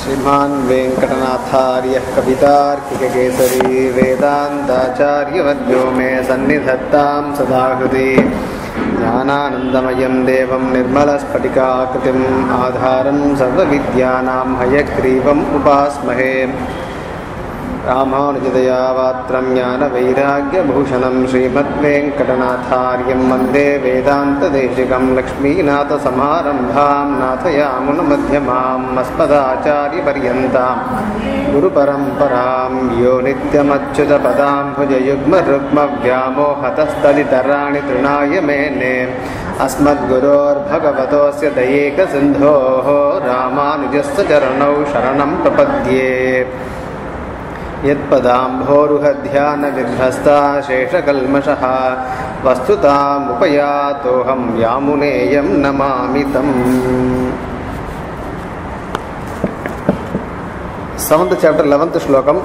श्रीमान् वेङ्कटनाथार्यः कवितार्किककेसरी वेदान्ताचार्यवर्यो मे सन्निधत्तां सदा हृदि ज्ञानानन्दमयं देवं निर्मलस्फटिकाकृतिम् आधारं सर्वविद्यानां हयग्रीवम् उपास्महे रामानुजदया वात्रं ज्ञानवैराग्यभूषणं श्रीमद्वेङ्कटनाथार्यं वन्दे वेदान्तदेशिकं लक्ष्मीनाथसमारम्भां नाथयामुनमध्यमाम् अस्मदाचार्यपर्यन्तां गुरुपरम्परां यो नित्यमच्युतपदां भुजयुग्मरुग्मव्यामोहतस्तलितराणि तृणाय मेने अस्मद्गुरोर्भगवतोऽस्य दयेकसिन्धोः रामानुजस्य चरणौ शरणं प्रपद्ये यत्पदाम्भोरुहध्यानविध्वस्ता शेषकल्मषः वस्तुतामुपयातोऽहं यामुनेयं नमामि तम् సెవెంత్ చాప్టర్ లెవెంత్ శ్లోకం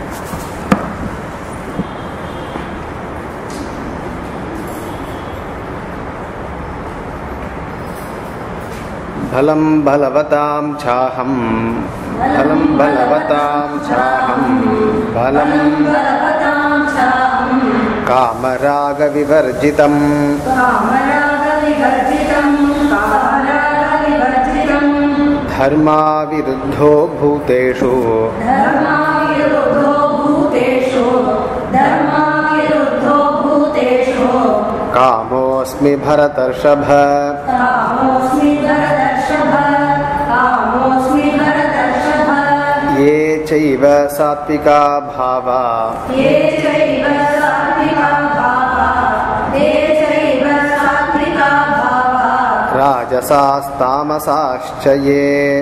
फलं बलवतां चाहं फलं बलवतां चाहं फलं बलवतां चाहं कामरागविवर्जितं कामरागविवर्जितं कामरागविवर्जितं धर्माविरुद्धो भूतेषु धर्माविरुद्धो भूतेषु धर्माविरुद्धो भूतेषु कामोऽस्मि भरतर्षभ कामोऽस्मि भरतर्षभ कामोऽस्मि भरतर्षभ ये चैव सात्विका भावा ये चैव सात्विका भावा ये चैव सात्विका भावा राजसास्तामसाश्च ये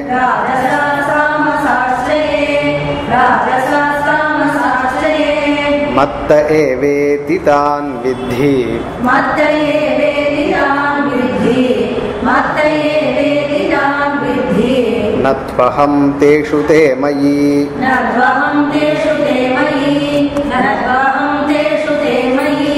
राजसासामसाश्रये राजसासामसाश्रये मत्त एवेति तान् विद्धि मत्तये वेदितां विद्धि मत्तये वेदितां विद्धि न त्वहं तेषु ते मयि न त्वहं तेषु ते मयि न त्वहं तेषु ते मयि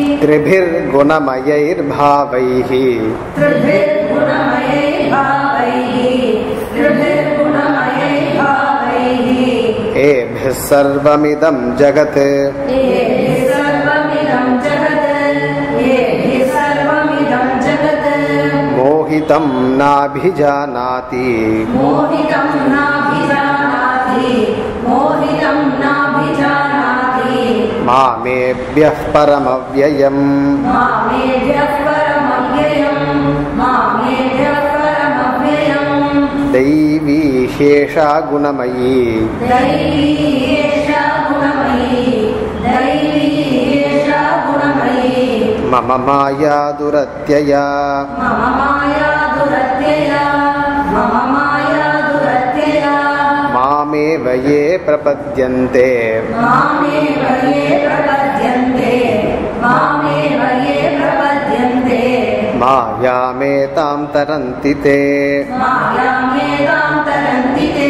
त्रिभिर्गुणमयैर्भावैः त्रिभिर्गुणमयै भावैः त्रिभिर्गुणमयै भावैः एभिः सर्वमिदं जगत् येभिः सर्वमिदं जगत् येभिः सर्वमिदं जगत् मोहितं नाभिजानाति मोहितं नाभिजानाति मोहितं नाभिजानाति मामेभ्यः परमव्ययम् मामेभ्यः परमव्ययम् मामेभ्यः परमव्ययम् दैवी ह्येषा गुणमयी दैवी एषा गुणमयी दैवी एषा गुणमयी मम माया दुरत्यया मम माया दुरत्यया मम माया दुरत्यया मामेव ये प्रपद्यन्ते मामेव ये प्रपद्यन्ते मामेव ये प्रपद्यन्ते मायामेतां तरन्ति ते मायामेतां तरन्ति ते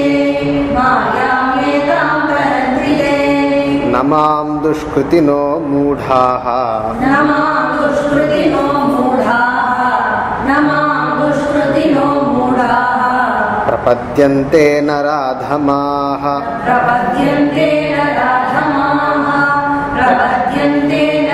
मायामेतां तरन्ति ते न मां दुष्कृतिनो मूढाः न मां दुष्कृतिनो मूढाः न मां दुष्कृतिनो मूढाः प्रपद्यन्ते नराधमाः प्रपद्यन्ते न राधमाः प्रपद्यन्ते न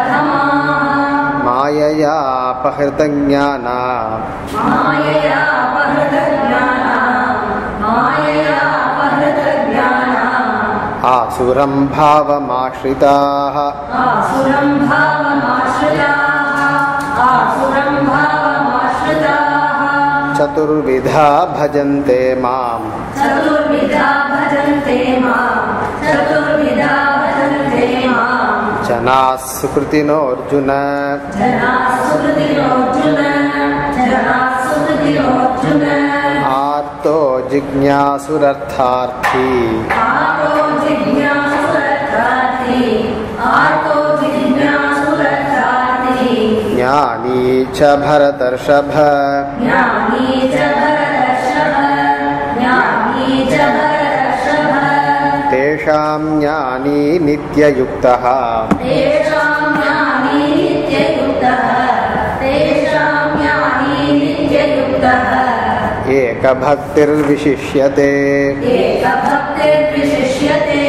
राधमाः माययापहृतज्ञाना मायया अपहृतज्ञाना मायया अपहृतज्ञाना आसुरं भावमाश्रिताः आसुरं भावमाश्रिताः आसुरं भावमाश्रिताः चतुर्विधा भजन्ते माम् चतुर्विधा भजन्ते मां चतुर्विधा भजन्ते मां जनाः सुकृतिनोऽर्जुन जनाः सुकृतिरोऽर्जुन जनाः सुकृतिरोऽर्जुन आर्तो जिज्ञासुरर्थार्थी आर्तो जिज्ञासुरर्थार्थी आर्तो जिज्ञासुरर्थार्थी ज्ञानी च भरतर्षभ ज्ञानी च भरदर्शभ ज्ञानी च भरदर्शभ तेषां ज्ञानी नित्ययुक्तः तेषां ज्ञानी नित्ययुक्तः तेषां ज्ञानी नित्ययुक्तः ये एकभक्तिर्विशिष्यते एकभक्तिर्विशिष्यते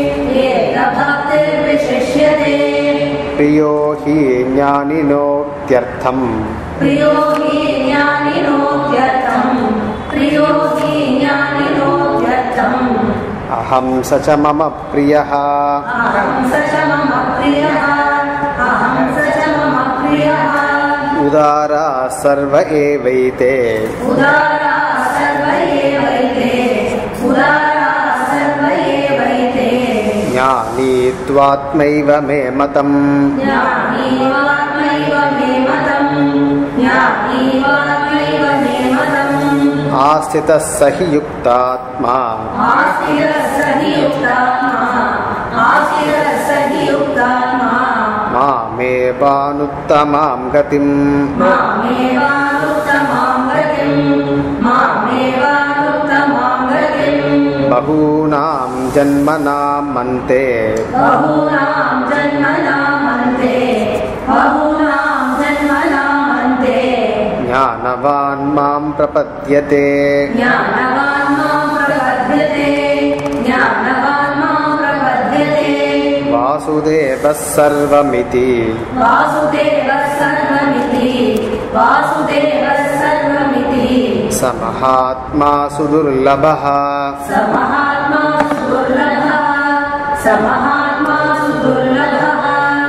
एकभक्तिर्विशिष्यते प्रियो हि ज्ञानिनोत्यर्थम् प्रियो हि ज्ञानिनोत्यर्थम् प्रियो हि ज्ञानिनोत्यर्थम् अहं स च मम प्रियः अहं स च मम प्रियः अहं स च मम प्रियः उदाराः सर्व एवैते उदारा सर्व एवैते उदारा सर्व एवैते ज्ञानी त्वात्मैव मे मतम् ज्ञानीवात्मैव मे मतम् ज्ञानीवात्मैव मे मतम् आस्थितः स हि युक्तात्मा आस्थिरः स हि युक्तात्मा आस्थिरः स हि युक्तात्मा मामेवानुत्तमां गतिम् मामेवानुत्तमां गतिम् मामेवानुत्तमां गतिम् बहूनां जन्मनां मन्ते बहूनां जन्मनामन्ते बहूनां जन्मनामन्ते ज्ञानवान् मां प्रपद्यते ज्ञानवान् मां प्रपद्यते ज्ञानवान् मां प्रपद्यते वासुदेवः सर्वमिति वासुदेवः सर्वमिति वासुदेवः सर्वमिति स महात्मा सुदुर्लभः स महात्मा सुदुर्लभः स महात्मा सुदुर्लभः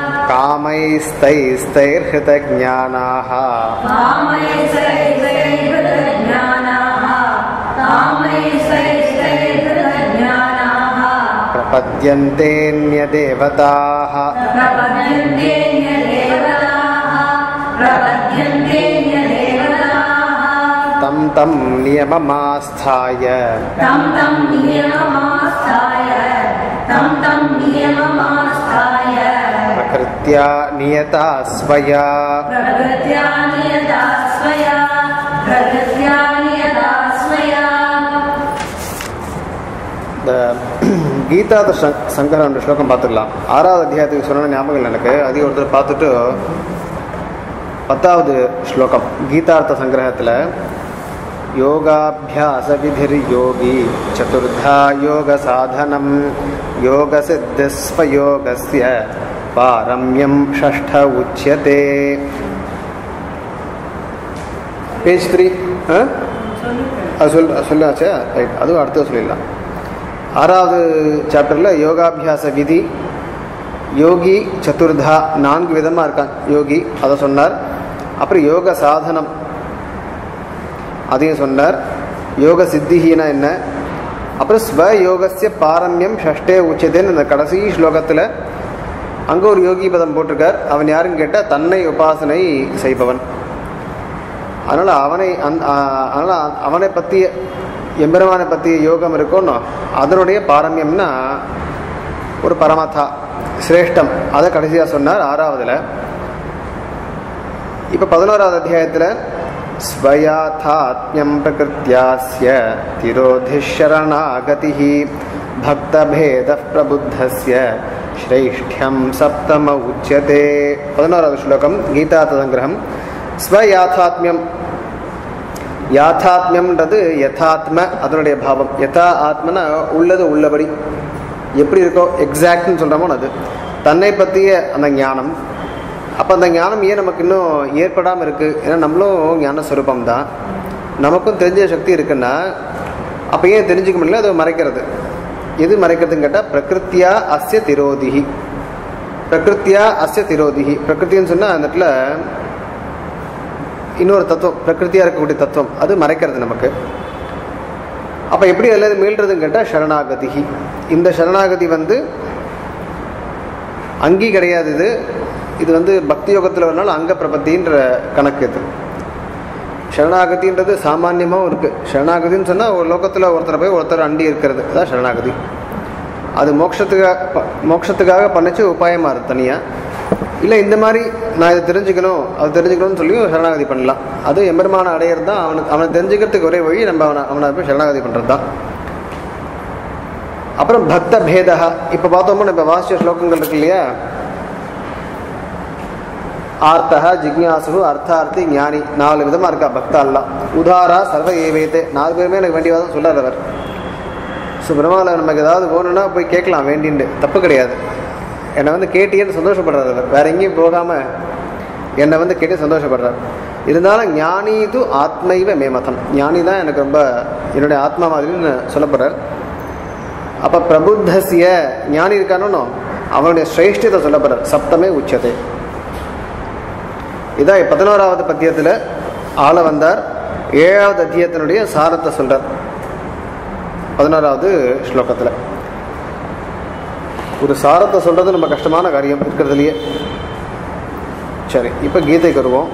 कामैस्तैस्तैर्हृतज्ञानाः कामैस्तैर्हृतज्ञानाः कामैस्तैर्हृतज्ञानाः प्रपद्यन्तेऽन्यदेवताः प्रपद्यन्तेऽन्यदेवताः प्रपद्यन्तेऽन्यदेवताः तं तं नियममास्थाय तं तं नियममास्थाय तं तं नियममास्थाय प्रकृत्या नियता स्वया प्रकृत्या नियता स्वया प्रकृत्या नियता स्वया இந்த கீதாத சங்- சங்கரம் என்ற ஸ்லோகம் பார்த்துக்கலாம் ஆறாவது அத்தியாயத்துக்கு சொன்ன ஞாபகம் இல்லை எனக்கு அதையும் ஒருத்தர் பார்த்துட்டு பத்தாவது ஸ்லோகம் கீதார்த்த சங்கிரகத்தில் யோகாபியாச விதிர் யோகி சதுர்தா யோக சாதனம் யோக சித்தஸ்வயோகஸ்ய பாரம்யம் ஷஷ்ட உச்சியதே பேஜ் த்ரீ அது சொல் சொல்லாச்சே ரைட் அதுவும் அடுத்தது சொல்லிடலாம் ஆறாவது சாப்டரில் யோகாபியாச விதி யோகி சதுர்தா நான்கு விதமாக இருக்கான் யோகி அதை சொன்னார் அப்புறம் யோக சாதனம் அதையும் சொன்னார் யோக சித்திஹீனா என்ன அப்புறம் ஸ்வ யோகஸ்ய பாரம்யம் ஷஷ்டே உச்சதேன்னு அந்த கடைசி ஸ்லோகத்தில் அங்கே ஒரு யோகி பதம் போட்டிருக்கார் அவன் யாருன்னு கேட்டால் தன்னை உபாசனை செய்பவன் அதனால் அவனை அந் அதனால் அவனை பற்றிய எம்பெருமானை பற்றிய யோகம் இருக்கோன்னு அதனுடைய பாரம்யம்னா ஒரு பரமதா சிரேஷ்டம் அதை கடைசியாக சொன்னார் ஆறாவதுல இப்போ பதினோராவது அத்தியாயத்தில் ஸ்வயாத்தாத்மியம் பிரகிருத்தியாஸ்ய திரோதிஷரணாகதி பக்தபேத பிரபுத்தஸ்ய ஸ்ரைஷ்டியம் சப்தம உச்சியதே பதினோராவது ஸ்லோகம் கீதா சங்கிரகம் ஸ்வயாத்தாத்மியம் யாத்தாத்மியம்ன்றது யதாத்ம அதனுடைய பாவம் யதா ஆத்மனா உள்ளது உள்ளபடி எப்படி இருக்கோ எக்ஸாக்ட்னு சொல்கிறோமோ அது தன்னை பற்றிய அந்த ஞானம் அப்போ அந்த ஞானம் ஏன் நமக்கு இன்னும் ஏற்படாமல் இருக்குது ஏன்னா நம்மளும் ஞான ஸ்வரூபம் தான் நமக்கும் தெரிஞ்ச சக்தி இருக்குன்னா அப்போ ஏன் தெரிஞ்சுக்க முடியல அதை மறைக்கிறது எது மறைக்கிறதுன்னு கேட்டால் பிரகிருத்தியா அஸ்ய திரோதிகி பிரகிருத்தியா அஸ்ய திரோதிகி பிரகிருத்தின்னு சொன்னால் அந்த இடத்துல இன்னொரு தத்துவம் பிரகிருத்தியாக இருக்கக்கூடிய தத்துவம் அது மறைக்கிறது நமக்கு அப்போ எப்படி அல்லது மீள்றதுன்னு கேட்டால் சரணாகதிகி இந்த சரணாகதி வந்து அங்கி கிடையாது இது இது வந்து பக்தி யோகத்தில் வரனால அங்க பிரபத்தின்ற கணக்கு இது சரணாகதின்றது சாமான்யமாகவும் இருக்குது சரணாகதின்னு சொன்னால் ஒரு லோகத்தில் ஒருத்தரை போய் ஒருத்தர் அண்டி இருக்கிறது அதான் சரணாகதி அது மோட்சத்துக்காக ப- மோட்சத்துக்காக பண்ணிச்சு உபாயமாக இருக்குது தனியாக இல்லை இந்த மாதிரி நான் இதை தெரிஞ்சுக்கணும் அது தெரிஞ்சுக்கணும்னு சொல்லியும் சரணாகதி பண்ணலாம் அது எம்பெருமான அடையிறது தான் அவனுக்கு அவனை தெரிஞ்சுக்கிறதுக்கு ஒரே வழி நம்ம அவனை அவனை போய் சரணாகதி பண்ணுறது தான் அப்புறம் பக்த பேதா இப்போ பார்த்தோம்னா இப்போ வாசிய ஸ்லோகங்கள் இருக்கு இல்லையா ஆர்த்தக ஜிக்ஞாசு அர்த்தார்த்தி ஞானி நாலு விதமா இருக்கா பக்தாலாம் உதாரா சர்வ ஏவேத்தே நாலு பேருமே எனக்கு வேண்டியவாதான் சொல்லார் அவர் ஸோ பெருமாள் நமக்கு ஏதாவது வேணும்னா போய் கேட்கலாம் வேண்டின்னு தப்பு கிடையாது என்னை வந்து கேட்டியன்னு சந்தோஷப்படுறார் அவர் வேற எங்கேயும் போகாம என்னை வந்து கேட்டு சந்தோஷப்படுறார் இருந்தாலும் ஞானி து ஆத்மைவ மேமதம் ஞானி தான் எனக்கு ரொம்ப என்னுடைய ஆத்மா மாதிரின்னு சொல்லப்படுறார் அப்ப பிரபுத்தசிய ஞானி இருக்கானோ அவனுடைய சிரேஷ்டத்தை சொல்லப்படுறார் சப்தமே உச்சத்தை இதான் பதினோராவது பத்தியத்தில் ஆள வந்தார் ஏழாவது அத்தியத்தினுடைய சாரத்தை சொல்றார் பதினோராவது ஸ்லோகத்தில் ஒரு சாரத்தை சொல்றது நம்ம கஷ்டமான காரியம் இருக்கிறதுலையே சரி இப்போ கீதைக்கு வருவோம்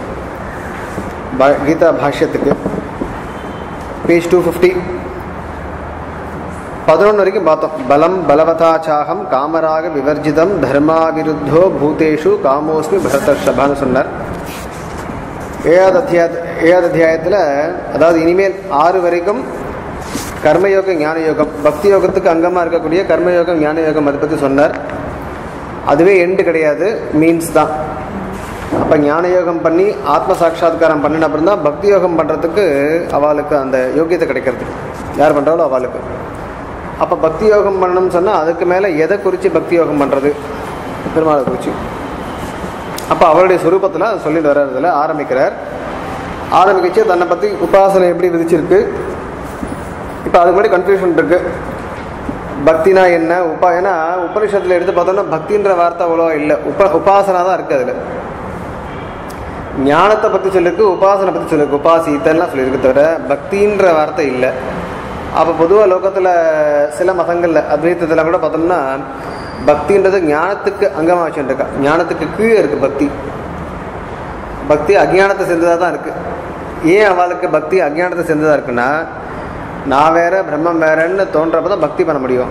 பா- கீதா பாஷ்யத்துக்கு பேஜ் டூ ஃபிஃப்டி பதினொன்று வரைக்கும் பார்த்தோம் பலம் பலவதாச்சாகம் காமராக விவர்ஜிதம் தர்மா விருத்தோ பூதேஷு காமோஸ்மி பரதர்ஷபான்னு சொன்னார் ஏழாவது அத்தியாய ஏழாவது அத்தியாயத்தில் அதாவது இனிமேல் ஆறு வரைக்கும் கர்மயோகம் ஞான யோகம் பக்தி யோகத்துக்கு அங்கமாக இருக்கக்கூடிய கர்மயோகம் ஞான யோகம் அதை பற்றி சொன்னார் அதுவே எண்டு கிடையாது மீன்ஸ் தான் அப்போ ஞான யோகம் பண்ணி ஆத்ம சாட்சாத்காரம் பண்ணின அப்புறம் தான் பக்தி யோகம் பண்ணுறதுக்கு அவளுக்கு அந்த யோகியத்தை கிடைக்கிறது யார் பண்ணுறாலோ அவளுக்கு அப்போ பக்தி யோகம் பண்ணணும்னு சொன்னால் அதுக்கு மேலே எதை குறித்து பக்தி யோகம் பண்ணுறது பெருமாளை குறித்து அப்போ அவருடைய சுரூபத்தில் அதை சொல்லிட்டு வர்றதுல ஆரம்பிக்கிறார் ஆரம்பிச்சு தன்னை பற்றி உபாசனை எப்படி விதிச்சிருக்கு இப்போ அதுக்கு முன்னாடி கன்ஃபியூஷன் இருக்கு பக்தினா என்ன உபா ஏன்னா உபனிஷத்தில் எடுத்து பார்த்தோம்னா பக்தின்ற வார்த்தை அவ்வளோ இல்லை உப உபாசனா தான் இருக்குது அதில் ஞானத்தை பற்றி சொல்லிருக்கு உபாசனை பற்றி சொல்லிருக்கு உபாசித்தெல்லாம் சொல்லியிருக்கு தவிர பக்தின்ற வார்த்தை இல்லை அப்போ பொதுவாக லோகத்தில் சில மதங்களில் அத்வைத்தத்தில் கூட பார்த்தோம்னா பக்தின்றது ஞானத்துக்கு அங்கமாக வச்சுருக்கா ஞானத்துக்கு கீழே இருக்குது பக்தி பக்தி அஜ்ஞானத்தை சேர்ந்ததாக தான் இருக்குது ஏன் அவளுக்கு பக்தி அஜ்ஞானத்தை சேர்ந்ததாக இருக்குன்னா நான் வேற பிரம்மம் வேறன்னு தோன்றப்ப தான் பக்தி பண்ண முடியும்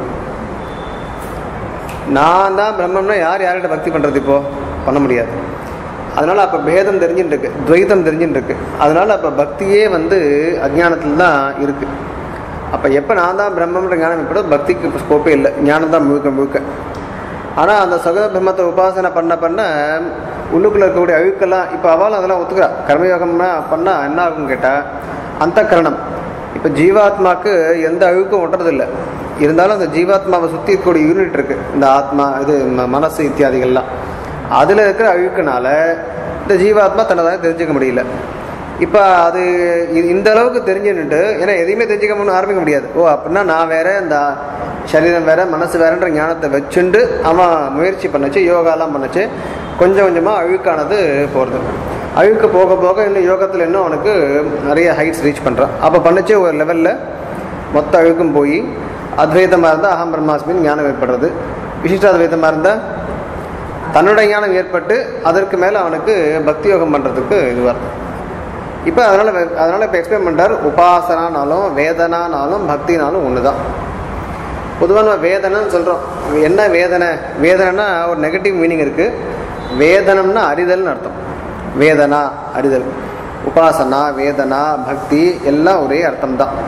நான் தான் பிரம்மம்னா யார் யார்கிட்ட பக்தி பண்ணுறது இப்போ பண்ண முடியாது அதனால அப்போ பேதம் தெரிஞ்சுட்டு இருக்கு துவைதம் தெரிஞ்சுட்டு இருக்கு அதனால அப்போ பக்தியே வந்து அஜ்ஞானத்தில் தான் இருக்கு அப்போ எப்போ நான் தான் பிரம்மன்ற ஞானம் எப்படோ பக்திக்கு ஸ்கோப்பே இல்லை ஞானம் தான் முழுக்க முழுக்க ஆனால் அந்த சகத பிரம்மத்தை உபாசனை பண்ண பண்ண உள்ளுக்குள்ள இருக்கக்கூடிய அழுக்கெல்லாம் இப்போ அவளும் அதெல்லாம் ஒத்துக்கிறா கர்மயோகம்னா பண்ணால் என்ன ஆகும்னு கேட்டால் அந்த கரணம் இப்போ ஜீவாத்மாக்கு எந்த அழுக்கும் ஒட்டுறதில்லை இருந்தாலும் அந்த ஜீவாத்மாவை சுற்றி இருக்கக்கூடிய யூனிட் இருக்கு இந்த ஆத்மா இது ம- மனசு இத்தியாதிகள்லாம் அதில் இருக்கிற அழுக்குனால இந்த ஜீவாத்மா தன்னை தெரிஞ்சுக்க முடியல இப்போ அது இ- இந்த அளவுக்கு தெரிஞ்சுன்னுட்டு ஏன்னா எதையுமே தெரிஞ்சுக்க முடியும் ஆரம்பிக்க முடியாது ஓ அப்படின்னா நான் வேற இந்த சரீரம் வேற மனசு வேறன்ற ஞானத்தை வச்சுண்டு அவன் முயற்சி பண்ணுச்சு யோகாலாம் பண்ணுச்சு கொஞ்சம் கொஞ்சமாக அழுக்கானது போகிறது அழுக்கு போக போக இன்னும் யோகத்தில் இன்னும் அவனுக்கு நிறைய ஹைட்ஸ் ரீச் பண்ணுறான் அப்போ பண்ணுச்சு ஒரு லெவலில் மொத்த அழுக்கும் போய் அத்வைதமாக இருந்தால் அகம் பிரம்மாஸ்மின்னு ஞானம் ஏற்படுறது விசிஷ்டாத்வைதமாக இருந்தால் தன்னோட ஞானம் ஏற்பட்டு அதற்கு மேலே அவனுக்கு பக்தி யோகம் பண்ணுறதுக்கு இதுவாக இப்போ அதனால் அதனால் இப்போ எக்ஸ்பிளைன் பண்ணுறார் உபாசனானாலும் வேதனானாலும் பக்தினாலும் ஒன்று தான் பொதுவாக நம்ம வேதனைன்னு சொல்கிறோம் என்ன வேதனை வேதனைனா ஒரு நெகட்டிவ் மீனிங் இருக்குது வேதனம்னா அறிதல்னு அர்த்தம் வேதனா அறிதல் உபாசனா வேதனா பக்தி எல்லாம் ஒரே அர்த்தம் தான்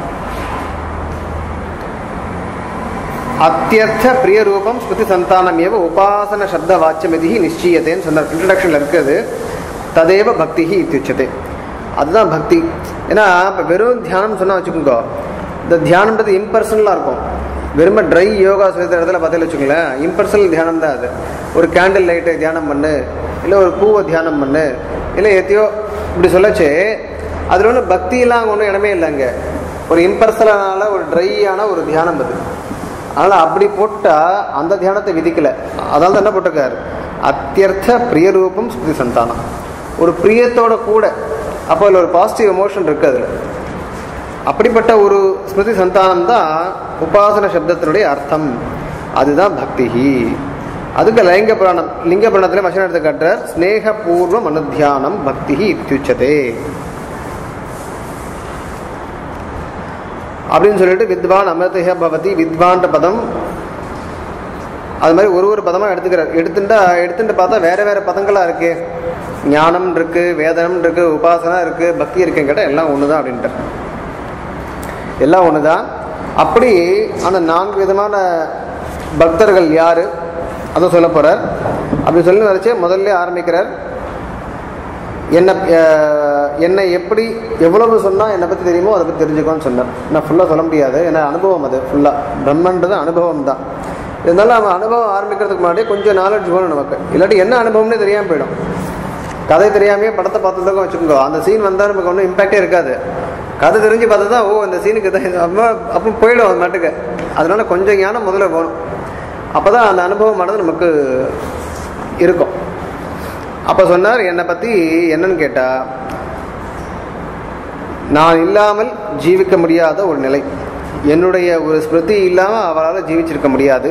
அத்தியர்த்த பிரிய ரூபம் ஸ்மிருதி சந்தானம் ஏவ உபாசன சப்த வாச்சியமிதி நிச்சயத்தேன்னு சொன்னார் இன்ட்ரடக்ஷனில் இருக்குது ததேவ பக்தி இத்தியுச்சதே அதுதான் பக்தி ஏன்னா இப்போ வெறும் தியானம் சொன்னால் வச்சுக்கோங்க இந்த தியானம்ன்றது இம்பர்சனலாக இருக்கும் வெறும ட்ரை யோகா சொல்லித்த இடத்துல பார்த்தீங்கன்னு வச்சுக்கோங்களேன் இம்பர்சனல் தியானம் தான் அது ஒரு கேண்டில் லைட்டை தியானம் பண்ணு இல்லை ஒரு பூவை தியானம் பண்ணு இல்லை எத்தையோ இப்படி சொல்லச்சு அதில் ஒன்றும் பக்தியெல்லாம் ஒன்றும் இடமே இல்லைங்க ஒரு இம்பர்சனலான ஒரு ட்ரையான ஒரு தியானம் அது அதனால் அப்படி போட்டால் அந்த தியானத்தை விதிக்கல அதனால தான் என்ன போட்டிருக்காரு அத்தியர்த்த பிரியரூபம் ஸ்மிருதி சந்தானம் ஒரு பிரியத்தோட கூட அப்போ அதில் ஒரு பாசிட்டிவ் எமோஷன் இருக்கு அதில் அப்படிப்பட்ட ஒரு ஸ்மிருதி சந்தானம் தான் உபாசன சப்தத்தினுடைய அர்த்தம் அதுதான் பக்திஹி அதுக்கு லிங்க புராணம் லிங்க புராணத்தில் வசனம் எடுத்து காட்டுறார் ஸ்னேகபூர்வம் அனுத்தியானம் பக்திஹி இத்தியுச்சதே அப்படின்னு சொல்லிட்டு வித்வான் அமிர்தஹ பவதி வித்வான்ற பதம் அது மாதிரி ஒரு ஒரு பதமாக எடுத்துக்கிறார் எடுத்துட்டா எடுத்துட்டு பார்த்தா வேற வேற பதங்களா இருக்கு ஞானம் இருக்கு வேதனம் இருக்கு உபாசனா இருக்கு பக்தி இருக்குன்னு கேட்டால் எல்லாம் ஒன்று தான் அப்படின்ட்டு எல்லாம் ஒன்று தான் அப்படி அந்த நான்கு விதமான பக்தர்கள் யாரு அதை சொல்ல போறார் அப்படி சொல்லி வரைச்சு முதல்ல ஆரம்பிக்கிறார் என்னை அஹ், என்னை எப்படி எவ்வளவு சொன்னால் என்னை பற்றி தெரியுமோ அதை பற்றி தெரிஞ்சுக்கோன்னு சொன்னார் நான் ஃபுல்லாக சொல்ல முடியாது ஏன்னா அனுபவம் அது ஃபுல்லாக பிரம்மன்றது அனுபவம் தான் இருந்தாலும் அவன் அனுபவம் ஆரம்பிக்கிறதுக்கு முன்னாடி கொஞ்சம் நாலேஜ் வேணும் நமக்கு இல்லாட்டி என்ன அனுபவம்னே தெரியாமல் போயிடும் கதை தெரியாமையே படத்தை பார்த்துருந்தோம் வச்சுக்கோங்க அந்த சீன் வந்தால் நமக்கு ஒன்றும் இம்பாக்டே இருக்காது கதை தெரிஞ்சு பார்த்தா தான் ஓ இந்த சீனுக்கு தான் இது. அப்போ அப்போ போயிடும் அது மாட்டுக்கு அதனால கொஞ்சம் ஞானம் முதல்ல போகணும் அப்போ தான் அந்த அனுபவமானது நமக்கு இருக்கும் அப்போ சொன்னார் என்னை பற்றி என்னன்னு கேட்டால் நான் இல்லாமல் ஜீவிக்க முடியாத ஒரு நிலை என்னுடைய ஒரு ஸ்மிருதி இல்லாமல் அவளால் ஜீவிச்சிருக்க முடியாது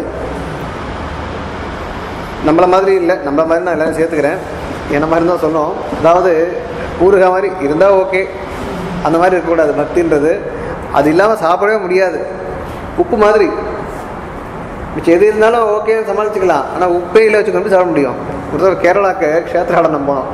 நம்மளை மாதிரி இல்லை நம்மள மாதிரி நான் எல்லாரும் சேர்த்துக்கிறேன் என்ன மாதிரி தான் சொன்னோம் அதாவது ஊறுகாய் மாதிரி இருந்தால் ஓகே அந்த மாதிரி இருக்கக்கூடாது பக்தின்றது அது இல்லாமல் சாப்பிடவே முடியாது உப்பு மாதிரி மிச்சம் எது இருந்தாலும் ஓகே சமாளிச்சுக்கலாம் ஆனால் உப்பே இல்லை வச்சுக்கொண்டு சாப்பிட முடியும் ஒரு தடவை கேரளாக்கு க்ஷேத்ராடனம் போனோம்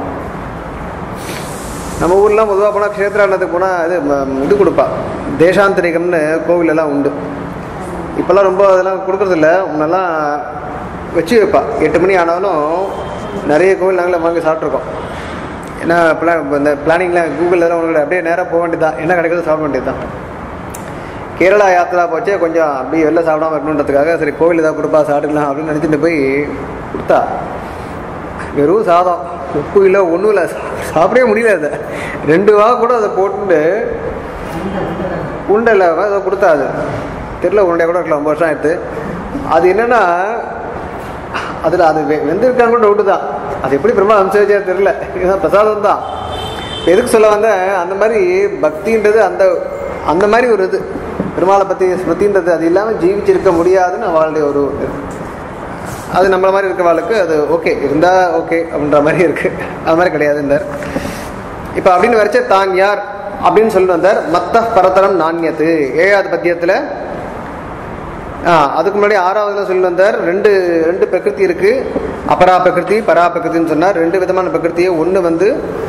நம்ம ஊர்லாம் பொதுவாக போனால் க்ஷேத்ராடனத்துக்கு போனால் இது ம- இது கொடுப்பா தேசாந்தரிகம்னு கோவில் எல்லாம் உண்டு இப்போல்லாம் ரொம்ப அதெல்லாம் கொடுக்கறதில்ல முன்னெல்லாம் வச்சு வைப்பா எட்டு மணி ஆனாலும் நிறைய கோவில் நாங்களே வாங்கி சாப்பிட்ருக்கோம் ஏன்னா பிளா இந்த பிளானிங்லாம் கூகுளில் எல்லாம் உங்களுக்கு அப்படியே நேராக போக வேண்டியதுதான் என்ன கிடைக்கிறதோ சாப்பிட வேண்டியது தான் கேரளா யாத்திரா போச்சே கொஞ்சம் அப்படியே வெளில சாப்பிடாம இருக்கணுன்றதுக்காக சரி கோவில் ஏதாவது கொடுப்பா சாப்பிட்டுக்கலாம் அப்படின்னு நினச்சிட்டு போய் கொடுத்தா வெறும் சாதம் உப்பு இல்லை ஒன்றும் இல்லை சாப்பிடவே முடியல அதை ரெண்டு வா கூட அதை போட்டு உண்டை அதை கொடுத்தா அது தெரில உருண்டையாக கூட இருக்கலாம் ரொம்ப வருஷம் ஆயிடுத்து அது என்னன்னா அதில் அது வெ வெந்திருக்கான்னு கூட டவுட்டு தான் அது எப்படி பிரம்மா அம்சவச்சா தெரில இதுதான் பிரசாதம் தான் இப்ப எதுக்கு சொல்ல வந்த அந்த மாதிரி பக்தின்றது அந்த அந்த மாதிரி ஒரு இது பெருமாளை பற்றி ஸ்மிருதின்றது அது இல்லாமல் ஜீவிச்சிருக்க முடியாதுன்னு அவளுடைய ஒரு இது. அது நம்மள மாதிரி இருக்கவாளுக்கு அது ஓகே இருந்தால் ஓகே அப்படின்ற மாதிரி இருக்கு அது மாதிரி கிடையாதுன்றார் இப்போ அப்படின்னு வரைச்ச தான் யார் அப்படின்னு சொல்லிட்டு வந்தார் மத்த பரதரம் நாண்யத்து ஏழாவது பத்தியத்தில் ஆ அதுக்கு முன்னாடி ஆறாவதுல சொல்லி வந்தார் ரெண்டு ரெண்டு பிரகிருதி இருக்கு அபரா பிரகிருதி பரா பிரகிருதின்னு சொன்னார் ரெண்டு விதமான பிரகிருத்தியை ஒன்று வந்து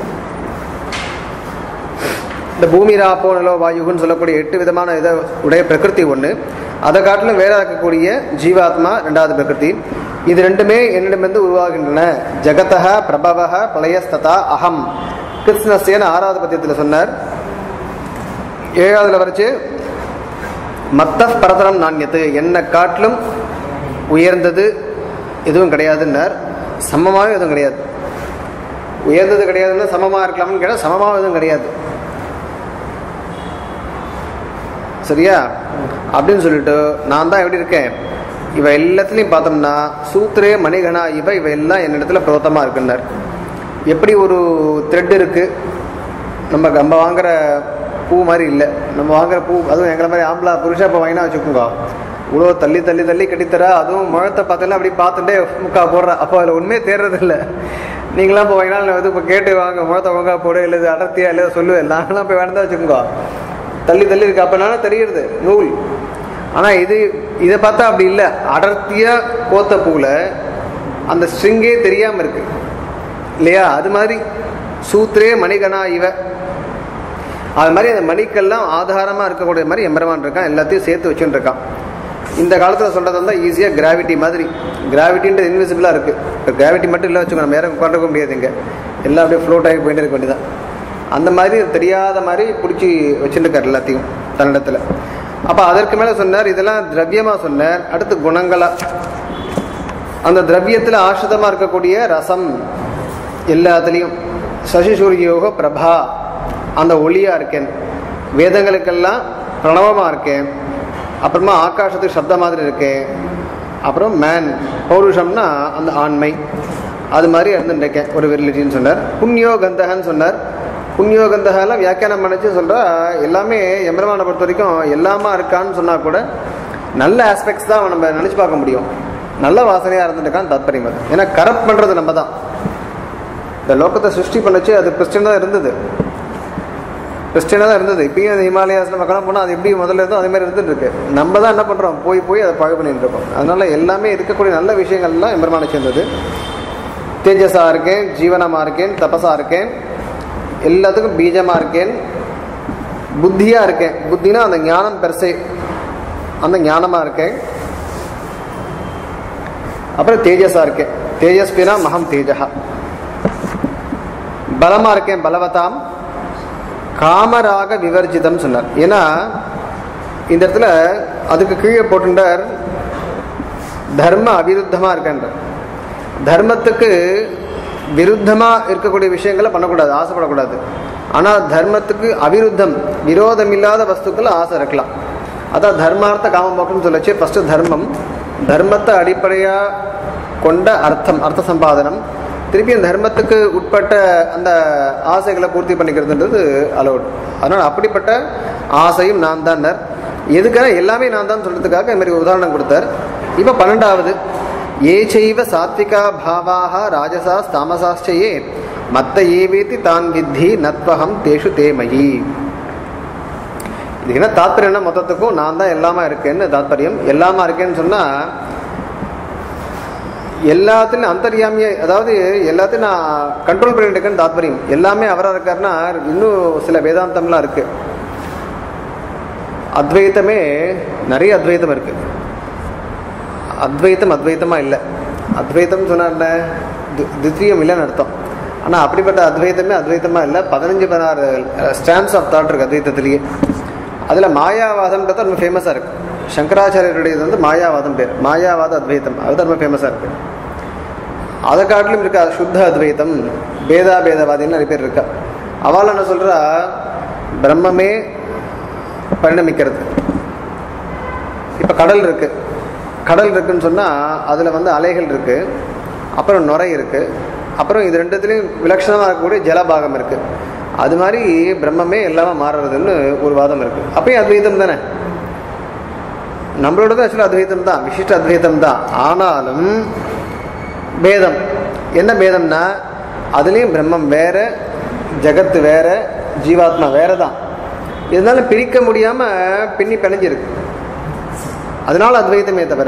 இந்த பூமி ராப்போ நிலோ வாயுகுன்னு சொல்லக்கூடிய எட்டு விதமான இதை உடைய பிரகிருதி ஒன்று அதை காட்டிலும் வேற இருக்கக்கூடிய ஜீவாத்மா ரெண்டாவது பிரகிருதி இது ரெண்டுமே என்னிடமிருந்து உருவாகின்றன ஜெகதக பிரபவக பிரளயஸ்ததா அகம் கிருஷ்ணஸ்யன்னு ஆறாவது பத்தியத்தில் சொன்னார் ஏழாவதுல வரைச்சு மத்த பரதரம் நாண்யத்து என்னை காட்டிலும் உயர்ந்தது எதுவும் கிடையாதுன்னார் சமமாக எதுவும் கிடையாது உயர்ந்தது கிடையாதுன்னா சமமாக இருக்கலாம்னு கேட்டால் சமமாக எதுவும் கிடையாது சரியா அப்படின்னு சொல்லிட்டு நான் தான் எப்படி இருக்கேன் இவ எல்லாத்துலேயும் பார்த்தோம்னா சூத்திரே மணிகணா இவ இவ எல்லாம் என்னிடத்துல பிரோத்தமாக இருக்குன்னார் எப்படி ஒரு த்ரெட் இருக்கு நம்ம நம்ம வாங்குற பூ மாதிரி இல்லை நம்ம வாங்குற பூ அதுவும் எங்களை மாதிரி ஆம்பளை புருஷா இப்போ வாங்கினா வச்சுக்கோங்க இவ்வளோ தள்ளி தள்ளி தள்ளி கட்டித்தரா அதுவும் முழத்தை பார்த்தெல்லாம் அப்படி பார்த்துட்டே முக்கா போடுறா அப்போ அதில் உண்மையே தேர்றது இல்லை நீங்களாம் இப்போ வாங்கினா வந்து இப்போ கேட்டு வாங்க முழத்தை ஒழுங்கா போடு இல்லை இது அடர்த்தியா இல்லை சொல்லுவேன் நாங்களாம் போய் வேணா வச்சுக்கோங்க தள்ளி தள்ளி இருக்கு அப்பனால தெரியுது நூல் ஆனால் இது இதை பார்த்தா அப்படி இல்லை அடர்த்தியாக கோத்த பூவில் அந்த ஸ்ட்ரிங்கே தெரியாமல் இருக்கு இல்லையா அது மாதிரி சூத்ரே மணிகணா இவ அது மாதிரி அந்த மணிக்கெல்லாம் ஆதாரமாக இருக்கக்கூடிய மாதிரி எம்பெருமான் இருக்கான் எல்லாத்தையும் சேர்த்து வச்சுட்டு இருக்கான் இந்த காலத்தில் சொல்கிறது வந்து ஈஸியாக கிராவிட்டி மாதிரி கிராவிட்டின்றது இன்விசிபிளாக இருக்குது இப்போ கிராவிட்டி மட்டும் இல்லை வச்சுக்கோ நம்ம நேரம் உட்காந்துருக்க முடியாது இங்கே எல்லாம் அப்படியே ஃப்ளோட் ஆகி போயிட்டு இருக்க வேண்டியதான் அந்த மாதிரி தெரியாத மாதிரி பிடிச்சி வச்சுருக்கார் எல்லாத்தையும் தன்னிடத்தில் அப்போ அதற்கு மேலே சொன்னார் இதெல்லாம் திரவியமாக சொன்னார் அடுத்து குணங்களா அந்த திரவியத்தில் ஆசிரிதமாக இருக்கக்கூடிய ரசம் எல்லாத்துலேயும் சசிசூரியோக பிரபா அந்த ஒளியாக இருக்கேன் வேதங்களுக்கெல்லாம் பிரணவமாக இருக்கேன் அப்புறமா ஆகாசத்துக்கு சப்த மாதிரி இருக்கேன் அப்புறம் மேன் பௌருஷம்னா அந்த ஆண்மை அது மாதிரி இருந்துருக்கேன் ஒரு விரிலிட்டின்னு சொன்னார் புண்ணியோ கந்தகன்னு சொன்னார் புண்ணியோ கந்தகெல்லாம் வியாக்கியானம் பண்ணிச்சு சொல்கிறா எல்லாமே எம்பெருமானை பொறுத்த வரைக்கும் எல்லாமா இருக்கான்னு சொன்னால் கூட நல்ல ஆஸ்பெக்ட்ஸ் தான் நம்ம நினச்சி பார்க்க முடியும் நல்ல வாசனையாக இருந்துட்டுக்கான்னு தாத்பரியம் அது ஏன்னா கரப்ட் பண்ணுறது நம்ம தான் இந்த லோகத்தை சிருஷ்டி பண்ணுச்சு அது கிறிஸ்டின் தான் இருந்தது கிறிஸ்டினாக தான் இருந்தது இப்பயும் அந்த ஹிமாலயாஸில் மக்களாம் போனால் அது எப்படி முதல்ல இருந்தோ அதே மாதிரி இருந்துட்டு இருக்கு நம்ம தான் என்ன பண்ணுறோம் போய் போய் அதை பழக பண்ணிட்டு இருக்கோம் அதனால எல்லாமே இருக்கக்கூடிய நல்ல விஷயங்கள்லாம் எம்பெருமானை சேர்ந்தது தேஜஸாக இருக்கேன் ஜீவனமாக இருக்கேன் தபஸாக இருக்கேன் எல்லாத்துக்கும் பீஜமாக இருக்கேன் புத்தியாக இருக்கேன் புத்தினா அந்த ஞானம் பெருசை அந்த ஞானமாக இருக்கேன் அப்புறம் தேஜஸாக இருக்கேன் தேஜஸ்வினா மகம் தேஜா பலமா இருக்கேன் பலவதாம் காமராக விவர்ஜிதம் சொன்னார் ஏன்னா இந்த இடத்துல அதுக்கு கீழே போட்டுட்டார் தர்ம அவிருத்தமா இருக்கின்றார் தர்மத்துக்கு விருத்தமா இருக்கக்கூடிய விஷயங்களை பண்ணக்கூடாது ஆசைப்படக்கூடாது ஆனா தர்மத்துக்கு அவிருத்தம் விரோதம் இல்லாத வஸ்துக்கள் ஆசை இருக்கலாம் அதான் தர்மார்த்த காமபோக்கம்னு சொல்லச்சு ஃபர்ஸ்ட் தர்மம் தர்மத்தை அடிப்படையா கொண்ட அர்த்தம் அர்த்த சம்பாதனம் திருப்பி அந்த தர்மத்துக்கு உட்பட்ட அந்த ஆசைகளை பூர்த்தி பண்ணிக்கிறதுன்றது அலோட் அதனால அப்படிப்பட்ட ஆசையும் நான் தான் எதுக்காக எல்லாமே நான் தான் சொல்றதுக்காக இந்த மாதிரி உதாரணம் கொடுத்தார் இப்போ பன்னெண்டாவது ஏ செய்வ சாத்விகா பாவாக ராஜசா தாமசாச்சயே மத்த ஏவேத்தி தான் வித்தி நத்வகம் தேஷு தேமயி இது என்ன தாத்பரியம் என்ன மொத்தத்துக்கும் நான் தான் எல்லாமா இருக்கேன்னு தாத்பரியம் எல்லாமா இருக்கேன்னு சொன்னா எல்லாத்துலையும் அந்தரியாமிய அதாவது எல்லாத்தையும் நான் கண்ட்ரோல் பண்ணிட்டு இருக்கேன்னு தாத்பரியம் எல்லாமே அவரா இருக்காருன்னா இன்னும் சில வேதாந்தம்லாம் இருக்கு அத்வைத்தமே நிறைய அத்வைத்தம் இருக்கு அத்வைத்தம் அத்வைத்தமா இல்லை அத்வைத்தம் சொன்னா என்ன தி- தித்வியம் இல்லைன்னு அர்த்தம் ஆனா அப்படிப்பட்ட அத்வைத்தமே அத்வைத்தமா இல்லை பதினஞ்சு பதினாறு ஸ்டாண்ட்ஸ் ஆஃப் தாட் இருக்கு அத்வைத்தத்திலேயே அதுல மாயாவாதம்ன்றது ரொம்ப ஃபேமஸா இருக்கு சங்கராச்சாரியருடையது வந்து மாயாவாதம் பேர் மாயாவாத அத்வைத்தம் அது ரொம்ப ஃபேமஸா இருக்கு அதை காட்டிலும் இருக்கா சுத்த அத்வைத்தம் பேதா பேதவாதின்னு நிறைய பேர் இருக்கா அவள் என்ன சொல்றா பிரம்மமே பரிணமிக்கிறது இப்ப கடல் இருக்கு கடல் இருக்குன்னு சொன்னா அதுல வந்து அலைகள் இருக்கு அப்புறம் நுரை இருக்கு அப்புறம் இது ரெண்டுத்துலயும் விலட்சணமா இருக்கக்கூடிய ஜலபாகம் இருக்கு அது மாதிரி பிரம்மமே எல்லாமே மாறுறதுன்னு ஒரு வாதம் இருக்கு அப்பயும் அத்வைதம் தானே நம்மளோட ஆக்சுவலாக அத்வைதம் தான் விசிஷ்ட அத்வைதம் தான் ஆனாலும் பேதம் என்ன பேதம்னா அதுலேயும் பிரம்மம் வேற ஜகத்து வேற ஜீவாத்மா வேற தான் இருந்தாலும் பிரிக்க முடியாம பின்னி பிணைஞ்சிருக்கு அதனால அத்வைத்தமே தவிர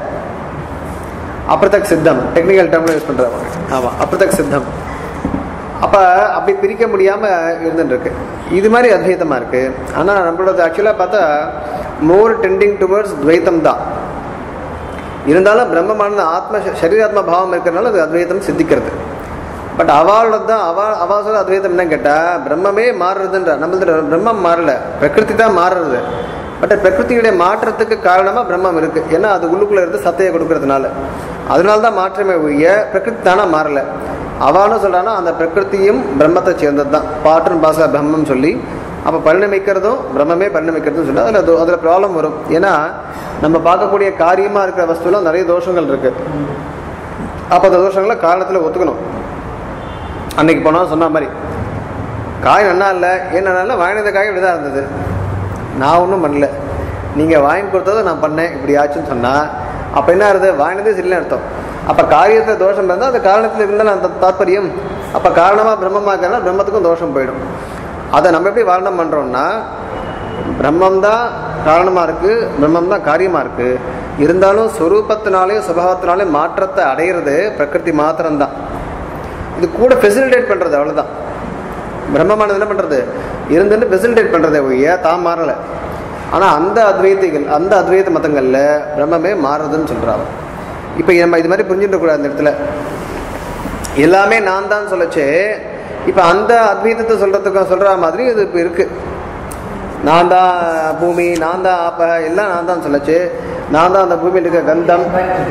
அப்ரதக் சித்தம் டெக்னிக்கல் டேர்ம்ல யூஸ் பண்றாங்க ஆமா அப்ரதக் சித்தம் அப்ப அப்படி பிரிக்க முடியாம இருந்துட்டு இருக்கு இது மாதிரி அத்வைத்தமா இருக்கு ஆனா நம்மளோட ஆக்சுவலா பார்த்தா மோர் டெண்டிங் டுவர்ட்ஸ் துவைத்தம் தான் இருந்தாலும் பிரம்மமானது ஆத்ம சரீராத்ம பாவம் இருக்கிறனால அது அத்வைத்தம் சித்திக்கிறது பட் அவளோட தான் அவ அவ சொல்ற அத்வைத்தம் என்ன கேட்டா பிரம்மமே மாறுறதுன்ற நம்மளது பிரம்மம் மாறல பிரகிருதி தான் மாறுறது பட் பிரகிருதியுடைய மாற்றத்துக்கு காரணமா பிரம்மம் இருக்கு ஏன்னா அது உள்ளுக்குள்ள இருந்து சத்தையை கொடுக்கறதுனால அதனால தான் மாற்றமே ஒழிய பிரகிருதி தானா மாறல அவனும் சொல்றானா அந்த பிரகிருதியும் பிரம்மத்தை சேர்ந்தது தான் பாட்டன் பாச பிரம்மம் சொல்லி அப்ப பரிணமிக்கிறதும் பிரம்மமே பரிணமிக்கிறதும் சொல்லி அதுல தோ- அதுல ப்ராப்ளம் வரும் ஏன்னா நம்ம பார்க்கக்கூடிய காரியமா இருக்கிற வஸ்துல நிறைய தோஷங்கள் இருக்கு அப்ப அந்த தோஷங்களை காரணத்துல ஒத்துக்கணும் அன்னைக்கு போனா சொன்ன மாதிரி காய் நல்லா இல்லை ஏன் நல்லா இல்லை வாங்கினது காய் இப்படிதான் இருந்தது நான் ஒன்றும் பண்ணல நீங்க வாங்கி கொடுத்ததை நான் பண்ணேன் இப்படி ஆச்சுன்னு சொன்னா அப்ப என்ன ஆகுது வாங்கினதே சரியில்லைன்னு அர்த்தம் அப்ப காரியத்துல தோஷம் இருந்தால் அந்த காரணத்துல இருந்தால் அந்த தாற்பயம் அப்ப காரணமா பிரம்மமா இருக்கிறனா பிரம்மத்துக்கும் தோஷம் போயிடும் அதை நம்ம எப்படி வாரணம் பண்றோம்னா பிரம்மம் தான் காரணமா இருக்கு பிரம்மம் தான் காரியமா இருக்கு இருந்தாலும் சொரூபத்தினாலேயும் சுபாவத்தினாலேயும் மாற்றத்தை அடையிறது பிரகிருதி மாத்திரம்தான் இது கூட ஃபெசிலிட்டேட் பண்றது அவ்வளவுதான் பிரம்மமானது என்ன பண்றது இருந்துட்டு ஃபெசிலிட்டேட் பண்றதே ஒழிய தான் மாறல ஆனா அந்த அத்வைதிகள் அந்த அத்வைத மதங்கள்ல பிரம்மமே மாறுறதுன்னு சொல்றாங்க இப்ப நம்ம இது மாதிரி புரிஞ்சுட்டு கூடாது அந்த இடத்துல எல்லாமே நான் தான் சொல்லச்சு இப்ப அந்த அத்வைதத்தை சொல்றதுக்கு சொல்ற மாதிரி இது இப்ப இருக்கு நான் தான் பூமி நான் தான் ஆப்ப எல்லாம் நான் தான் சொல்லச்சு நான் தான் அந்த பூமியில் இருக்க கந்தம்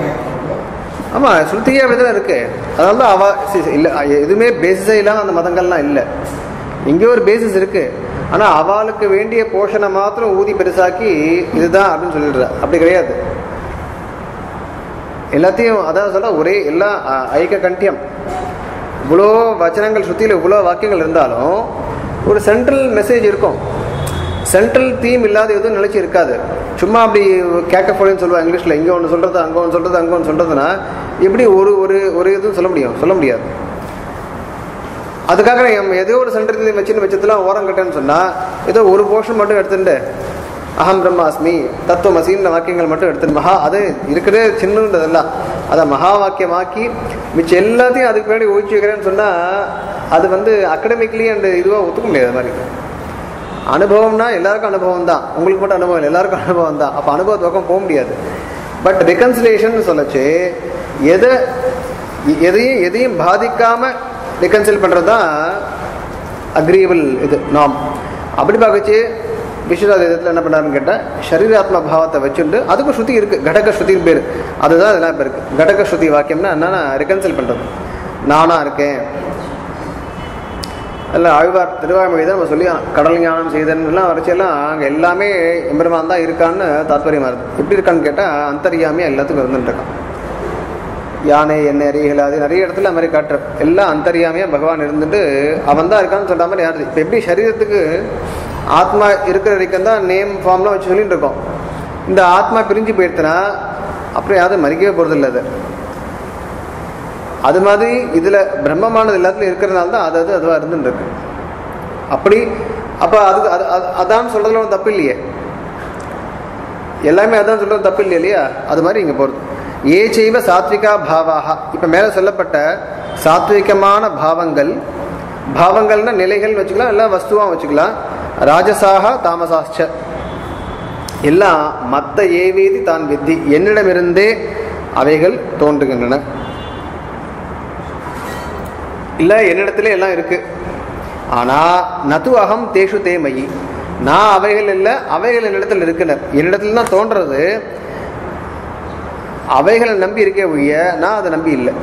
ஆமா ஸ்ருதியே விதம் இருக்கு அதனால தான் அவ சி- சி- இல்ல எதுவுமே பேசிஸே இல்லாம அந்த மதங்கள்லாம் இல்லை இங்கே ஒரு பேசிஸ் இருக்கு ஆனா அவளுக்கு வேண்டிய போஷணை மாத்திரம் ஊதி பெருசாக்கி இதுதான் அப்படின்னு சொல்லிடுற அப்படி கிடையாது எல்லாத்தையும் அதான் சொல்ல ஒரே எல்லா அ- ஐக்க கண்டியம் இவ்வளோ வச்சனங்கள் சுத்தியில இவ்வளோ வாக்கியங்கள் இருந்தாலும் ஒரு சென்ட்ரல் மெசேஜ் இருக்கும் சென்ட்ரல் தீம் இல்லாத எதுவும் நிலைச்சு இருக்காது சும்மா அப்படி கேட்க போலேன்னு சொல்லுவாங்க இங்கிலீஷில் இங்கே ஒன்று சொல்கிறது அங்கே ஒன்று சொல்கிறது அங்கே ஒன்று சொல்கிறதுனா எப்படி ஒரு ஒரு ஒரு இதுவும் சொல்ல முடியும் சொல்ல முடியாது அதுக்காக நம்ம ஏதோ ஒரு சென்டர் வச்சுன்னு வச்சதுலாம் ஓரம் கட்டேன்னு சொன்னால் ஏதோ ஒரு போர்ஷன் மட்டும் எடுத்துட்டு அகம் பிரம்மாஸ்மி தத்துவமசின்னு வாக்கியங்கள் மட்டும் எடுத்துட்டு மகா அது இருக்கிறதே சின்னதெல்லாம் அதை மகா வாக்கியமாக்கி மிச்சம் எல்லாத்தையும் அதுக்கு பின்னாடி ஒழிச்சு வைக்கிறேன்னு சொன்னால் அது வந்து அகடமிக்லி அண்ட் இதுவாக ஒத்துக்க முடியாது அது மாதிரி அனுபவம்னா எல்லாருக்கும் அனுபவம் தான் உங்களுக்கு மட்டும் அனுபவம் இல்லை எல்லாருக்கும் அனுபவம் தான் அப்போ அனுபவ பக்கம் போக முடியாது பட் ரெக்கன்சிலேஷன் சொல்லச்சு எதை எதையும் எதையும் பாதிக்காம ரிகன்சில் பண்ணுறது தான் அக்ரியபிள் இது நாம் அப்படி பார்க்கச்சு விஸ்வநாத இதில் என்ன பண்ணாருன்னு கேட்டால் சரீராத்ம பாவத்தை வச்சுட்டு அதுக்கும் ஸ்ருதி இருக்கு கடக ஸ்ருதின்னு பேர் அதுதான் இதெல்லாம் இப்போ இருக்கு கடக ஸ்ருதி வாக்கியம்னா என்னன்னா ரிகன்சில் பண்ணுறது நானா இருக்கேன் இல்லை ஆழ்வார் திருவாய்மொழி தான் நம்ம சொல்லி கடல் ஞானம் செய்தன்லாம் வரைச்செல்லாம் அங்கே எல்லாமே எம்பெருமான் தான் இருக்கான்னு தாத்பரியமாக இருக்குது எப்படி இருக்கான்னு கேட்டால் அந்தரியாமே எல்லாத்துக்கும் இருந்துட்டு இருக்கான் யானை எண்ணெய் எரிகள் அது நிறைய இடத்துல அது மாதிரி காட்டுற எல்லாம் அந்தரியாமையாக பகவான் இருந்துட்டு அவன் தான் இருக்கான்னு சொல்கிற மாதிரி யாரு இப்போ எப்படி சரீரத்துக்கு ஆத்மா இருக்கிற வரைக்கும் தான் நேம் ஃபார்ம்லாம் வச்சு சொல்லிட்டு இருக்கோம் இந்த ஆத்மா பிரிஞ்சு போயிடுத்துனா அப்புறம் யாரும் மறிக்கவே போகிறது இல்லை அது அது மாதிரி இதில் பிரம்மமானது எல்லாத்துலையும் இருக்கிறதுனால தான் அது அது அதுவாக இருந்துட்டு இருக்கு அப்படி அப்போ அதுக்கு அது அது- அதான் சொல்கிறதுல ஒன்றும் தப்பு இல்லையே எல்லாமே அதான் சொல்கிறது தப்பு இல்லை இல்லையா அது மாதிரி இங்கே போகிறது ஏ செய்வ சாத்விகா பாவாக இப்போ மேலே சொல்லப்பட்ட சாத்விகமான பாவங்கள் பாவங்கள்னா நிலைகள் வச்சுக்கலாம் இல்லை வஸ்துவாக வச்சுக்கலாம் ராஜசாக தாமசாச்ச எல்லாம் மத்த ஏவேதி தான் வித்தி என்னிடமிருந்தே அவைகள் தோன்றுகின்றன இல்லை என்னிடத்துல எல்லாம் இருக்கு ஆனா நது அகம் தேஷு தேமயி நான் அவைகள் இல்லை அவைகள் என்னிடத்தில் இருக்கிற என்னிடத்துல தான் தோன்றது அவைகளை நம்பி இருக்கே ஒழிய நான் அதை நம்பி இல்லை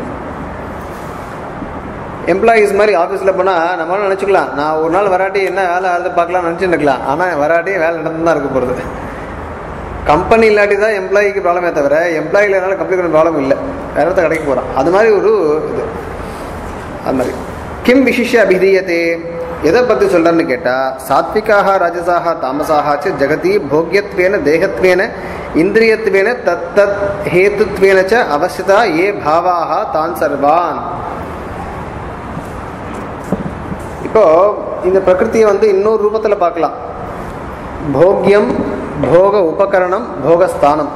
எம்ப்ளாயீஸ் மாதிரி ஆஃபீஸில் போனால் நம்மளால நினச்சிக்கலாம் நான் ஒரு நாள் வராட்டி என்ன வேலை அதை பார்க்கலாம் நினச்சிட்டு இருக்கலாம் ஆனால் வராட்டி வேலை நடந்து தான் இருக்க போகிறது கம்பெனி இல்லாட்டி தான் எம்ப்ளாயிக்கு ப்ராப்ளமே தவிர எம்ப்ளாயி இல்லைனால கம்பெனிக்கு ப்ராப்ளம் இல்லை வேற இடத்த கடைக்கு போகிறான் அது மாதிரி ஒரு இது அது மாதிரி கிம் விசிஷ்ய அபிதீயத்தே எதை பற்றி சொல்கிறேன்னு கேட்டால் சாத்விகாக ராஜசாக தாமசாக ச ஜகதி போக்கியத்வேன தேகத்வேன இந்திரியத்வேன தத் தத் ஹேத்துத்வேன ச அவசியதா ஏ பாவாக தான் சர்வான் இப்போ இந்த பிரகிருதியை வந்து இன்னொரு ரூபத்தில் பார்க்கலாம் போக்கியம் போக உபகரணம் போகஸ்தானம்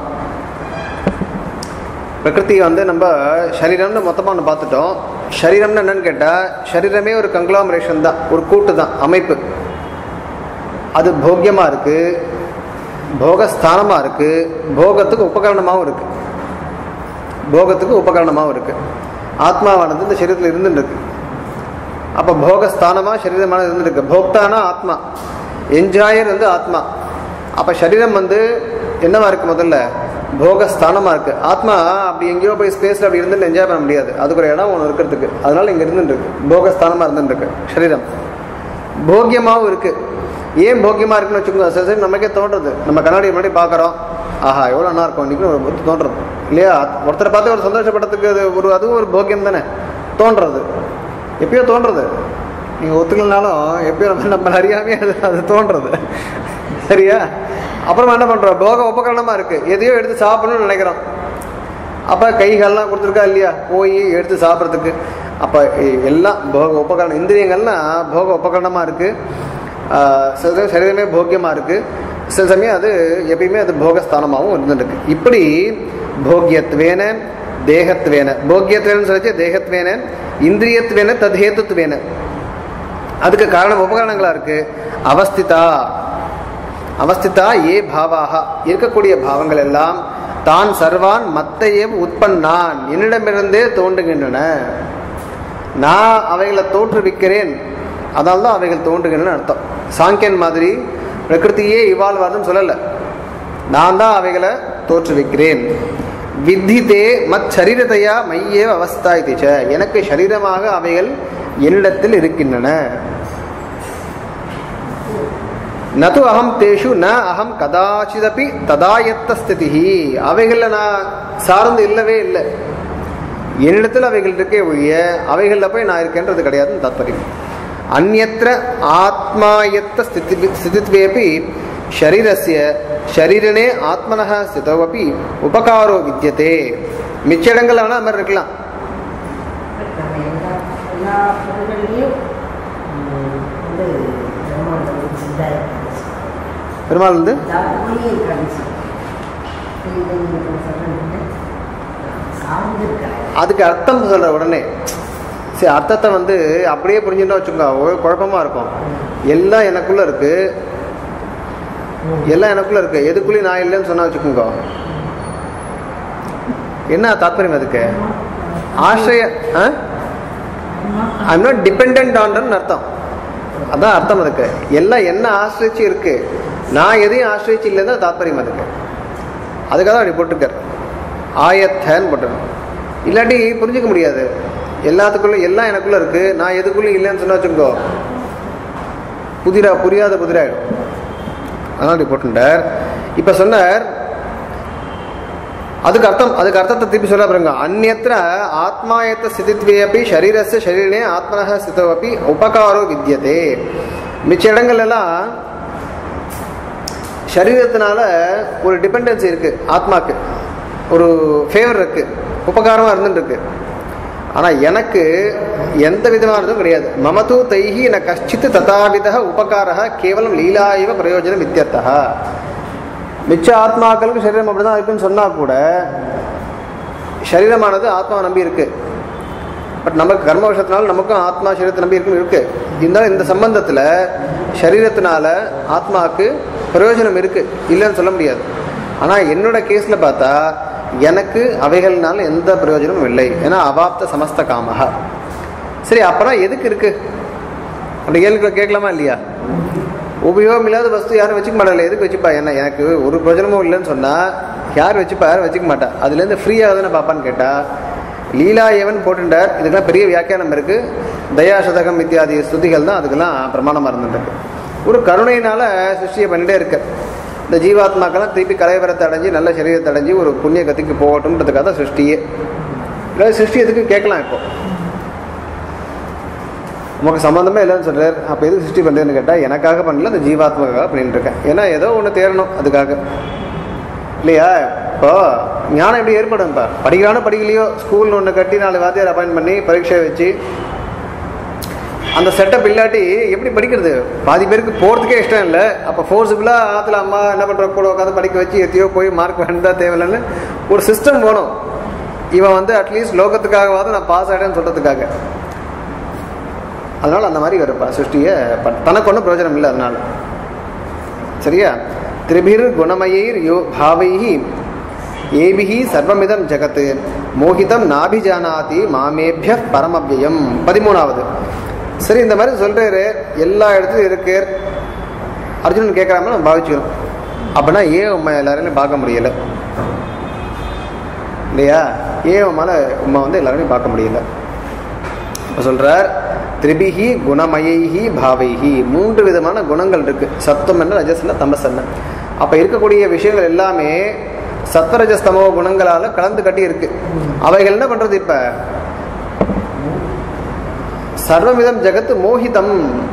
பிரகிருதி வந்து நம்ம சரீரம்னு மொத்தமாக ஒன்று பார்த்துட்டோம் சரீரம்னு என்னன்னு கேட்டால் சரீரமே ஒரு கங்க்ளாமரேஷன் தான் ஒரு கூட்டு தான் அமைப்பு அது போக்கியமாக இருக்குது போகஸ்தானமாக இருக்குது போகத்துக்கு உபகரணமாகவும் இருக்குது போகத்துக்கு உபகரணமாகவும் இருக்குது ஆத்மாவானது இந்த சரீரத்தில் இருந்துட்டு இருக்கு அப்போ போகஸ்தானமாக சரீரமான இருந்துருக்கு போக்தானா ஆத்மா என்ஜாயர் வந்து ஆத்மா அப்போ சரீரம் வந்து என்னவா இருக்கு முதல்ல போகஸ்தானமாக இருக்கு ஆத்மா அப்படி எங்கேயோ போய் ஸ்பேஸில் அப்படி இருந்து என்ஜாய் பண்ண முடியாது அதுக்கு ஒரு இடம் ஒன்று இருக்கிறதுக்கு அதனால இங்கே இருந்துருக்கு போகஸ்தானமாக இருந்துருக்கு சரீரம் போக்கியமாகவும் இருக்கு ஏன் போக்கியமாக இருக்குன்னு வச்சுக்கோங்க சில சரி நமக்கே தோன்றது நம்ம கண்ணாடி முன்னாடி பார்க்குறோம் ஆஹா எவ்வளோ நல்லா இருக்கும் இன்னைக்கு ஒரு புத்தி தோன்றது இல்லையா ஒருத்தரை பார்த்து ஒரு சந்தோஷப்படத்துக்கு அது ஒரு அதுவும் ஒரு போக்கியம் தானே தோன்றது எப்பயோ தோன்றது நீங்கள் ஒத்துக்கலனாலும் எப்பயோ நம்ம நம்ம அறியாமே அது அது தோன்றது சரியா அப்புறமா என்ன பண்ணுறோம் போக உபகரணமாக இருக்குது எதையோ எடுத்து சாப்பிடணும்னு நினைக்கிறோம் அப்போ கைகள்லாம் கொடுத்துருக்கா இல்லையா போய் எடுத்து சாப்பிட்றதுக்கு அப்போ எல்லாம் போக உபகரணம் இந்திரியங்கள்லாம் போக உபகரணமாக இருக்குது சில சமயம் சரீரமே போக்கியமாக இருக்குது சில சமயம் அது எப்பயுமே அது போகஸ்தானமாகவும் இருந்துருக்கு இப்படி போக்கியத்வேன தேகத்வேன போக்கியத்வேன சொல்லிச்சு தேகத்வேன இந்திரியத்வேன தத்ஹேத்துத்வேன அதுக்கு காரணம் உபகரணங்களா இருக்கு அவஸ்திதா அவஸ்திதா ஏ பாவாக இருக்கக்கூடிய பாவங்கள் எல்லாம் தான் சர்வான் மத்தையே உட்பண்ணான் என்னிடமிருந்தே தோன்றுகின்றன நான் அவைகளை தோற்றுவிக்கிறேன் அதனால தான் அவைகள் தோன்றுகின்றன அர்த்தம் சாங்கியன் மாதிரி பிரகிருதியே இவால்வ் ஆகுதுன்னு சொல்லலை நான் தான் அவைகளை தோற்றுவிக்கிறேன் வித்திதே மத் சரீரத்தையா மையேவ அவஸ்தா இதுச்ச எனக்கு சரீரமாக அவைகள் என்னிடத்தில் இருக்கின்றன நது அகம் தேஷு ந அகம் கதாச்சிதபி ததாயத்த ஸ்திதி அவைகளில் நான் சார்ந்து இல்லவே இல்லை என்னிடத்தில் அவைகள் இருக்கே ஒழிய அவைகளில் போய் நான் இருக்கேன்றது கிடையாதுன்னு தாத்பரியம் அந்நத்திர ஆத்மாயத்த ஸ்திதி ஸ்திதித்வேபி ஷரீரஸ்ய ஷரீரனே ஆத்மனः ஸ்திதோவப்பி உபகாரோ வித்தியதே மிச்ச இடங்கள்ல வேணா அது மாதிரி இருக்கலாம் நம்ம எல்லா எல்லா பொருள்கள்லையும் வந்து பிரம்மாண்டம் வந்து சித்தாய் பெருமாள் வந்து அதாவது இருக்காங்க சார்ந்து இருக்காங்க அதுக்கு அர்த்தம் சொல்ற உடனே சரி அர்த்தத்தை வந்து அப்படியே புரிஞ்சுட்டா வச்சுக்கோங்க ஒரே குழப்பமா இருக்கும் எல்லாம் எனக்குள்ள இருக்கு எல்லாம் எனக்குள்ள இருக்கு எதுக்குள்ளேயும் நான் இல்லைன்னு சொன்னா வச்சுக்கோங்க என்ன தாத்பரியம் அதுக்கு ஆசிரிய ஆ? ஐம் நாட் டிபெண்ட் ஆன் அர்த்தம் அதான் அர்த்தம் அதுக்கு எல்லாம் என்ன ஆசிரிச்சு இருக்கு நான் எதையும் ஆசிரிச்சு இல்லைன்னு தாத்பரியம் அதுக்கு அதுக்காக தான் அப்படி போட்டிருக்கார் ஆயத்தன்னு போட்டிருக்கோம் இல்லாட்டி புரிஞ்சுக்க முடியாது எல்லாத்துக்குள்ள எல்லாம் எனக்குள்ள இருக்கு நான் எதுக்குள்ளே இல்லைன்னு சொன்னா வச்சுக்கோ புதிரா புரியாத புதிராயிடும் அதனால் இப்படி போட்டுட்டார் இப்போ சொன்னார் அதுக்கு அர்த்தம் அதுக்கு அர்த்தத்தை திருப்பி சொல்ல பாருங்க அந்நத்திர ஆத்மாயத்த ஸ்திதித்வே அப்படி சரீரஸ்ய சரீரனே ஆத்மனக ஸ்திதவப்பி உபகாரோ வித்தியதே மிச்ச இடங்கள் எல்லாம் சரீரத்தினால ஒரு டிபெண்டன்சி இருக்கு ஆத்மாக்கு ஒரு ஃபேவர் இருக்கு உபகாரமா இருந்துட்டு இருக்கு ஆனா எனக்கு எந்த விதமானதும் கிடையாது மமது தைஹி ந கஷ்டித் ததாவித உபகாரः கேவலம் லீலா இவ பிரயோஜனம் இத்தியர்த்தः மிச்ச ஆத்மாக்களுக்கு சரீரம் அப்படிதான் இருக்குன்னு சொன்னா கூட சரீரமானது ஆத்மாவை நம்பி இருக்கு பட் நமக்கு கர்ம விஷயத்தினால நமக்கும் ஆத்மா சரீரத்தை நம்பி இருக்குன்னு இருக்கு இருந்தாலும் இந்த சம்பந்தத்துல சரீரத்தினால ஆத்மாவுக்கு பிரயோஜனம் இருக்கு இல்லைன்னு சொல்ல முடியாது ஆனா என்னோட கேஸ்ல பார்த்தா எனக்கு அவைகள்னால எந்த பிரயோஜனமும் இல்லை ஏன்னா அவாப்த சமஸ்த காமஹா சரி அப்புறம் எதுக்கு இருக்கு அப்படி கேள்வி கேட்கலாமா இல்லையா உபயோகம் இல்லாத வஸ்து யாரும் வச்சுக்க மாட்டாங்க எதுக்கு வச்சுப்பா என்ன எனக்கு ஒரு பிரயோஜனமும் இல்லைன்னு சொன்னா யார் வச்சுப்பா யாரும் வச்சுக்க மாட்டா அதுலேருந்து ஃப்ரீயாக தானே பாப்பான்னு கேட்டா லீலா ஏவன் போட்டுட்டார் இதுக்கெல்லாம் பெரிய வியாக்கியானம் இருக்கு தயா சதகம் இத்தியாதி ஸ்துதிகள் தான் அதுக்கெல்லாம் பிரமாணமாக இருந்துட்டு ஒரு கருணையினால சிருஷ்டியை பண்ணிட்டே இருக்கு இந்த ஜீவாத்மாக்கெல்லாம் திருப்பி கலைவரத்தை அடைஞ்சு நல்ல சரீரத்தை அடைஞ்சு ஒரு புண்ணிய கத்திக்கு போகட்டும்ன்றதுக்காக தான் சிருஷ்டியே இல்லை சிருஷ்டி எதுக்கு கேட்கலாம் இப்போ நமக்கு சம்மந்தமே இல்லைன்னு சொல்றாரு அப்போ எதுக்கு சிருஷ்டி பண்ணுறேன்னு கேட்டால் எனக்காக பண்ணல அந்த ஜீவாத்மாக்காக பண்ணிட்டு இருக்கேன் ஏன்னா ஏதோ ஒன்று தேரணும் அதுக்காக இல்லையா இப்போ ஞானம் எப்படி ஏற்படும் இப்போ படிக்கிறானோ படிக்கலையோ ஸ்கூல்னு ஒன்று கட்டி நாலு வாத்தியார் அப்பாயின்ட் பண்ணி பரீட்சை வச்சு அந்த செட்டப் இல்லாட்டி எப்படி படிக்கிறது பாதி பேருக்கு போகிறதுக்கே இஷ்டம் இல்லை அப்போ ஃபோர்ஸுபுளாக ஆற்றுல அம்மா என்ன பண்ணுற கூட உட்காந்து படிக்க வச்சு எத்தையோ போய் மார்க் வேண்டா தேவையில்லைன்னு ஒரு சிஸ்டம் வேணும் இவன் வந்து அட்லீஸ்ட் லோகத்துக்காகவாவது நான் பாஸ் ஆகிட்டேன்னு சொல்கிறதுக்காக அதனால் அந்த மாதிரி வருப்பா சிருஷ்டியை ப- தனக்கு ஒன்றும் பிரயோஜனம் இல்லை அதனால சரியா திரிபிர் குணமயைர் யோ பாவைஹி ஏபிஹி சர்வமிதம் ஜகத் மோகிதம் நாபிஜானாதி மாமேபிய பரமவ்யயம் பதிமூணாவது சரி இந்த மாதிரி சொல்றாரு எல்லா இடத்துலையும் இருக்கு அர்ஜுனன் கேட்கறாம நம்ம பாவிச்சுக்கணும் அப்படின்னா ஏன் உண்மை எல்லாரையும் பார்க்க முடியல இல்லையா ஏன் உம்மால உண்மை வந்து எல்லாரையும் பார்க்க முடியல இப்ப சொல்றார் திரிபிஹி குணமயைஹி பாவைஹி மூன்று விதமான குணங்கள் இருக்கு சத்துவம் என்ன ரஜஸ் என்ன தமஸ் என்ன அப்ப இருக்கக்கூடிய விஷயங்கள் எல்லாமே சத்வரஜஸ்தமோ குணங்களால கலந்து கட்டி இருக்கு அவைகள் என்ன பண்றது இப்ப சர்வவிதம் ஜெகத் மோகிதம்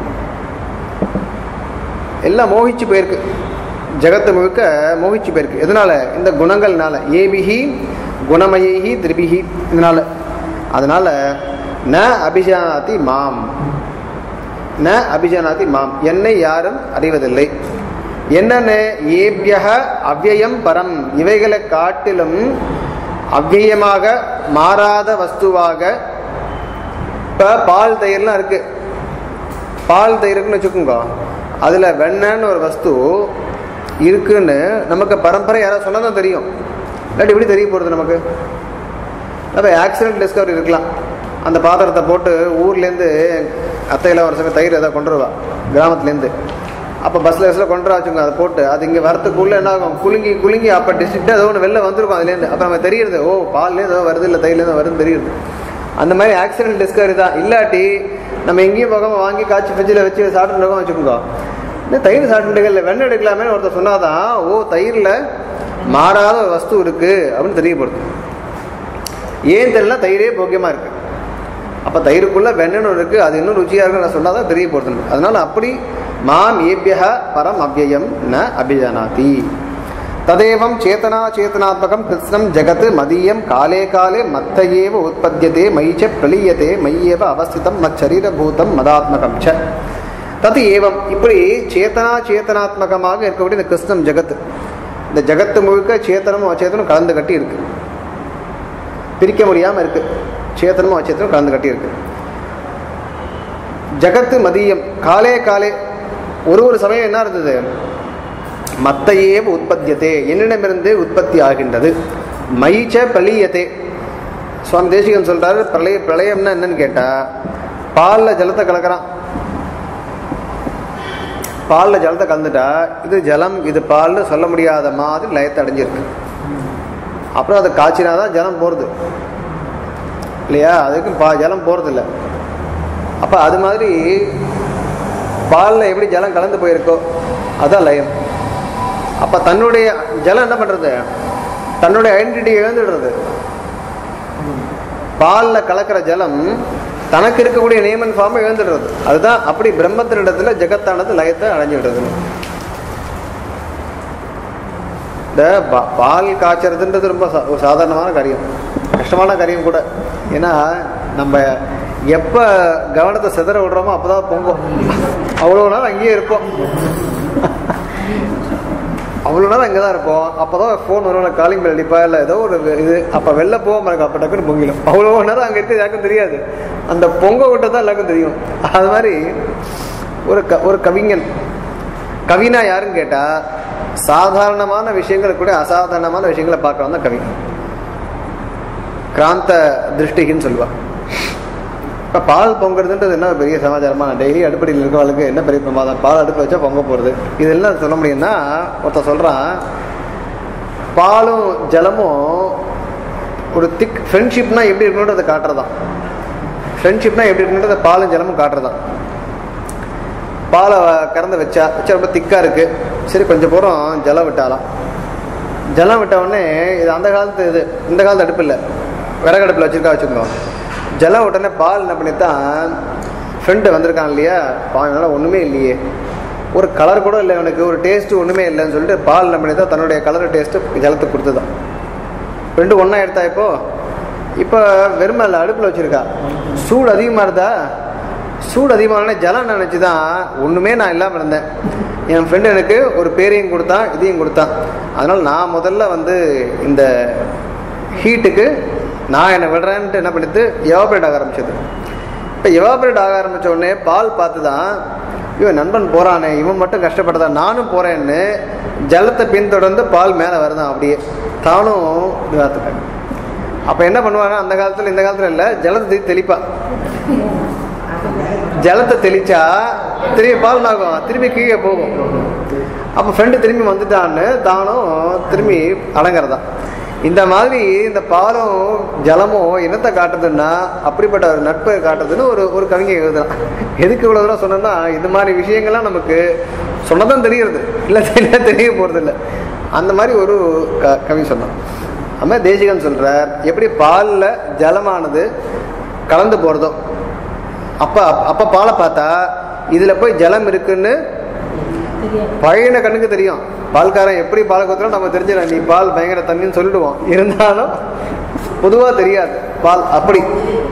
எல்லாம் மோகிச்சு போயிருக்கு ஜெகத்து முழுக்க மோகிச்சு போயிருக்கு எதனால இந்த குணங்கள்னால ஏபிஹி குணமயைஹி திரிபிஹி இதனால அதனால ந அபிஜானாதி மாம் ந அபிஜானாதி மாம் என்னை யாரும் அறிவதில்லை என்னென்ன ஏபியக அவ்யயம் பரம் இவைகளை காட்டிலும் அவ்யயமாக மாறாத வஸ்துவாக இப்போ பால் தயிர்லாம் இருக்கு பால் தயிருக்குன்னு வச்சுக்கோங்க அதில் வெண்ணன்னு ஒரு வஸ்து இருக்குன்னு நமக்கு பரம்பரை யாராவது சொன்னால் தான் தெரியும் இல்லாட்டி எப்படி தெரிய போகிறது நமக்கு அப்போ ஆக்சிடென்ட் டிஸ்கவரி இருக்கலாம் அந்த பாத்திரத்தை போட்டு ஊர்லேருந்து அத்தையெல்லாம் ஒரு சமயம் தயிர் ஏதாவது கொண்டு வருவா கிராமத்துலேருந்து அப்போ பஸ்ஸில் பஸ்ஸில் கொண்டு வர வச்சுங்க அதை போட்டு அது இங்கே வரத்துக்குள்ளே என்ன ஆகும் குலுங்கி குலுங்கி அப்போ டிஸ்ட்ரிக்டாக ஏதோ ஒன்று வெளில வந்திருக்கும் அதுலேருந்து அப்போ நம்ம தெரியுது ஓ பால்லேருந்து ஏதோ வருது இல்லை தயிர்லேருந்து வருதுன்னு தெரியுது அந்த மாதிரி ஆக்சிடென்ட் டிஸ்கவரி தான் இல்லாட்டி நம்ம எங்கேயும் போகாம வாங்கி காய்ச்சி ஃப்ரிட்ஜில் வச்சு சாப்பிட்டு இருக்கோம் வச்சுக்கோங்க இந்த தயிர் சாப்பிட்டுகள் இல்லை வெண்ணெய் எடுக்கலாமே ஒருத்தர் சொன்னாதான் ஓ தயிரில் மாறாத ஒரு வஸ்து இருக்கு அப்படின்னு தெரியப்படுது ஏன் தெரியல தயிரே போக்கியமாக இருக்கு அப்போ தயிருக்குள்ள வெண்ணெய் இருக்கு அது இன்னும் ருச்சியாக இருக்குன்னு நான் சொன்னால் தான் தெரிய போகிறது அதனால அப்படி மாம் ஏபிய பரம் அவ்யயம் ந அபிஜானாதி ததேவம் சேத்தனா சேத்தனாத்மகம் கிருஷ்ணம் ஜெகத் மதியம் காலே காலே மத்த ஏவ உற்பத்தியதே மயிச்ச பிரளீயதே மையேவ அவஸ்திதம் மச்சரீரபூதம் மதாத்மகம் ச தது ஏவம் இப்படி சேத்தனா சேத்தனாத்மகமாக இருக்கக்கூடிய இந்த கிருஷ்ணம் ஜெகத் இந்த ஜெகத்து முழுக்க சேத்தனமும் அச்சேத்தனும் கலந்து கட்டி இருக்கு பிரிக்க முடியாம இருக்கு சேத்தனமும் அச்சேத்தனும் கலந்து கட்டி இருக்கு ஜகத்து மதியம் காலே காலே ஒரு ஒரு சமயம் என்ன இருந்தது மத்தையே உற்பத்தியதே என்னிடமிருந்து உற்பத்தி ஆகின்றது மைச்ச பிரளீயத்தே சுவாமி தேசிகன் சொல்றாரு பிரளய பிரளயம்னா என்னன்னு கேட்டா பாலில் ஜலத்தை கலக்கிறான் பாலில் ஜலத்தை கலந்துட்டா இது ஜலம் இது பால்னு சொல்ல முடியாத மாதிரி லயத்தை அடைஞ்சிருக்கு அப்புறம் அதை காய்ச்சினா தான் ஜலம் போகிறது இல்லையா அதுக்கு பா ஜலம் போகிறதில்ல அப்போ அது மாதிரி பாலில் எப்படி ஜலம் கலந்து போயிருக்கோ அதான் லயம் அப்போ தன்னுடைய ஜலம் என்ன பண்ணுறது தன்னுடைய ஐடென்டிட்டி இழந்துடுறது பாலில் கலக்கிற ஜலம் தனக்கு இருக்கக்கூடிய நேமன் ஃபார்மை இழந்துடுறது அதுதான் அப்படி பிரம்மத்தினிடத்துல ஜெகத்தானது லயத்தை அடைஞ்சிடுறது இந்த பா- பால் காய்ச்சறதுன்றது ரொம்ப சா- ஒரு சாதாரணமான காரியம் கஷ்டமான காரியம் கூட ஏன்னா நம்ம எப்போ கவனத்தை சிதற விடுறோமோ அப்பதான் பொங்கும் அவ்வளோ நாள் அங்கேயே இருப்போம் அவ்வளோ நேரம் அங்கே தான் இருப்போம் அப்போ தான் ஃபோன் வரும் காலிங் பெல் அடிப்பா இல்லை ஏதோ ஒரு இது அப்போ வெளில போகாம இருக்கு அப்போ டக்குன்னு பொங்கிடும் அவ்வளோ நேரம் அங்கே இருக்க யாருக்கும் தெரியாது அந்த பொங்க விட்ட தான் எல்லாருக்கும் தெரியும் அது மாதிரி ஒரு க ஒரு கவிஞன் கவினா யாருன்னு கேட்டால் சாதாரணமான விஷயங்களை கூட அசாதாரணமான விஷயங்களை பார்க்கறவன் தான் கவி கிராந்த திருஷ்டிகின்னு சொல்லுவாள் இப்போ பால் பொங்குறதுன்றது என்ன பெரிய சமாச்சாரமா டெய்லி அடுப்படியில் இருக்கவளுக்கு என்ன பெரிய பிரமாதம் பால் அடுப்பு வச்சா பொங்க போகிறது இதெல்லாம் சொல்ல முடியும்னா ஒருத்தன் சொல்கிறான் பாலும் ஜலமும் ஒரு திக் ஃப்ரெண்ட்ஷிப்னா எப்படி இருக்கணுன்றதை காட்டுறதான் ஃப்ரெண்ட்ஷிப்னா எப்படி இருக்கணுன்றத பாலும் ஜலமும் காட்டுறதான் பாலை கறந்து வச்சா வச்சா ரொம்ப திக்காக இருக்குது சரி கொஞ்சம் பூரம் ஜலம் விட்டாலாம் ஜலம் விட்ட உடனே இது அந்த காலத்து இது இந்த காலத்து அடுப்பு இல்லை விறகு அடுப்பில் வச்சுருக்கா வச்சுருந்தோம் ஜலம் உடனே பால் என்ன பண்ணித்தான் ஃப்ரெண்டு வந்திருக்கான் இல்லையா பால் ஒன்றுமே இல்லையே ஒரு கலர் கூட இல்லை அவனுக்கு ஒரு டேஸ்ட்டு ஒன்றுமே இல்லைன்னு சொல்லிட்டு பால் என்ன பண்ணித்தான் தன்னுடைய கலர் டேஸ்ட்டு ஜலத்துக்கு கொடுத்துதான் ரெண்டு ஒன்றா எடுத்தா இப்போ இப்போ வெறுமை இல்லை அடுப்பில் வச்சுருக்கா சூடு அதிகமாக இருந்தா சூடு அதிகமான ஜலம் நினச்சி தான் ஒன்றுமே நான் இல்லாமல் இருந்தேன் என் ஃப்ரெண்டு எனக்கு ஒரு பேரையும் கொடுத்தான் இதையும் கொடுத்தான் அதனால் நான் முதல்ல வந்து இந்த ஹீட்டுக்கு நான் என்னை விடுறேன்ட்டு என்ன பண்ணிட்டு எவாபரேட் ஆக ஆரம்பிச்சது இப்போ எவாபரேட் ஆக ஆரம்பிச்ச உடனே பால் பார்த்து தான் இவன் நண்பன் போகிறானே இவன் மட்டும் கஷ்டப்பட்டதா நானும் போகிறேன்னு ஜலத்தை பின்தொடர்ந்து பால் மேலே வருதான் அப்படியே தானும் இதாத்துட்டாங்க அப்போ என்ன பண்ணுவாங்க அந்த காலத்தில் இந்த காலத்தில் இல்லை ஜலத்தை தெளிப்பா ஜலத்தை தெளிச்சா திரும்பி பால் ஆகும் திரும்பி கீழே போகும் அப்போ ஃப்ரெண்டு திரும்பி வந்துட்டான்னு தானும் திரும்பி அடங்குறதா இந்த மாதிரி இந்த பாலும் ஜலமும் என்னத்தை காட்டுதுன்னா அப்படிப்பட்ட ஒரு நட்பை காட்டுதுன்னு ஒரு ஒரு கவிஞை எழுதுறான் எதுக்கு இவ்வளோ தூரம் சொன்னோம்னா இந்த மாதிரி விஷயங்கள்லாம் நமக்கு சொன்னதான் தெரியுறது இல்லை தெரிய தெரிய போகிறதில்ல அந்த மாதிரி ஒரு க கவி சொன்னான் அம்மா தேசிகன் சொல்கிறார் எப்படி பாலில் ஜலமானது கலந்து போகிறதோ அப்போ அப்போ பாலை பார்த்தா இதில் போய் ஜலம் இருக்குன்னு பழையன கண்ணுக்கு தெரியும் பால்காரன் எப்படி பால் கொடுத்தாலும் நம்ம தெரிஞ்சிடலாம் நீ பால் பயங்கர தண்ணின்னு சொல்லிடுவோம் இருந்தாலும் பொதுவாக தெரியாது பால் அப்படி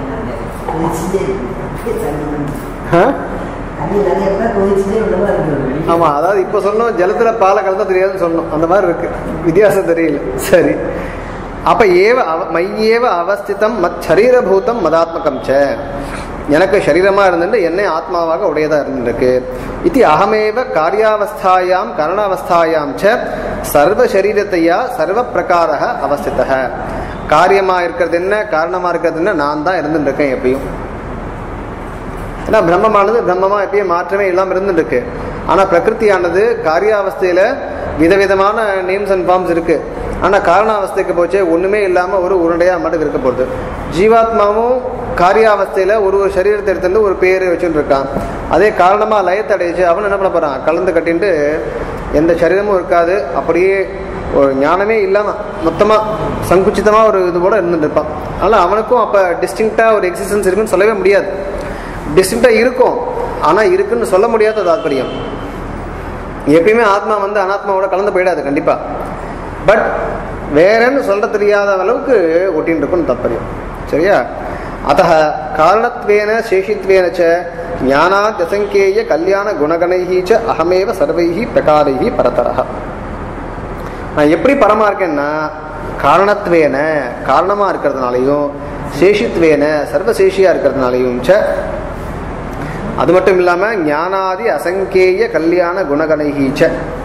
ஆ? தண்ணி நிறைய பேர் கொதிச்சுட்டே உள்ளவா இருக்கு ஆமாம் அதாவது இப்போ சொன்னோம் ஜலத்தில் பாலை கலந்தா தெரியாதுன்னு சொன்னோம் அந்த மாதிரி இருக்கு வித்தியாசம் தெரியல சரி அப்ப ஏவ அவ மையேவ அவஸ்திதம் மத் சரீரபூதம் மதாத்மகம் ச எனக்கு சரீரமா இருந்துட்டு என்னை ஆத்மாவாக உடையதா இருந்திருக்கு இது அகமேவ காரியாவஸ்தாயாம் கரணாவஸ்தாயாம் ச சர்வ சரீரத்தையா சர்வ பிரகாரக அவஸ்தித காரியமா இருக்கிறது என்ன காரணமா இருக்கிறது என்ன நான் தான் இருந்துட்டு இருக்கேன் எப்பயும் ஏன்னா பிரம்மமானது பிரம்மமா எப்பயும் மாற்றமே இல்லாமல் இருந்துட்டு இருக்கு ஆனா பிரகிருதியானது காரியாவஸ்தையில விதவிதமான நேம்ஸ் அண்ட் ஃபார்ம்ஸ் இருக்கு ஆனா காரணாவஸ்தைக்கு போச்சே ஒண்ணுமே இல்லாம ஒரு உருண்டையா மட்டும் இருக்க போகுது ஜீவாத்மாவும் காரியாவஸ்தையில ஒரு ஒரு சரீரத்தை எடுத்துட்டு ஒரு பேர் வச்சுட்டு இருக்கான் அதே காரணமா லயத்தை அடைச்சு அவன் என்ன பண்ண போறான் கலந்து கட்டிட்டு எந்த சரீரமும் இருக்காது அப்படியே ஒரு ஞானமே இல்லாம மொத்தமா சங்குச்சிதமா ஒரு இது கூட இருந்துட்டு இருப்பான் அதனால அவனுக்கும் அப்ப டிஸ்டிங்டா ஒரு எக்ஸிஸ்டன்ஸ் இருக்குன்னு சொல்லவே முடியாது டிஸ்டிங்டாக இருக்கும் ஆனால் இருக்குன்னு சொல்ல முடியாத தாத்பரியம் எப்பயுமே ஆத்மா வந்து அனாத்மாவோட கலந்து போயிடாது கண்டிப்பாக பட் வேறன்னு சொல்ல தெரியாத அளவுக்கு ஒட்டின்னு இருக்கும்னு தாத்பரியம் சரியா அத்த காரணத்வேன சேஷித்வேன ச ஞானாத் அசங்கேய கல்யாண குணகணைஹி ச அகமேவ சர்வைஹி பிரகாரைஹி பரதரஹ நான் எப்படி பரமா இருக்கேன்னா காரணத்வேன காரணமா இருக்கிறதுனாலையும் சேஷித்வேன சர்வசேஷியா இருக்கிறதுனாலையும் ச அது மட்டும் இல்லாம ஞானாதி அசங்கேய கல்யாண குணகணைஹீச்ச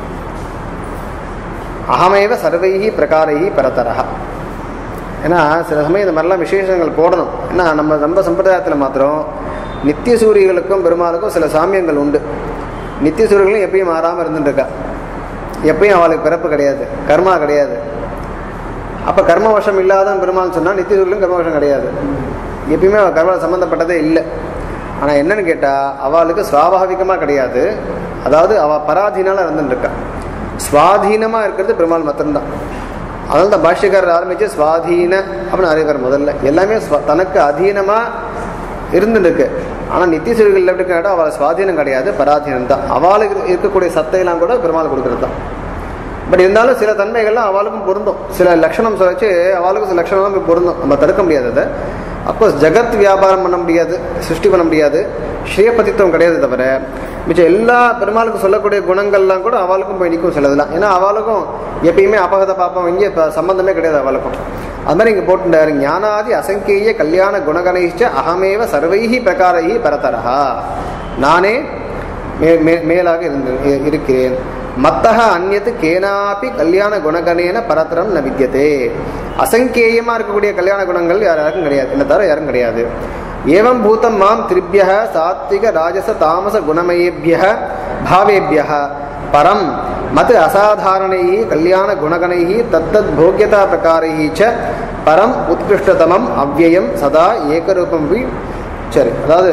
அகமேவ சர்வைஹி பிரகாரைஹி பரதரஹ ஏன்னா சில சமயம் இந்த மாதிரிலாம் விசேஷங்கள் போடணும் ஏன்னா நம்ம நம்ம சம்பிரதாயத்தில் மாத்திரம் நித்திய சூரியர்களுக்கும் பெருமாளுக்கும் சில சாமியங்கள் உண்டு நித்திய சூரியர்களும் எப்பயும் மாறாமல் இருந்துட்டு இருக்கா எப்பயும் அவளுக்கு பிறப்பு கிடையாது கர்மா கிடையாது அப்போ கர்ம வசம் இல்லாத பெருமாள் சொன்னால் நித்திய சூரியலும் கர்ம வசம் கிடையாது எப்பயுமே அவள் கர்ம சம்மந்தப்பட்டதே இல்லை ஆனால் என்னன்னு கேட்டால் அவளுக்கு சுவாபாவிகமாக கிடையாது அதாவது அவள் பராதீனால இருந்துட்டு இருக்கா சுவாதீனமாக இருக்கிறது பெருமாள் மாத்திரம்தான் அதனால தான் பாஷ்யக்காரர் ஆரம்பிச்சு சுவாதீன அப்படின்னு அறிவார் முதல்ல எல்லாமே ஸ்வ- தனக்கு அதீனமாக இருந்துட்டு இருக்கு ஆனால் நித்திய சூரியர்கள் எப்படி கேட்டால் அவள் சுவாதீனம் கிடையாது பராதீனம் தான் அவளுக்கு இருக்கக்கூடிய சத்தையெல்லாம் கூட பெருமாள் கொடுக்கறது தான் பட் இருந்தாலும் சில தன்மைகள்லாம் அவளுக்கும் பொருந்தும் சில லட்சணம் சொல்லிச்சு அவளுக்கும் சில லட்சணம்லாம் போய் பொருந்தும் நம்ம தடுக்க முடியாது அதை அப்கோர்ஸ் ஜகத் வியாபாரம் பண்ண முடியாது சிருஷ்டி பண்ண முடியாது ஸ்ரீயபதித்துவம் கிடையாது தவிர மிச்சம் எல்லா பெருமாளுக்கும் சொல்லக்கூடிய குணங்கள்லாம் கூட அவளுக்கும் போய் நிற்கும் சிலதெல்லாம் ஏன்னா அவளுக்கும் எப்பயுமே அபகத பாப்பம் இங்கே இப்ப சம்பந்தமே கிடையாது அவளுக்கும் அது மாதிரி இங்கே போட்டுட்டாரு ஞானாதி அசங்கேய கல்யாண குணகணைச்ச அகமேவ சர்வைஹி பிரகாரைஹி பரதரஹா நானே மே- மே- மேலாக இருந்து இ- இருக்கிறேன் மத்தக அந்நத்து கேனாப்பி கல்யாண குணகணேன பரதரம் ந வித்தியதே அசங்கேயமா இருக்கக்கூடிய கல்யாண குணங்கள் யார் யாருக்கும் கிடையாது என்ன தவிர யாரும் கிடையாது ஏவம் பூதம் மாம் திரிபிய சாத்விக ராஜச தாமச குணமயேபிய பாவேபிய பரம் மத் அசாதாரணை கல்யாண குணகணை தத்தத் போக்கியதா பிரகாரை ச பரம் உத்கிருஷ்டதமம் அவ்யயம் சதா ஏகரூபம் வி சரி அதாவது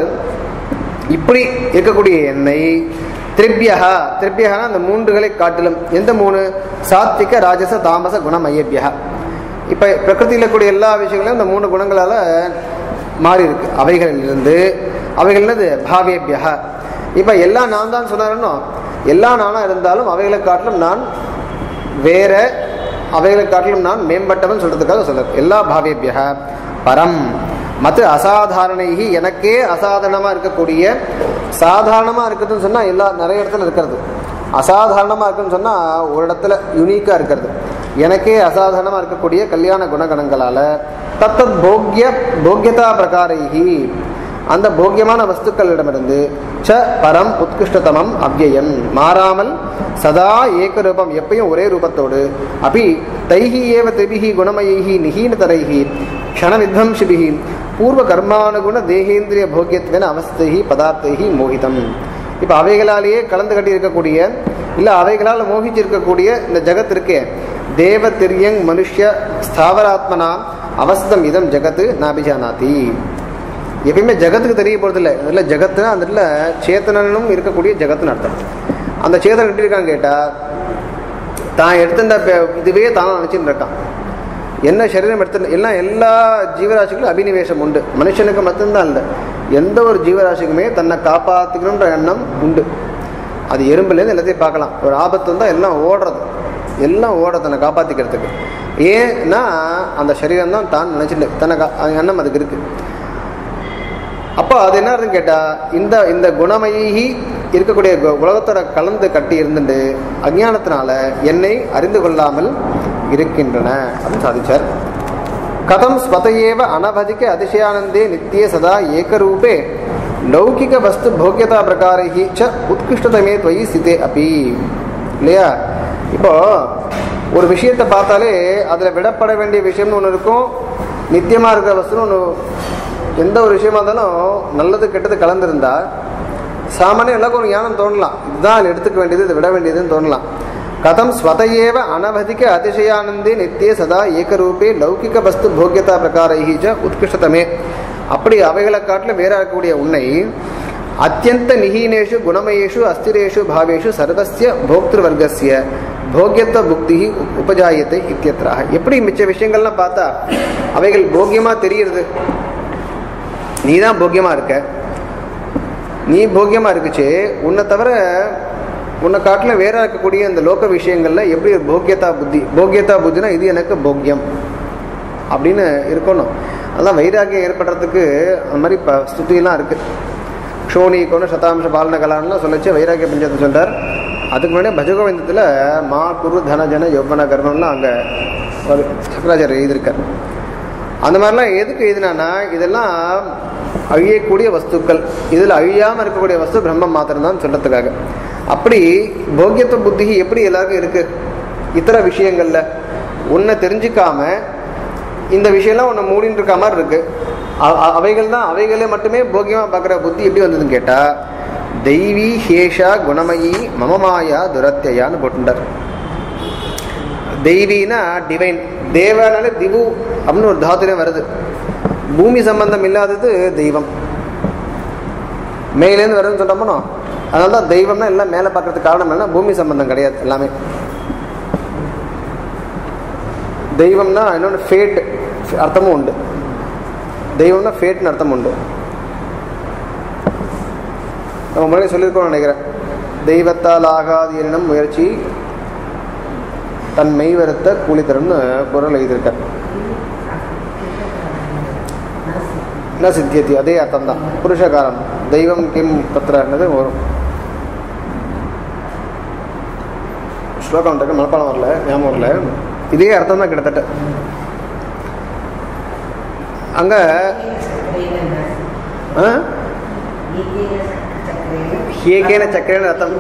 இப்படி இருக்கக்கூடிய எண்ணெய் திரிபியகா திரிபியகா அந்த மூன்றுகளை காட்டிலும் எந்த மூணு சாத்விக ராஜச தாமச குணமயபியா இப்போ பிரகிருதியில் கூடிய எல்லா விஷயங்களும் இந்த மூணு குணங்களால் மாறி இருக்கு அவைகளிலிருந்து அவைகள் என்னது பாவேபியா இப்போ எல்லாம் நான் தான் சொன்னாரனோ எல்லா நானாக இருந்தாலும் அவைகளை காட்டிலும் நான் வேற அவைகளை காட்டிலும் நான் மேம்பட்டவன் சொல்றதுக்காக சொல்றார் எல்லா பாவேபிய பரம் மற்ற அசாதாரணைகி எனக்கே அசாதாரணமா இருக்கக்கூடிய சாதாரணமா இருக்குதுன்னு சொன்னா எல்லா நிறைய இடத்துல இருக்கிறது அசாதாரணமா இருக்குன்னு சொன்னா ஒரு இடத்துல யுனிக்கா இருக்கிறது எனக்கே அசாதாரணமா இருக்கக்கூடிய கல்யாண குணகணங்களால தத்தத் போக்ய போக்கியதா பிரகாரைகி அந்த போக்கியமான வஸ்துக்களிடமிருந்து ச பரம் உத்கிருஷ்டதமம் அவ்யயம் மாறாமல் சதா ஏக ரூபம் எப்பயும் ஒரே ரூபத்தோடு அபி தைஹி ஏவ திரிபிஹி குணமயைஹி நிஹீனதரைஹி க்ஷணவித்வம்சிபிஹி பூர்வ கர்மானுகுண தேகேந்திரிய போக்கியத்வேன அவஸ்தைஹி பதார்த்தைஹி மோகிதம் இப்போ அவைகளாலேயே கலந்து கட்டி இருக்கக்கூடிய இல்லை அவைகளால் மோகிச்சு இருக்கக்கூடிய இந்த ஜகத் இருக்கே தேவ திரியங் மனுஷ்ய ஸ்தாவராத்மனா அவஸ்தம் இதம் ஜகத்து நாபிஜானாதி எப்பயுமே ஜகத்துக்கு தெரிய போகிறது இல்லை இதில் ஜகத்துனா அந்த இடத்துல சேத்தனனும் இருக்கக்கூடிய ஜகத்துன்னு அர்த்தம் அந்த சேத்தன் எப்படி இருக்கான்னு கேட்டால் தான் எடுத்திருந்த பே- இதுவே தான் நினச்சிட்டு இருக்கான் என்ன சரீரம் எடுத்து எல்லாம் எல்லா ஜீவராசிகளும் அபினிவேசம் உண்டு மனுஷனுக்கு மட்டும்தான் இல்லை எந்த ஒரு ஜீவராசிக்குமே தன்னை காப்பாற்றிக்கணுன்ற எண்ணம் உண்டு அது எறும்புலேருந்து எல்லாத்தையும் பார்க்கலாம் ஒரு ஆபத்து வந்தால் எல்லாம் ஓடுறது எல்லாம் ஓட தன்னை காப்பாற்றிக்கிறதுக்கு ஏன்னா அந்த சரீரம் தான் தான் நினச்சிட்டு தன்னை கா அந்த எண்ணம் அதுக்கு இருக்குது அப்போ அது என்ன அர்த்தம் கேட்டா இந்த இந்த குணமயி இருக்கக்கூடிய கு- உலகத்தோட கலந்து கட்டி இருந்துட்டு அஞ்ஞானத்தினால என்னை அறிந்து கொள்ளாமல் இருக்கின்றன அப்படின்னு சாதிச்சார் கதம் ஸ்வதையேவ அனவதிக அதிசயானந்தே நித்தியே சதா ஏகரூபே லௌகிக வஸ்து போக்கியதா பிரகாரைஹி ச உத்கிருஷ்டதமே துவயி ஸ்திதே அப்பி இல்லையா இப்போ ஒரு விஷயத்தை பார்த்தாலே அதில் விடப்பட வேண்டிய விஷயம்னு ஒன்று இருக்கும் நித்தியமாக இருக்கிற வஸ்துன்னு ஒன்று எந்த ஒரு விஷயமா இருந்தாலும் நல்லது கெட்டது கலந்திருந்தா சாமானியம் எல்லாருக்கும் ஒரு ஞானம் தோணலாம் இதுதான் அதில் எடுத்துக்க வேண்டியது இதை விட வேண்டியதுன்னு தோணலாம் கதம் ஸ்வதையேவ அனவதிக அதிசயானந்தே நித்திய சதா ஏகரூபே லௌகிக வஸ்து போக்கியதா பிரகாரைஹி ச உத்கிருஷ்டதமே அப்படி அவைகளை காட்டிலும் வேற இருக்கக்கூடிய உன்னை அத்தியந்த நிஹீனேஷு குணமயேஷு அஸ்திரேஷு பாவேஷு சர்வஸ்ய போக்திருவர்க்கஸ்ய போக்கியத்துவ புக்தி உபஜாயத்தை இத்தியத்ராக எப்படி மிச்ச விஷயங்கள்லாம் பார்த்தா அவைகள் போக்கியமா தெரியுறது நீ தான் போக்கியமா இருக்க நீ போக்கியமா இருக்குச்சு உன்னை தவிர உன்னை காட்டிலும் வேற இருக்கக்கூடிய இந்த லோக விஷயங்கள்ல எப்படி ஒரு போக்கியதா புத்தி போக்கியதா புத்தினா இது எனக்கு போக்கியம் அப்படின்னு இருக்கணும் அதான் வைராக்கியம் ஏற்படுறதுக்கு அந்த மாதிரி இப்போ ஸ்துதியெல்லாம் இருக்கு க்ஷோணி கொண்டு சதாம்ச பாலன கலான்லாம் சொல்லிச்சு வைராக்கிய பஞ்சத்தை சொல்றார் அதுக்கு முன்னாடி பஜகோவிந்தத்தில் மா குரு தன ஜன யௌவன கர்மம்லாம் அங்கே ஒரு சக்கராச்சாரியர் எழுதியிருக்கார் அந்த மாதிரிலாம் எதுக்கு எழுதினானா இதெல்லாம் அழியக்கூடிய வஸ்துக்கள் இதில் அழியாமல் இருக்கக்கூடிய வஸ்து பிரம்மம் மாத்திரம்தான் சொல்றதுக்காக அப்படி போக்கியத்துவ புத்தி எப்படி எல்லாருக்கும் இருக்கு இத்தர விஷயங்கள்ல உன்னை தெரிஞ்சுக்காம இந்த விஷயம்லாம் உன்னை மூடின்னு இருக்க மாதிரி இருக்கு அ- அ- அவைகள் தான் அவைகளே மட்டுமே போகியமாக பார்க்குற புத்தி எப்படி வந்ததுன்னு கேட்டால் தெய்வீ ஹேஷா குணமயி மமமாயா துரத்தையான்னு போட்டுட்டார் தெய்வீனா டிவைன் தேவனால திவு அப்படின்னு ஒரு தாத்துலே வருது பூமி சம்பந்தம் இல்லாதது தெய்வம் மேலேருந்து வருதுன்னு சொல்றோமோ அதனால தான் தெய்வம்னா எல்லாம் மேலே பார்க்கறதுக்கு காரணம் என்ன பூமி சம்பந்தம் கிடையாது எல்லாமே தெய்வம்னா இன்னொன்று ஃபேட் அர்த்தமும் உண்டு தெய்வம்னா ஃபேட்னு அர்த்தம் உண்டு நம்ம முன்னாடி சொல்லியிருக்கோம் நினைக்கிறேன் தெய்வத்தால் ஆகாது எனினும் முயற்சி தன் மெய் வருத்த கூலி தரும்னு குரல் எழுதியிருக்கார் என்ன சித்தியத்தி அதே அர்த்தம் தான் புருஷகாரம் தெய்வம் கிம் தத்திரன்னது வரும் ஸ்லோகம் டக்கு மனப்பாடம் வரல ஞாபகம் வரல இதே அர்த்தம் தான் கிட்டத்தட்ட அங்க ஆ? ஹேகேன சக்கரேன அர்த்தம்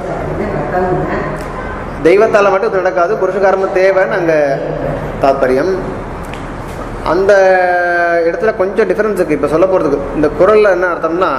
தெய்வத்தால மட்டும் இது நடக்காது புருஷகாரம் தேவைன்னு அங்க தாத்பரியம் அந்த இடத்துல கொஞ்சம் டிஃபரன்ஸ் இருக்கு இப்ப சொல்ல போறதுக்கு இந்த குரல்ல என்ன அர்த்தம்னா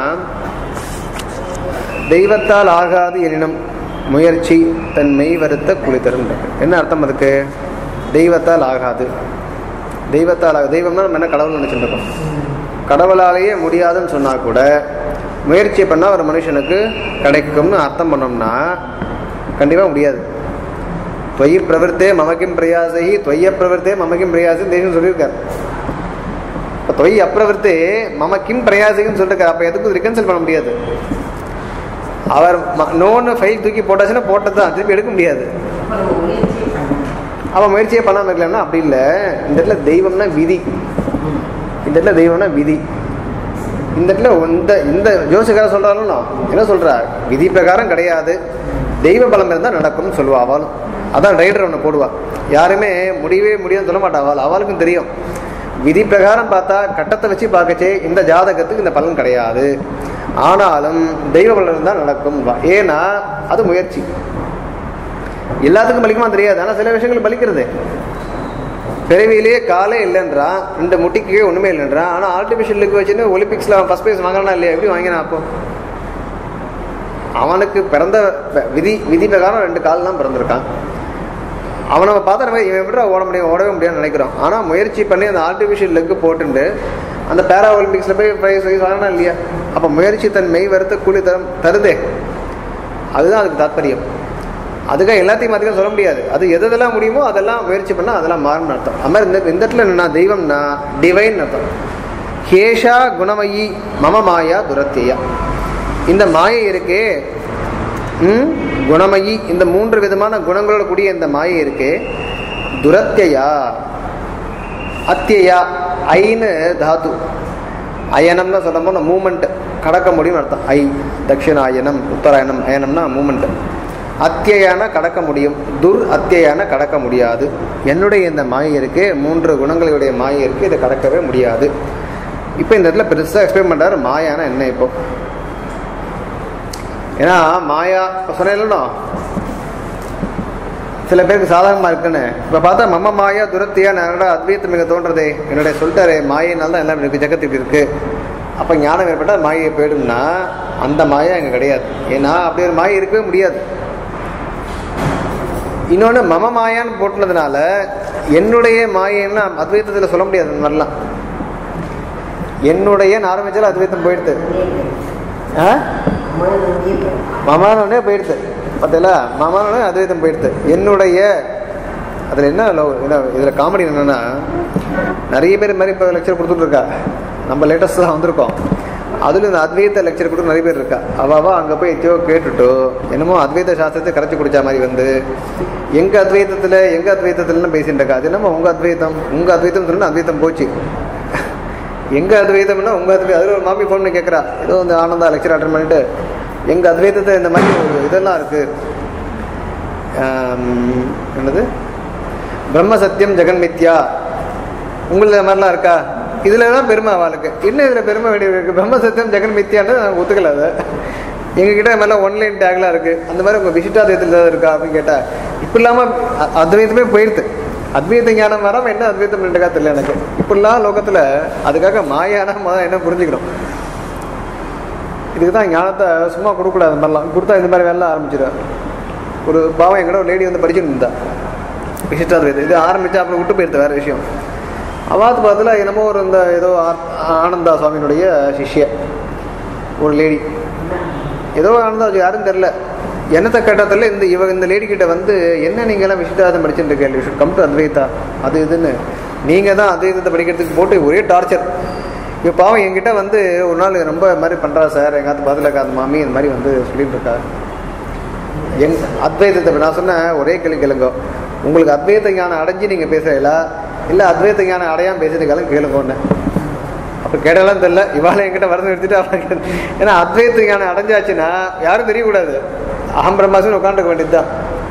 தெய்வத்தால் ஆகாது எனினும் முயற்சி தன் மெய் வருத்த குளித்தரும் என்ன அர்த்தம் அதுக்கு தெய்வத்தால் ஆகாது தெய்வத்தால் ஆக தெய்வம்னா நம்ம என்ன கடவுள் நினைச்சுட்டு இருக்கோம் கடவுளாலேயே முடியாதுன்னு சொன்னா கூட முயற்சி பண்ணா ஒரு மனுஷனுக்கு கிடைக்கும்னு அர்த்தம் பண்ணோம்னா கண்டிப்பா முடியாது தொய் பிரவர்த்தே மமக்கிம் பிரயாசை தொய்ய பிரவர்த்தே மமக்கிம் பிரயாசம் தேசம் சொல்லியிருக்காரு இப்போ தொய் அப்பிரவர்த்தே மமக்கிம் பிரயாசின்னு சொல்லிருக்காரு அப்போ எதுக்கும் ரிகன்சல் பண்ண முடியாது அவர் நோன்னு ஃபைல் தூக்கி போட்டாச்சுன்னா போட்டது தான் திருப்பி எடுக்க முடியாது அவன் முயற்சியே பண்ணாம இருக்கலாம்னா அப்படி இல்லை இந்த இடத்துல தெய்வம்னா விதி இந்த இடத்துல தெய்வம்னா விதி இந்த இடத்துல இந்த இந்த ஜோசிக்கார சொல்றாலும் என்ன சொல்றா விதி பிரகாரம் கிடையாது தெய்வ பலம் இருந்தால் நடக்கும்னு சொல்லுவா அவளும் அதான் ரைடர் ஒன்று போடுவா யாருமே முடியவே முடியும்னு சொல்ல மாட்டா அவள் அவளுக்கும் தெரியும் விதி பிரகாரம் பார்த்தா கட்டத்தை வச்சு பார்க்கச்சே இந்த ஜாதகத்துக்கு இந்த பலன் கிடையாது ஆனாலும் தெய்வ பலன் இருந்தால் நடக்கும் ஏன்னா அது முயற்சி எல்லாத்துக்கும் பலிக்குமா தெரியாது ஆனால் சில விஷயங்கள் பலிக்கிறது பிறவியிலேயே காலே இல்லைன்றான் இந்த முட்டிக்கு ஒண்ணுமே இல்லைன்றான் ஆனால் ஆர்டிஃபிஷியல் லுக் வச்சுன்னு ஒலிம்பிக்ஸ்ல அவன் ஃபர்ஸ்ட் பிரைஸ் வாங்கினா இல்லையா எப்படி வாங்கினான் அப்போ அவனுக்கு பிறந்த ப- விதி விதி பிரகாரம் ரெண்டு கால் தான் பிறந்திருக்கான் அவனை நம்ம பார்த்தா நம்ம இவன் எப்படி ஓட முடியும் ஓடவே முடியும்னு நினைக்கிறோம் ஆனால் முயற்சி பண்ணி அந்த ஆர்டிஃபிஷியல் லெக்கு போட்டுட்டு அந்த பேரா ஒலிம்பிக்ஸில் போய் ப்ரைஸ் வைஸ் வாங்கினா இல்லையா அப்போ முயற்சி தன் மெய் வருத்த கூலி தரம் தருதே அதுதான் அதுக்கு தாத்பரியம் அதுக்காக எல்லாத்தையும் அதிகம் சொல்ல முடியாது அது எது எதெல்லாம் முடியுமோ அதெல்லாம் முயற்சி பண்ணால் அதெல்லாம் மாறும்னு அர்த்தம் அது மாதிரி இந்த இந்த இடத்துல என்னன்னா தெய்வம்னா டிவைன் அர்த்தம் ஹேஷா குணமயி மம மாயா துரத்தியா இந்த மாயை இருக்கே ம், குணமயி இந்த மூன்று விதமான குணங்களோட கூடிய இந்த மாயை இருக்கே துரத்தியா அத்தியா ஐன்னு தாத்து அயனம்னு சொல்லும்போது மூமெண்ட் கடக்க முடியும்னு அர்த்தம் ஐ தட்சிணாயனம் உத்தராயணம் அயனம்னா மூமெண்ட் அத்தியான கடக்க முடியும் துர் அத்தியான கடக்க முடியாது என்னுடைய இந்த மாயை இருக்கு மூன்று குணங்களுடைய மாயை இருக்கு இதை கடக்கவே முடியாது இப்போ இந்த இடத்துல பெருசாக எக்ஸ்பிளைன் பண்றாரு மாயானா என்ன இப்போ ஏன்னா மாயா இப்ப சொன்னேன் இல்லைனோ? சில பேருக்கு சாதகமா இருக்குன்னு இப்ப பார்த்தா மம்ம மாயா துரத்தியா என்னடா அத்வைத்தம் மிக தோன்றதே என்னுடைய சொல்லிட்டாரு மாயினால தான் எல்லாம் இருக்கு ஜெகத்துக்கு இருக்கு அப்ப ஞானம் ஏற்பட்டா மாயை போயிடும்னா அந்த மாயா இங்க கிடையாது ஏன்னா அப்படி ஒரு மாயை இருக்கவே முடியாது இன்னொன்னு மம மாயான்னு போட்டுனதுனால என்னுடைய மாயைன்னா அத்வைத்தத்துல சொல்ல முடியாது அந்த மாதிரிலாம் என்னுடைய ஆரம்பிச்சாலும் அத்வைத்தம் போயிடுது ஆ மமானோடனே போயிடுது பார்த்தீங்களா மமானோடனே அத்வைத்தம் போயிடுது என்னுடைய அதில் என்ன லவ் என்ன இதில் காமெடி என்னன்னா நிறைய பேர் மாதிரி இப்போ லெக்சர் கொடுத்துட்டு இருக்கா நம்ம லேட்டஸ்ட் தான் வந்திருக்கோம் அதில் இந்த அத்வைத லெக்சர் கொடுத்து நிறைய பேர் இருக்கா அவாவா அங்கே போய் எத்தியோ கேட்டுட்டு என்னமோ அத்வைத சாஸ்திரத்தை கரைச்சி குடிச்ச மாதிரி வந்து எங்க அத்வைத்தத்தில் எங்க அத்வைத்தத்துலன்னு பேசிட்டு இருக்கா அது என்னமோ உங்க அத்வைத்தம் உங்க அத்வைத்தம் சொன்னா அத்வைத்தம் போச்சு எங்க அத்வைதம்னா உங்க அத்வைதம் அதில் ஒரு மாமி ஃபோன் கேட்குறா ஏதோ இந்த ஆனந்தா லெக்சர் அட்டன் பண்ணிட்டு எங்க அத்வைதத்தை இந்த மாதிரி ஒரு இதெல்லாம் இருக்கு ஆம், என்னது பிரம்ம சத்தியம் ஜெகன் மித்யா உங்களுக்கு இந்த மாதிரிலாம் இருக்கா இதுல தான் பெருமை அவளுக்கு என்ன இதுல பெருமை வேண்டியது இருக்கு பிரம்ம சத்தியம் ஜெகன் மித்யான்னு நான் ஒத்துக்கல அதை எங்ககிட்ட இது மாதிரிலாம் ஒன்லைன் டேக்லாம் இருக்கு அந்த மாதிரி உங்க விசிட்டாத்வைத்தில் ஏதாவது இருக்கா அப்படின்னு கேட்டா இப்ப இல்லாம அ- அத்வைதமே போயிடுது அத்வைத ஞானம் வராம என்ன அத்வைத்தம் பண்ணிட்டுக்கா தெரியல எனக்கு இப்படிலாம் லோகத்துல அதுக்காக மாயானா முதல்ல என்ன புரிஞ்சுக்கணும் இதுக்கு தான் ஞானத்தை சும்மா கொடுக்கக்கூடாது இந்த மாதிரிலாம் கொடுத்தா இந்த மாதிரி வேலை ஆரம்பிச்சிடும் ஒரு பாவம் எங்கட ஒரு லேடி வந்து படிச்சுட்டு இருந்தா விசிஷ்டாத்வைதம் இது ஆரம்பிச்சு அப்புறம் விட்டு போயிருந்த வேற விஷயம் அவாத்து பார்த்துல என்னமோ ஒரு இந்த ஏதோ ஆ- ஆனந்தா சுவாமியினுடைய சிஷ்ய ஒரு லேடி ஏதோ ஆனந்தா அது யாரும் தெரில என்னத்தை கேட்டதில்ல இந்த இவ இந்த லேடி கிட்ட வந்து என்ன நீங்க எல்லாம் விசிஷ்டாதம் படிச்சுட்டு இருக்கீங்க you should come to Advaita அது இதுன்னு நீங்க தான் அத்வைதத்தை படிக்கிறதுக்கு போட்டு ஒரே டார்ச்சர் இப்போ பாவம் என்கிட்ட வந்து ஒரு நாள் ரொம்ப இது மாதிரி பண்றா சார் எங்காத்து பதில் இருக்காது மாமி இந்த மாதிரி வந்து சொல்லிட்டு இருக்கா எங் அத்வைதத்தை நான் சொன்னேன் ஒரே கேள்வி கேளுங்க உங்களுக்கு அத்வைத ஞானம் அடைஞ்சு நீங்க பேசுறீங்களா இல்ல அத்வைத ஞானம் அடையாம பேசுறீங்களும் கேளுங்கன்னு அப்ப கேட்டாலும் தெரியல இவாளை என்கிட்ட வரது எடுத்துட்டு அவளை கேட்டு- ஏன்னா அத்வைத ஞானம் அடைஞ்சாச்சுன்னா யாரும் தெரியக்கூடாது அகம் பிரம்மாசன் உட்காந்துக்க வேண்டியதுதான்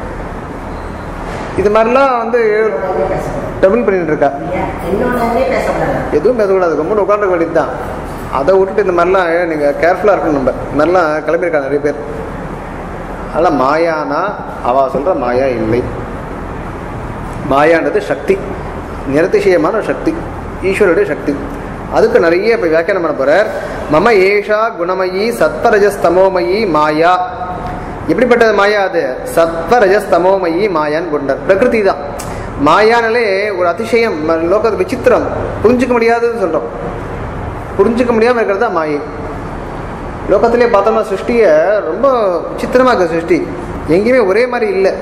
இது மாதிரிலாம் வந்து டபுள் பண்ணிட்டு இருக்கா என்னோடனே பேசக்கூடாது எதுவும் பேசக்கூடாது ரொம்ப உட்காந்துக்க வேண்டியது தான் அதை விட்டுட்டு இந்த மாதிரிலாம் நீங்கள் கேர்ஃபுல்லாக இருக்கணும் நம்ம இந்த மாதிரிலாம் கிளம்பியிருக்காங்க நிறைய பேர் அதனால் மாயானா அவ சொல்கிற மாயா இல்லை மாயான்றது சக்தி நிரதிசயமான ஒரு சக்தி ஈஸ்வருடைய சக்தி அதுக்கு நிறைய இப்போ வியாக்கியானம் பண்ண போறார் மம ஏஷா குணமயி சத்வரஜஸ்தமோமயி மாயா எப்படிப்பட்டது மாயா அது சத்வரஜஸ்தமோமயி மாயான்னு கொண்டார் பிரகிருதி தான் மாயானாலே ஒரு அதிசயம் ம- லோக விசித்திரம் புரிஞ்சுக்க முடியாதுன்னு சொல்றோம் புரிஞ்சுக்க முடியாம இருக்கிறது தான் மாயை லோகத்திலே பார்த்தோம்னா சிருஷ்டிய ரொம்ப விசித்திரமா இருக்கு சிருஷ்டி எங்கேயுமே ஒரே மாதிரி இல்லை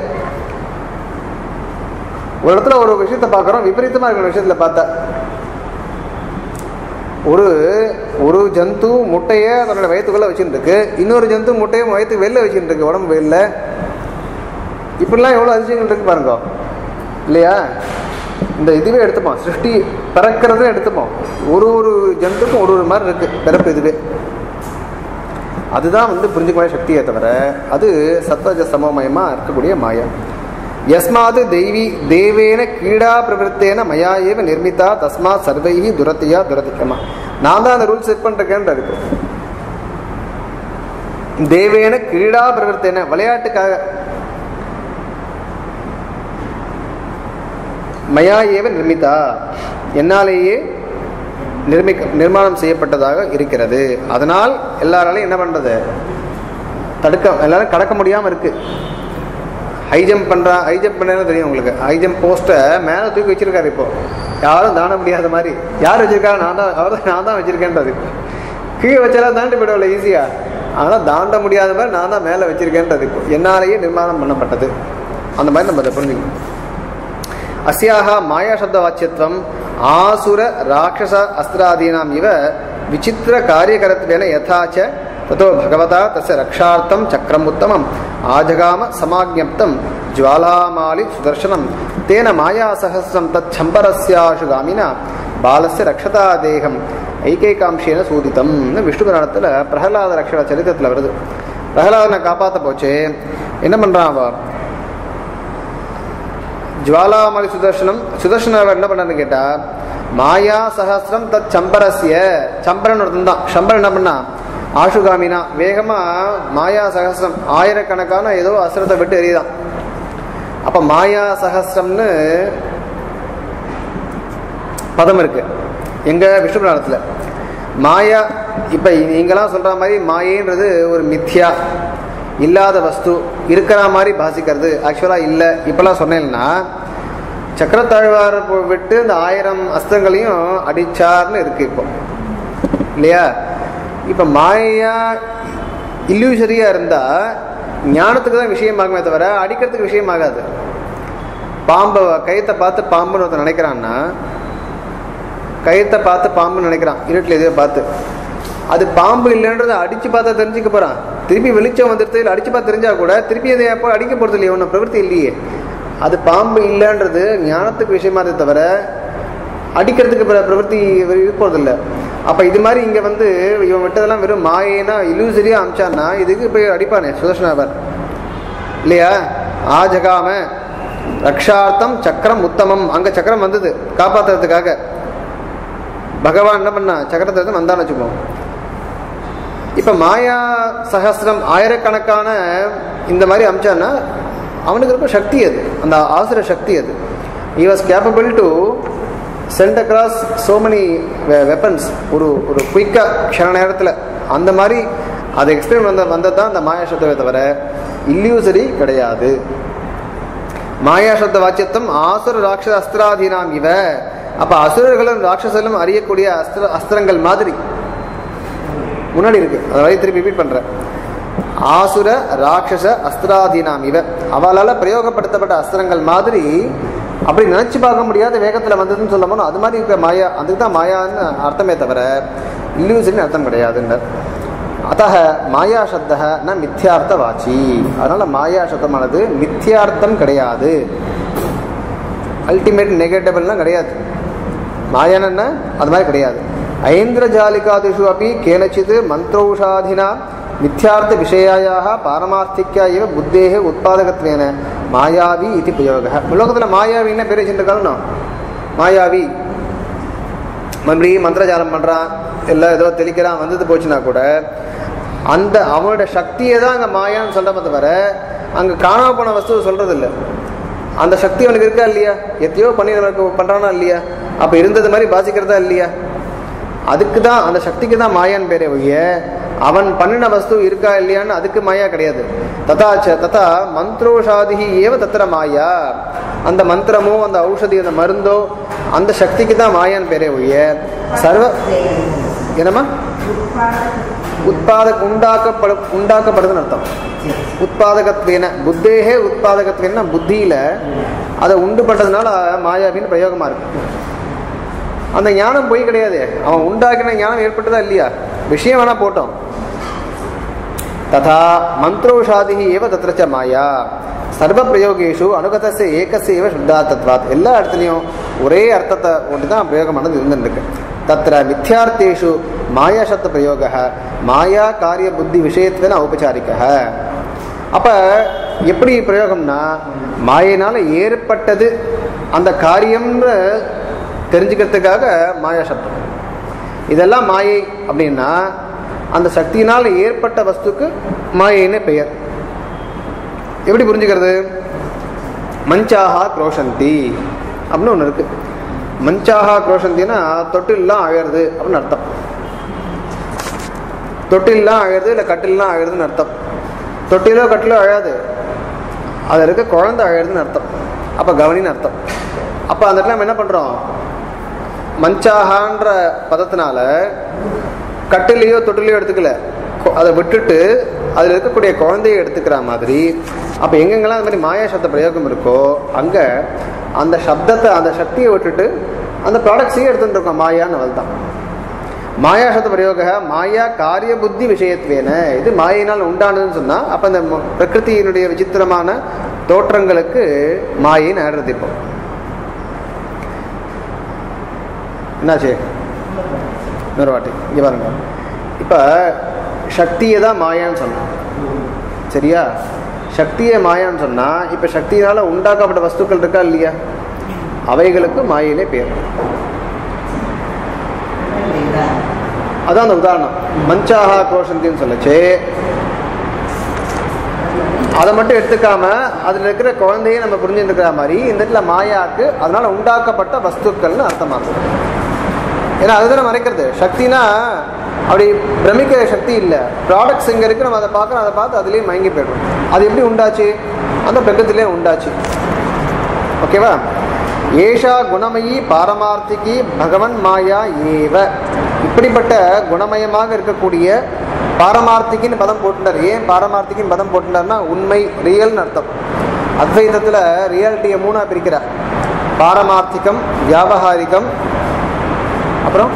ஒரு இடத்துல ஒரு விஷயத்தை பார்க்குறோம் விபரீதமா இருக்கிற விஷயத்துல பார்த்தா ஒரு ஒரு ஜந்து முட்டையை தன்னோட வயிற்றுக்குள்ள வச்சுட்டு இருக்கு இன்னொரு ஜந்து முட்டையை வயிற்றுக்கு வெளில வச்சுட்டு இருக்கு உடம்பு வெளில இப்படிலாம் எவ்வளோ அதிசயங்கள் இருக்கு பாருங்க இல்லையா இந்த இதுவே எடுத்துப்போம் சிருஷ்டி பிறக்கிறத எடுத்துப்போம் ஒரு ஒரு ஜந்துக்கும் ஒரு ஒரு மாதிரி இருக்கு பிறப்பு இதுவே அதுதான் வந்து புரிஞ்சுக்கக்கூடிய சக்தியை தவிர அது சத்வஜ சமமயமா இருக்கக்கூடிய மாயா யஸ்மாது தெய்வி தேவேன கீடா பிரவருத்தேன மயா ஏவ நிர்மிதா தஸ்மாத் சர்வைஹி துரத்தியா துரதிக்கமா நான் தான் அந்த ரூல் செட் பண்ணிருக்கேன்ற இருக்கு தேவேன கிரீடா பிரவருத்தேன விளையாட்டுக்காக மயா ஏவ நிர்மிதா என்னாலேயே நிர்மிக்க நிர்மாணம் செய்யப்பட்டதாக இருக்கிறது அதனால் எல்லாராலையும் என்ன பண்றது தடுக்க எல்லாரும் கடக்க முடியாம இருக்கு ஹை ஜம்ப் பண்றா ஹை ஜம்ப் பண்ணா தெரியும் உங்களுக்கு ஹை ஜம்ப் போஸ்ட்டை மேலே தூக்கி வச்சிருக்காரு இப்போ யாரும் தாண்ட முடியாத மாதிரி யார் வச்சிருக்காரு நான் தான் அவர் நான் தான் வச்சிருக்கேன்றது கீழே வச்சாலும் தாண்டி போயிடும்ல ஈஸியா ஆனால் தாண்ட முடியாத மாதிரி நான் தான் மேலே வச்சிருக்கேன்றது இப்போ என்னாலேயே நிர்மாணம் பண்ணப்பட்டது அந்த மாதிரி நம்ம அதை புரிஞ்சுக்கணும் அஸ்யாக மாயாசப்தவாச்சியத்துவம் ஆசுர ராட்சச அஸ்திராதீனாம் இவ விசித்திர காரியகரத்வேன யதாச்ச ததோ பகவதா தஸ்ய ரக்ஷார்த்தம் சக்கரம் உத்தமம் ஆஜகாம சமாஜ்ஞப்தம் ஜுவாலாமாலி சுதர்சனம் தேன மாயாசகசிரம் தத் சம்பரஸ்யாசுகாமினா பாலஸ்ய ரக்ஷதா தேகம் ஐகைகாம்சேன சூதித்தம்னு விஷ்ணு புராணத்தில் பிரகலாத ரக்ஷண சரித்திரத்தில் வருது பிரகலாதனை காப்பாற்ற போச்சு என்ன பண்ணுறான் அவ ஜுவாலாமலி சுதர்சனம் சுதர்சன அவர் என்ன பண்ணான்னு கேட்டா மாயா சஹஸ்ரம் தத் சம்பரஸ்ய சம்பரன் ஒருத்தன் தான் சம்பரன் என்ன பண்ணா ஆஷுகாமினா வேகமா மாயா சஹஸ்ரம் ஆயிரக்கணக்கான ஏதோ அசுரத்தை விட்டு எறியுதான் அப்ப மாயா சஹஸ்ரம்னு பதம் இருக்கு எங்க விஷ்ணு புராணத்துல மாயா இப்ப நீங்களாம் சொல்ற மாதிரி மாயைன்றது ஒரு மித்யா இல்லாத வஸ்து இருக்கிற மாதிரி பாசிக்கிறது ஆக்சுவலா இல்ல இப்பெல்லாம் சொன்னேன்னா சக்கரத்தாழ்வார் போ- விட்டு இந்த ஆயிரம் அஸ்தங்களையும் அடிச்சார்னு இருக்கு இப்போ இல்லையா இப்ப மாயா இல்லூசரியா இருந்தா ஞானத்துக்கு தான் விஷயமாகுமே தவிர அடிக்கிறதுக்கு விஷயமாகாது பாம்பை கயத்தை பார்த்து பாம்புன்னு ஒருத்தன் நினைக்கிறான்னா கயத்தை பார்த்து பாம்புன்னு நினைக்கிறான் இருட்டில் எதையோ பார்த்து அது பாம்பு இல்லைன்றதை அடிச்சு பார்த்தா தெரிஞ்சுக்க போறான் திருப்பி வெளிச்சம் வந்துடுது இல்லை அடிச்சு பார்த்து தெரிஞ்சா கூட திருப்பி அதை எப்போ அடிக்க போறது இல்லையே ஒன்றும் பிரவൃத்தி இல்லையே அது பாம்பு இல்லைன்றது ஞானத்துக்கு விஷயமா இருந்தே தவிர அடிக்கிறதுக்கு பிர- பிரவൃத்தி இருக்க போறது இல்லை அப்ப இது மாதிரி இங்க வந்து இவன் விட்டதெல்லாம் வெறும் மாயேனா இலூசரியா அமிச்சான்னா இதுக்கு போய் அடிப்பானே சுதர்ஷனாவர் இல்லையா ஆஜகாம ரக்ஷார்த்தம் சக்கரம் உத்தமம் அங்க சக்கரம் வந்தது காப்பாத்துறதுக்காக பகவான் என்ன பண்ணா சக்கரத்தை எடுத்து வந்தான்னு வச்சுப்போம் இப்ப மாயா சகஸ்திரம் ஆயிரக்கணக்கான இந்த மாதிரி அமிச்சான்னா அவனுக்கு ரொம்ப சக்தி அது அந்த ஆசுர சக்தி அது he was capable to send across so many we- weapons ஒரு ஒரு குயிக்காக க்ஷண நேரத்தில் அந்த மாதிரி அது எக்ஸ்பிளைன் வந்த வந்தது தான் அந்த மாயா சப்தமே தவிர இல்லியூசரி கிடையாது மாயா சப்த வாச்சியத்தம் ஆசுர ராட்சச அஸ்திராதீனாம் இவ அப்ப அசுரர்களும் ராட்சசர்களும் அறியக்கூடிய அஸ்திர அஸ்திரங்கள் மாதிரி முன்னாடி இருக்கு அதை வழி திருப்பி ரிப்பீட் பண்றேன் ஆசுர ராட்சச அஸ்திராதீனாம் இவ அவளால பிரயோகப்படுத்தப்பட்ட அஸ்திரங்கள் மாதிரி அப்படி நினைச்சு பார்க்க முடியாத வேகத்துல வந்ததுன்னு சொல்ல போனோம் அது மாதிரி இருக்க மாயா அதுக்கு தான் மாயான்னு அர்த்தமே தவிர இல்லியூசரின்னு அர்த்தம் கிடையாதுன்னர் அத்தக மாயா சப்தக ந மித்யார்த்த வாச்சி அதனால மாயா சப்தமானது மித்யார்த்தம் கிடையாது அல்டிமேட் நெகட்டிவ்லாம் கிடையாது மாயான் என்ன அது மாதிரி கிடையாது ஐந்திரஜாலிகாதிஷு அப்படி கேனச்சித் மந்திரௌஷாதினா மித்யார்த்த விஷயாயாக பாரமார்த்திக்கா இவ புத்தேக உத்பாதகத்வேன மாயாவி இது பிரயோக உலகத்தில் மாயாவின்னு பேர் வச்சுருக்காங்கண்ணா மாயாவி மறுபடியும் மந்திரஜாலம் பண்ணுறான் எல்லாம் ஏதோ தெளிக்கிறான் வந்தது போச்சுன்னா கூட அந்த அவனோட சக்தியை தான் அங்கே மாயான்னு சொல்கிறப்ப தவிர அங்கே காணாம போன வஸ்துவை சொல்கிறது இல்லை அந்த சக்தி அவனுக்கு இருக்கா இல்லையா எத்தையோ பண்ணி நமக்கு பண்ணுறானா இல்லையா அப்போ இருந்தது மாதிரி பாசிக்கிறதா இல்லையா அதுக்கு தான் அந்த சக்திக்கு தான் மாயான்னு பேரே ஒழிய அவன் பண்ணின வஸ்து இருக்கா இல்லையான்னு அதுக்கு மாயா கிடையாது ததாச்ச ததா மந்திரோஷாதிகி ஏவ தத்திர மாயா அந்த மந்திரமோ அந்த ஔஷதி அந்த மருந்தோ அந்த சக்திக்கு தான் மாயான்னு பேரே ஒழிய சர்வ என்னம்மா உத்பாத உண்டாக்கப்படு உண்டாக்கப்படுதுன்னு அர்த்தம் உத்பாதகத்வேன புத்தேகே உத்பாதகத்வேன புத்தியில அதை உண்டு பண்றதுனால மாயாவின்னு பிரயோகமா இருக்கு அந்த ஞானம் பொய் கிடையாது அவன் உண்டாக்கின ஞானம் ஏற்பட்டதா இல்லையா விஷயம் வேணா போட்டோம் ததா மந்திரோஷாதி ஏவ தத்திர ச மாயா சர்வ பிரயோகேஷு அனுகதச ஏகசேவ சுத்தார்த்தத்வாத் எல்லா இடத்துலையும் ஒரே அர்த்தத்தை ஒன்று தான் பிரயோகமானது இருந்துருக்கு தத்திர மித்யார்த்தேஷு மாயா சப்த பிரயோக மாயா காரிய புத்தி விஷயத்துவன ஔபச்சாரிக்க அப்ப எப்படி பிரயோகம்னா மாயினால ஏற்பட்டது அந்த காரியம்னு தெரிஞ்சுக்கிறதுக்காக மாயா சப்தம் இதெல்லாம் மாயை அப்படின்னா அந்த சக்தியினால் ஏற்பட்ட வஸ்துக்கு மாயைன்னு பெயர் எப்படி புரிஞ்சுக்கிறது மஞ்சாகா குரோஷந்தி அப்படின்னு ஒன்று இருக்கு மஞ்சாகா குரோஷந்தின்னா தொட்டில்லாம் அழறது அப்படின்னு அர்த்தம் தொட்டில்லாம் அழறது இல்லை கட்டில்லாம் அழறதுன்னு அர்த்தம் தொட்டிலோ கட்டிலோ அழாது அதில் இருக்க குழந்தை அழறதுன்னு அர்த்தம் அப்போ கவனின்னு அர்த்தம் அப்போ அந்த இடத்துல நம்ம என்ன பண்ணுறோம் மஞ்சாகான்ற பதத்தினால கட்டிலையோ தொட்டிலையோ எடுத்துக்கல கொ- அதை விட்டுட்டு அதில் இருக்கக்கூடிய குழந்தையை எடுத்துக்கிற மாதிரி அப்போ எங்கெங்கெல்லாம் அந்த மாதிரி மாயா சப்த பிரயோகம் இருக்கோ அங்கே அந்த சப்தத்தை அந்த சக்தியை விட்டுட்டு அந்த ப்ராடக்ட்ஸையும் எடுத்துட்டு இருக்கோம் மாயான்னு அவள் தான் மாயா சப்த பிரயோக மாயா காரிய புத்தி விஷயத்வேன இது மாயினால் உண்டானதுன்னு சொன்னால் அப்போ அந்த ம- பிரகிருதியினுடைய விசித்திரமான தோற்றங்களுக்கு மாயின்னு ஆடுறது இப்போ என்னாச்சு இன்னொரு வாட்டி இங்கே பாருங்க இப்போ சக்தியை தான் மாயான்னு சொன்னோம் சரியா சக்தியை மாயான்னு சொன்னால் இப்போ சக்தியினால் உண்டாக்கப்பட்ட வஸ்துக்கள் இருக்கா இல்லையா அவைகளுக்கு மாயிலே பேர் அதான் அந்த உதாரணம் மஞ்சாகா கோஷந்தின்னு சொல்லச்சு அதை மட்டும் எடுத்துக்காம அதில் இருக்கிற குழந்தையை நம்ம புரிஞ்சுருக்கிற மாதிரி இந்த இடத்துல மாயாக்கு அதனால உண்டாக்கப்பட்ட வஸ்துக்கள்னு அர்த்தமாகும் ஏன்னா அதுதானே மறைக்கிறது சக்தினா அப்படி பிரமிக்கிற சக்தி இல்லை ப்ராடக்ட்ஸ் இங்கே இருக்கு நம்ம அதை பார்க்குறோம் அதை பார்த்து அதுலேயே மயங்கி போய்டும் அது எப்படி உண்டாச்சு அந்த பிரகத்திலே உண்டாச்சு ஓகேவா ஏஷா குணமயி பாரமார்த்திகி பகவன் மாயா ஏவ இப்படிப்பட்ட குணமயமாக இருக்கக்கூடிய பாரமார்த்திகின்னு பதம் போட்டுட்டார் ஏன் பாரமார்த்திகின்னு பதம் போட்டுட்டார்னா உண்மை ரியல்னு அர்த்தம் அத்வைதத்தில் ரியாலிட்டியை மூணாக பிரிக்கிறார் பாரமார்த்திகம் வியாபகாரிகம் அப்புறம்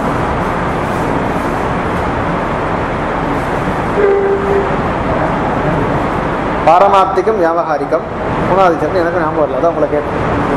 பாரமார்த்திகம் வியாபகாரிகம் மூணாவது சட்டம் எனக்கு ஞாபகம் வரல அதான் உங்களை கேட்டேன்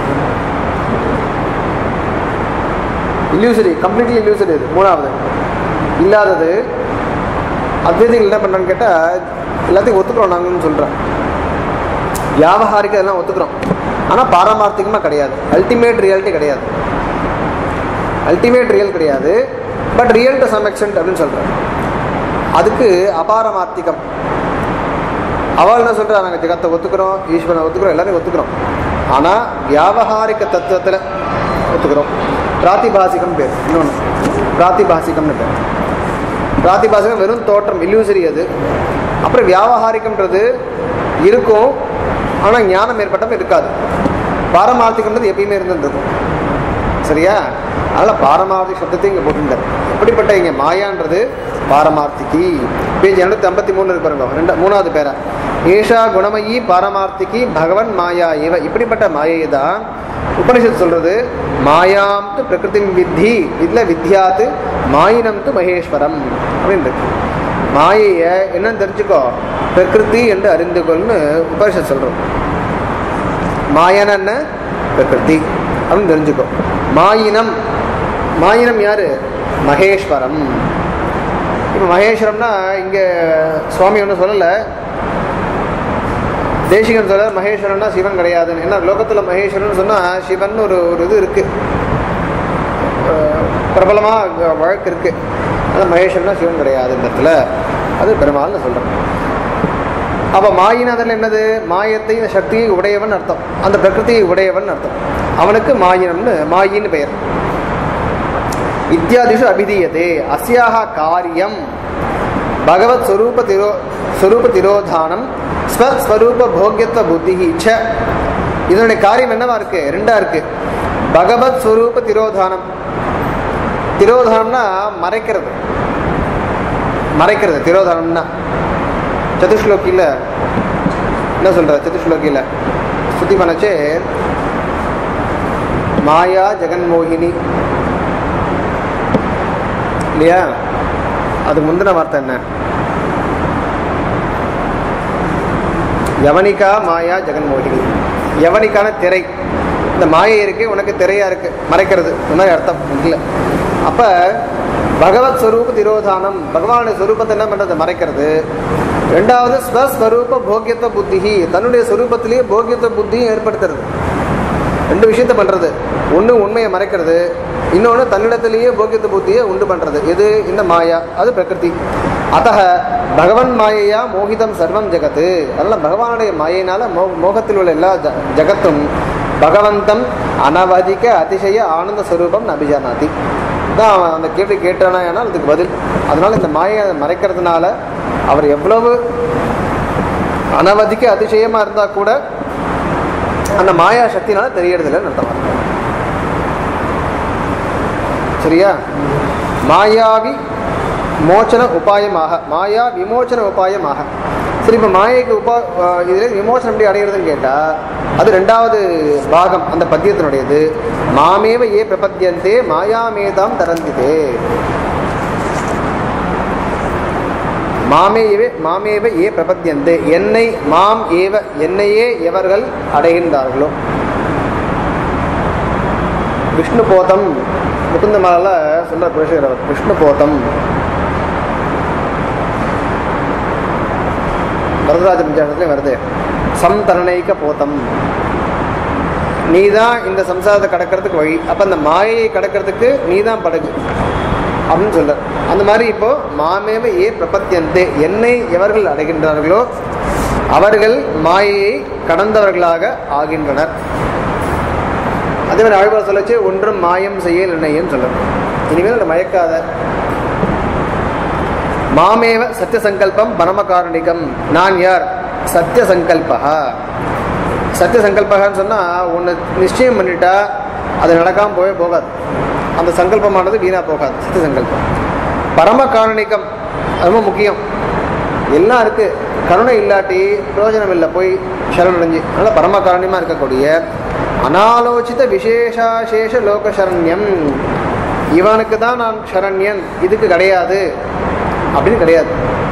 இல்லியூசரி கம்ப்ளீட்லி இல்லியூசரி இது மூணாவது இல்லாதது அத்வைதிகள் என்ன பண்ணுறான்னு கேட்டால் எல்லாத்தையும் ஒத்துக்கிறோம் நாங்கன்னு சொல்கிறேன் வியாபகாரிக்க எல்லாம் ஒத்துக்கிறோம் ஆனால் பாரமார்த்திகமாக கிடையாது அல்டிமேட் ரியாலிட்டி கிடையாது அல்டிமேட் ரியல் கிடையாது but real to some extent அப்படின்னு சொல்கிறேன் அதுக்கு அபாரமார்த்திகம் அவள் என்ன சொல்கிறா நாங்கள் ஜெகத்தை ஒத்துக்கிறோம் ஈஸ்வரனை ஒத்துக்கிறோம் எல்லாரையும் ஒத்துக்கிறோம் ஆனால் வியாவகாரிக தத்துவத்தில் ஒத்துக்கிறோம் பிராத்திபாசிகம் பேர் இன்னொன்று பிராத்திபாசிகம்னு பேர் பிராத்திபாசிகம் வெறும் தோற்றம் இல்லூசரி அது அப்புறம் வியாவகாரிகம்ன்றது இருக்கும் ஆனால் ஞானம் ஏற்பட்டம் இருக்காது பாரமார்த்திகம்ன்றது எப்பயுமே இருந்துருக்கும் சரியா அதனால் பாரமார்த்திக சப்தத்தை இங்கே போட்டுட்டார் எப்படிப்பட்ட இங்கே மாயான்றது பாரமார்த்திகி பேஜ் இரநூத்தி ஐம்பத்தி மூணு இருக்கு பாருங்க ரெண்டு மூணாவது பேரா ஏஷா குணமயி பாரமார்த்திகி பகவன் மாயா இவ இப்படிப்பட்ட மாயை தான் உபனிஷத் சொல்றது மாயாம் து பிரகிருதி வித்தி இதுல வித்யாத்து மாயினம் து மகேஸ்வரம் அப்படின்னு இருக்கு மாயைய என்னன்னு தெரிஞ்சுக்கோ பிரகிருதி என்று அறிந்து கொள்னு உபனிஷத் சொல்றோம் மாயன என்ன பிரகிருதி அப்படின்னு தெரிஞ்சுக்கோ மாயினம் மாயினம் யாரு மகேஸ்வரம் இப்போ மகேஸ்வரம்னா இங்கே சுவாமி ஒன்றும் சொல்லலை தேசிகன் சொல்ல மகேஸ்வரன்னா சிவன் கிடையாதுன்னு ஏன்னா லோகத்தில் மகேஸ்வரன் சொன்னால் சிவன் ஒரு ஒரு இது இருக்கு பிரபலமாக வழக்கு இருக்கு ஆனால் மகேஸ்வரனா சிவன் கிடையாது இந்த இடத்துல அது பெருமாள்னு சொல்கிறேன் அப்போ மாயினதில் என்னது மாயத்தை இந்த சக்தியை உடையவன் அர்த்தம் அந்த பிரகிருதியை உடையவன் அர்த்தம் அவனுக்கு மாயினம்னு மாயின்னு பெயர் இத்தியாதிஷு அபிதீயதே அஸ்யாக காரியம் பகவத் ஸ்வரூப திரோ ஸ்வரூப திரோதானம் ஸ்வஸ்வரூப போக்கியத்துவ புத்தி ச இதனுடைய காரியம் என்னவா இருக்கு ரெண்டா இருக்கு பகவத் ஸ்வரூப திரோதானம் திரோதானம்னா மறைக்கிறது மறைக்கிறது திரோதானம்னா சதுஷ்லோக்கியில் என்ன சொல்ற சதுஷ்லோக்கியில் ஸ்துதி பண்ணச்சே மாயா ஜெகன்மோகினி இல்லையா அது முந்தின வார்த்தை என்ன யவனிகா மாயா ஜெகன்மோகினி யவனிக்கான திரை இந்த மாயை இருக்கு உனக்கு திரையா இருக்கு மறைக்கிறது இந்த மாதிரி அர்த்தம் இல்லை அப்ப பகவத் ஸ்வரூப திரோதானம் பகவானுடைய ஸ்வரூபத்தை என்ன பண்றது மறைக்கிறது ரெண்டாவது ஸ்வஸ்வரூப போக்கியத்துவ புத்தி தன்னுடைய ஸ்வரூபத்திலேயே போக்கியத்துவ புத்தியும் ஏற்படுத்துறது ரெண்டு விஷயத்த பண்றது ஒன்று உண்மையை மறைக்கிறது இன்னொன்று தன்னிடத்திலேயே போக்கியத்து புத்தியை உண்டு பண்றது இது இந்த மாயா அது பிரகிருதி அத்த பகவன் மாயையா மோகிதம் சர்வம் ஜெகத்து அதனால பகவானுடைய மாயினால மோ மோகத்தில் உள்ள எல்லா ஜ ஜகத்தும் பகவந்தம் அனவதிக அதிசய ஆனந்த ஸ்வரூபம் அபிஜானாதி தான் அவன் அந்த கேள்வி கேட்டானா அதுக்கு பதில் அதனால இந்த மாயை மறைக்கிறதுனால அவர் எவ்வளவு அனவதிக்க அதிசயமா இருந்தா கூட அந்த மாயா சக்தினால தெரியறது இல்லைன்னு அர்த்தமா இருக்கு. சரியா மாயாவி மோச்சன உபாயமாக மாயா விமோச்சன உபாயமாக சரி இப்போ மாயைக்கு உபா அஹ் இதுல விமோசனம் எப்படி அடைகிறதுன்னு கேட்டால் அது ரெண்டாவது பாகம் அந்த பத்தியத்தினுடையது மாமேவ ஏ பிரபத்தியந்தே மாயாமேதாம் தரந்திதே மாமேவே மாமேவ ஏ பிரபத்தியந்தே என்னை மாம் ஏவ என்னையே எவர்கள் அடைகின்றார்களோ விஷ்ணு போதம் முகுந்த மால சொல்ற குலசேகரவர் விஷ்ணு போதம் வரதராஜ பஞ்சாயத்துலேயும் வருது சம்தரணைக்க போதம் நீதான் இந்த சம்சாரத்தை கடக்கிறதுக்கு வழி அப்ப அந்த மாயையை கடக்கிறதுக்கு நீதான் படகு அப்படின்னு சொல்ற அந்த மாதிரி இப்போ மாமேவ ஏ பிரபத்தியந்தே என்னை எவர்கள் அடைகின்றார்களோ அவர்கள் மாயையை கடந்தவர்களாக ஆகின்றனர் அதே மாதிரி ஆழ்வார் சொல்லச்சு ஒன்றும் மாயம் செய்ய நிர்ணயம் சொல்லணும் இனிமேல் அதை மயக்காத மாமேவ சத்திய சங்கல்பம் பரமகாரணிகம் நான் யார் சத்திய சங்கல்பா சத்திய சங்கல்பகான்னு சொன்னா ஒன்று நிச்சயம் பண்ணிட்டா அது நடக்காம போவே போகாது அந்த சங்கல்பமானது வீணா போகாது சத்திய சங்கல்பம் பரம காரணிகம் அது ரொம்ப முக்கியம் எல்லாம் இருக்கு கருணை இல்லாட்டி பிரயோஜனம் இல்லை போய் சரணடைஞ்சு அதனால பரம காரணியமா இருக்கக்கூடிய அனாலோசித விசேஷாசேஷ லோக சரண்யம் இவனுக்கு தான் நான் சரண்யன் இதுக்கு கிடையாது அப்படின்னு கிடையாது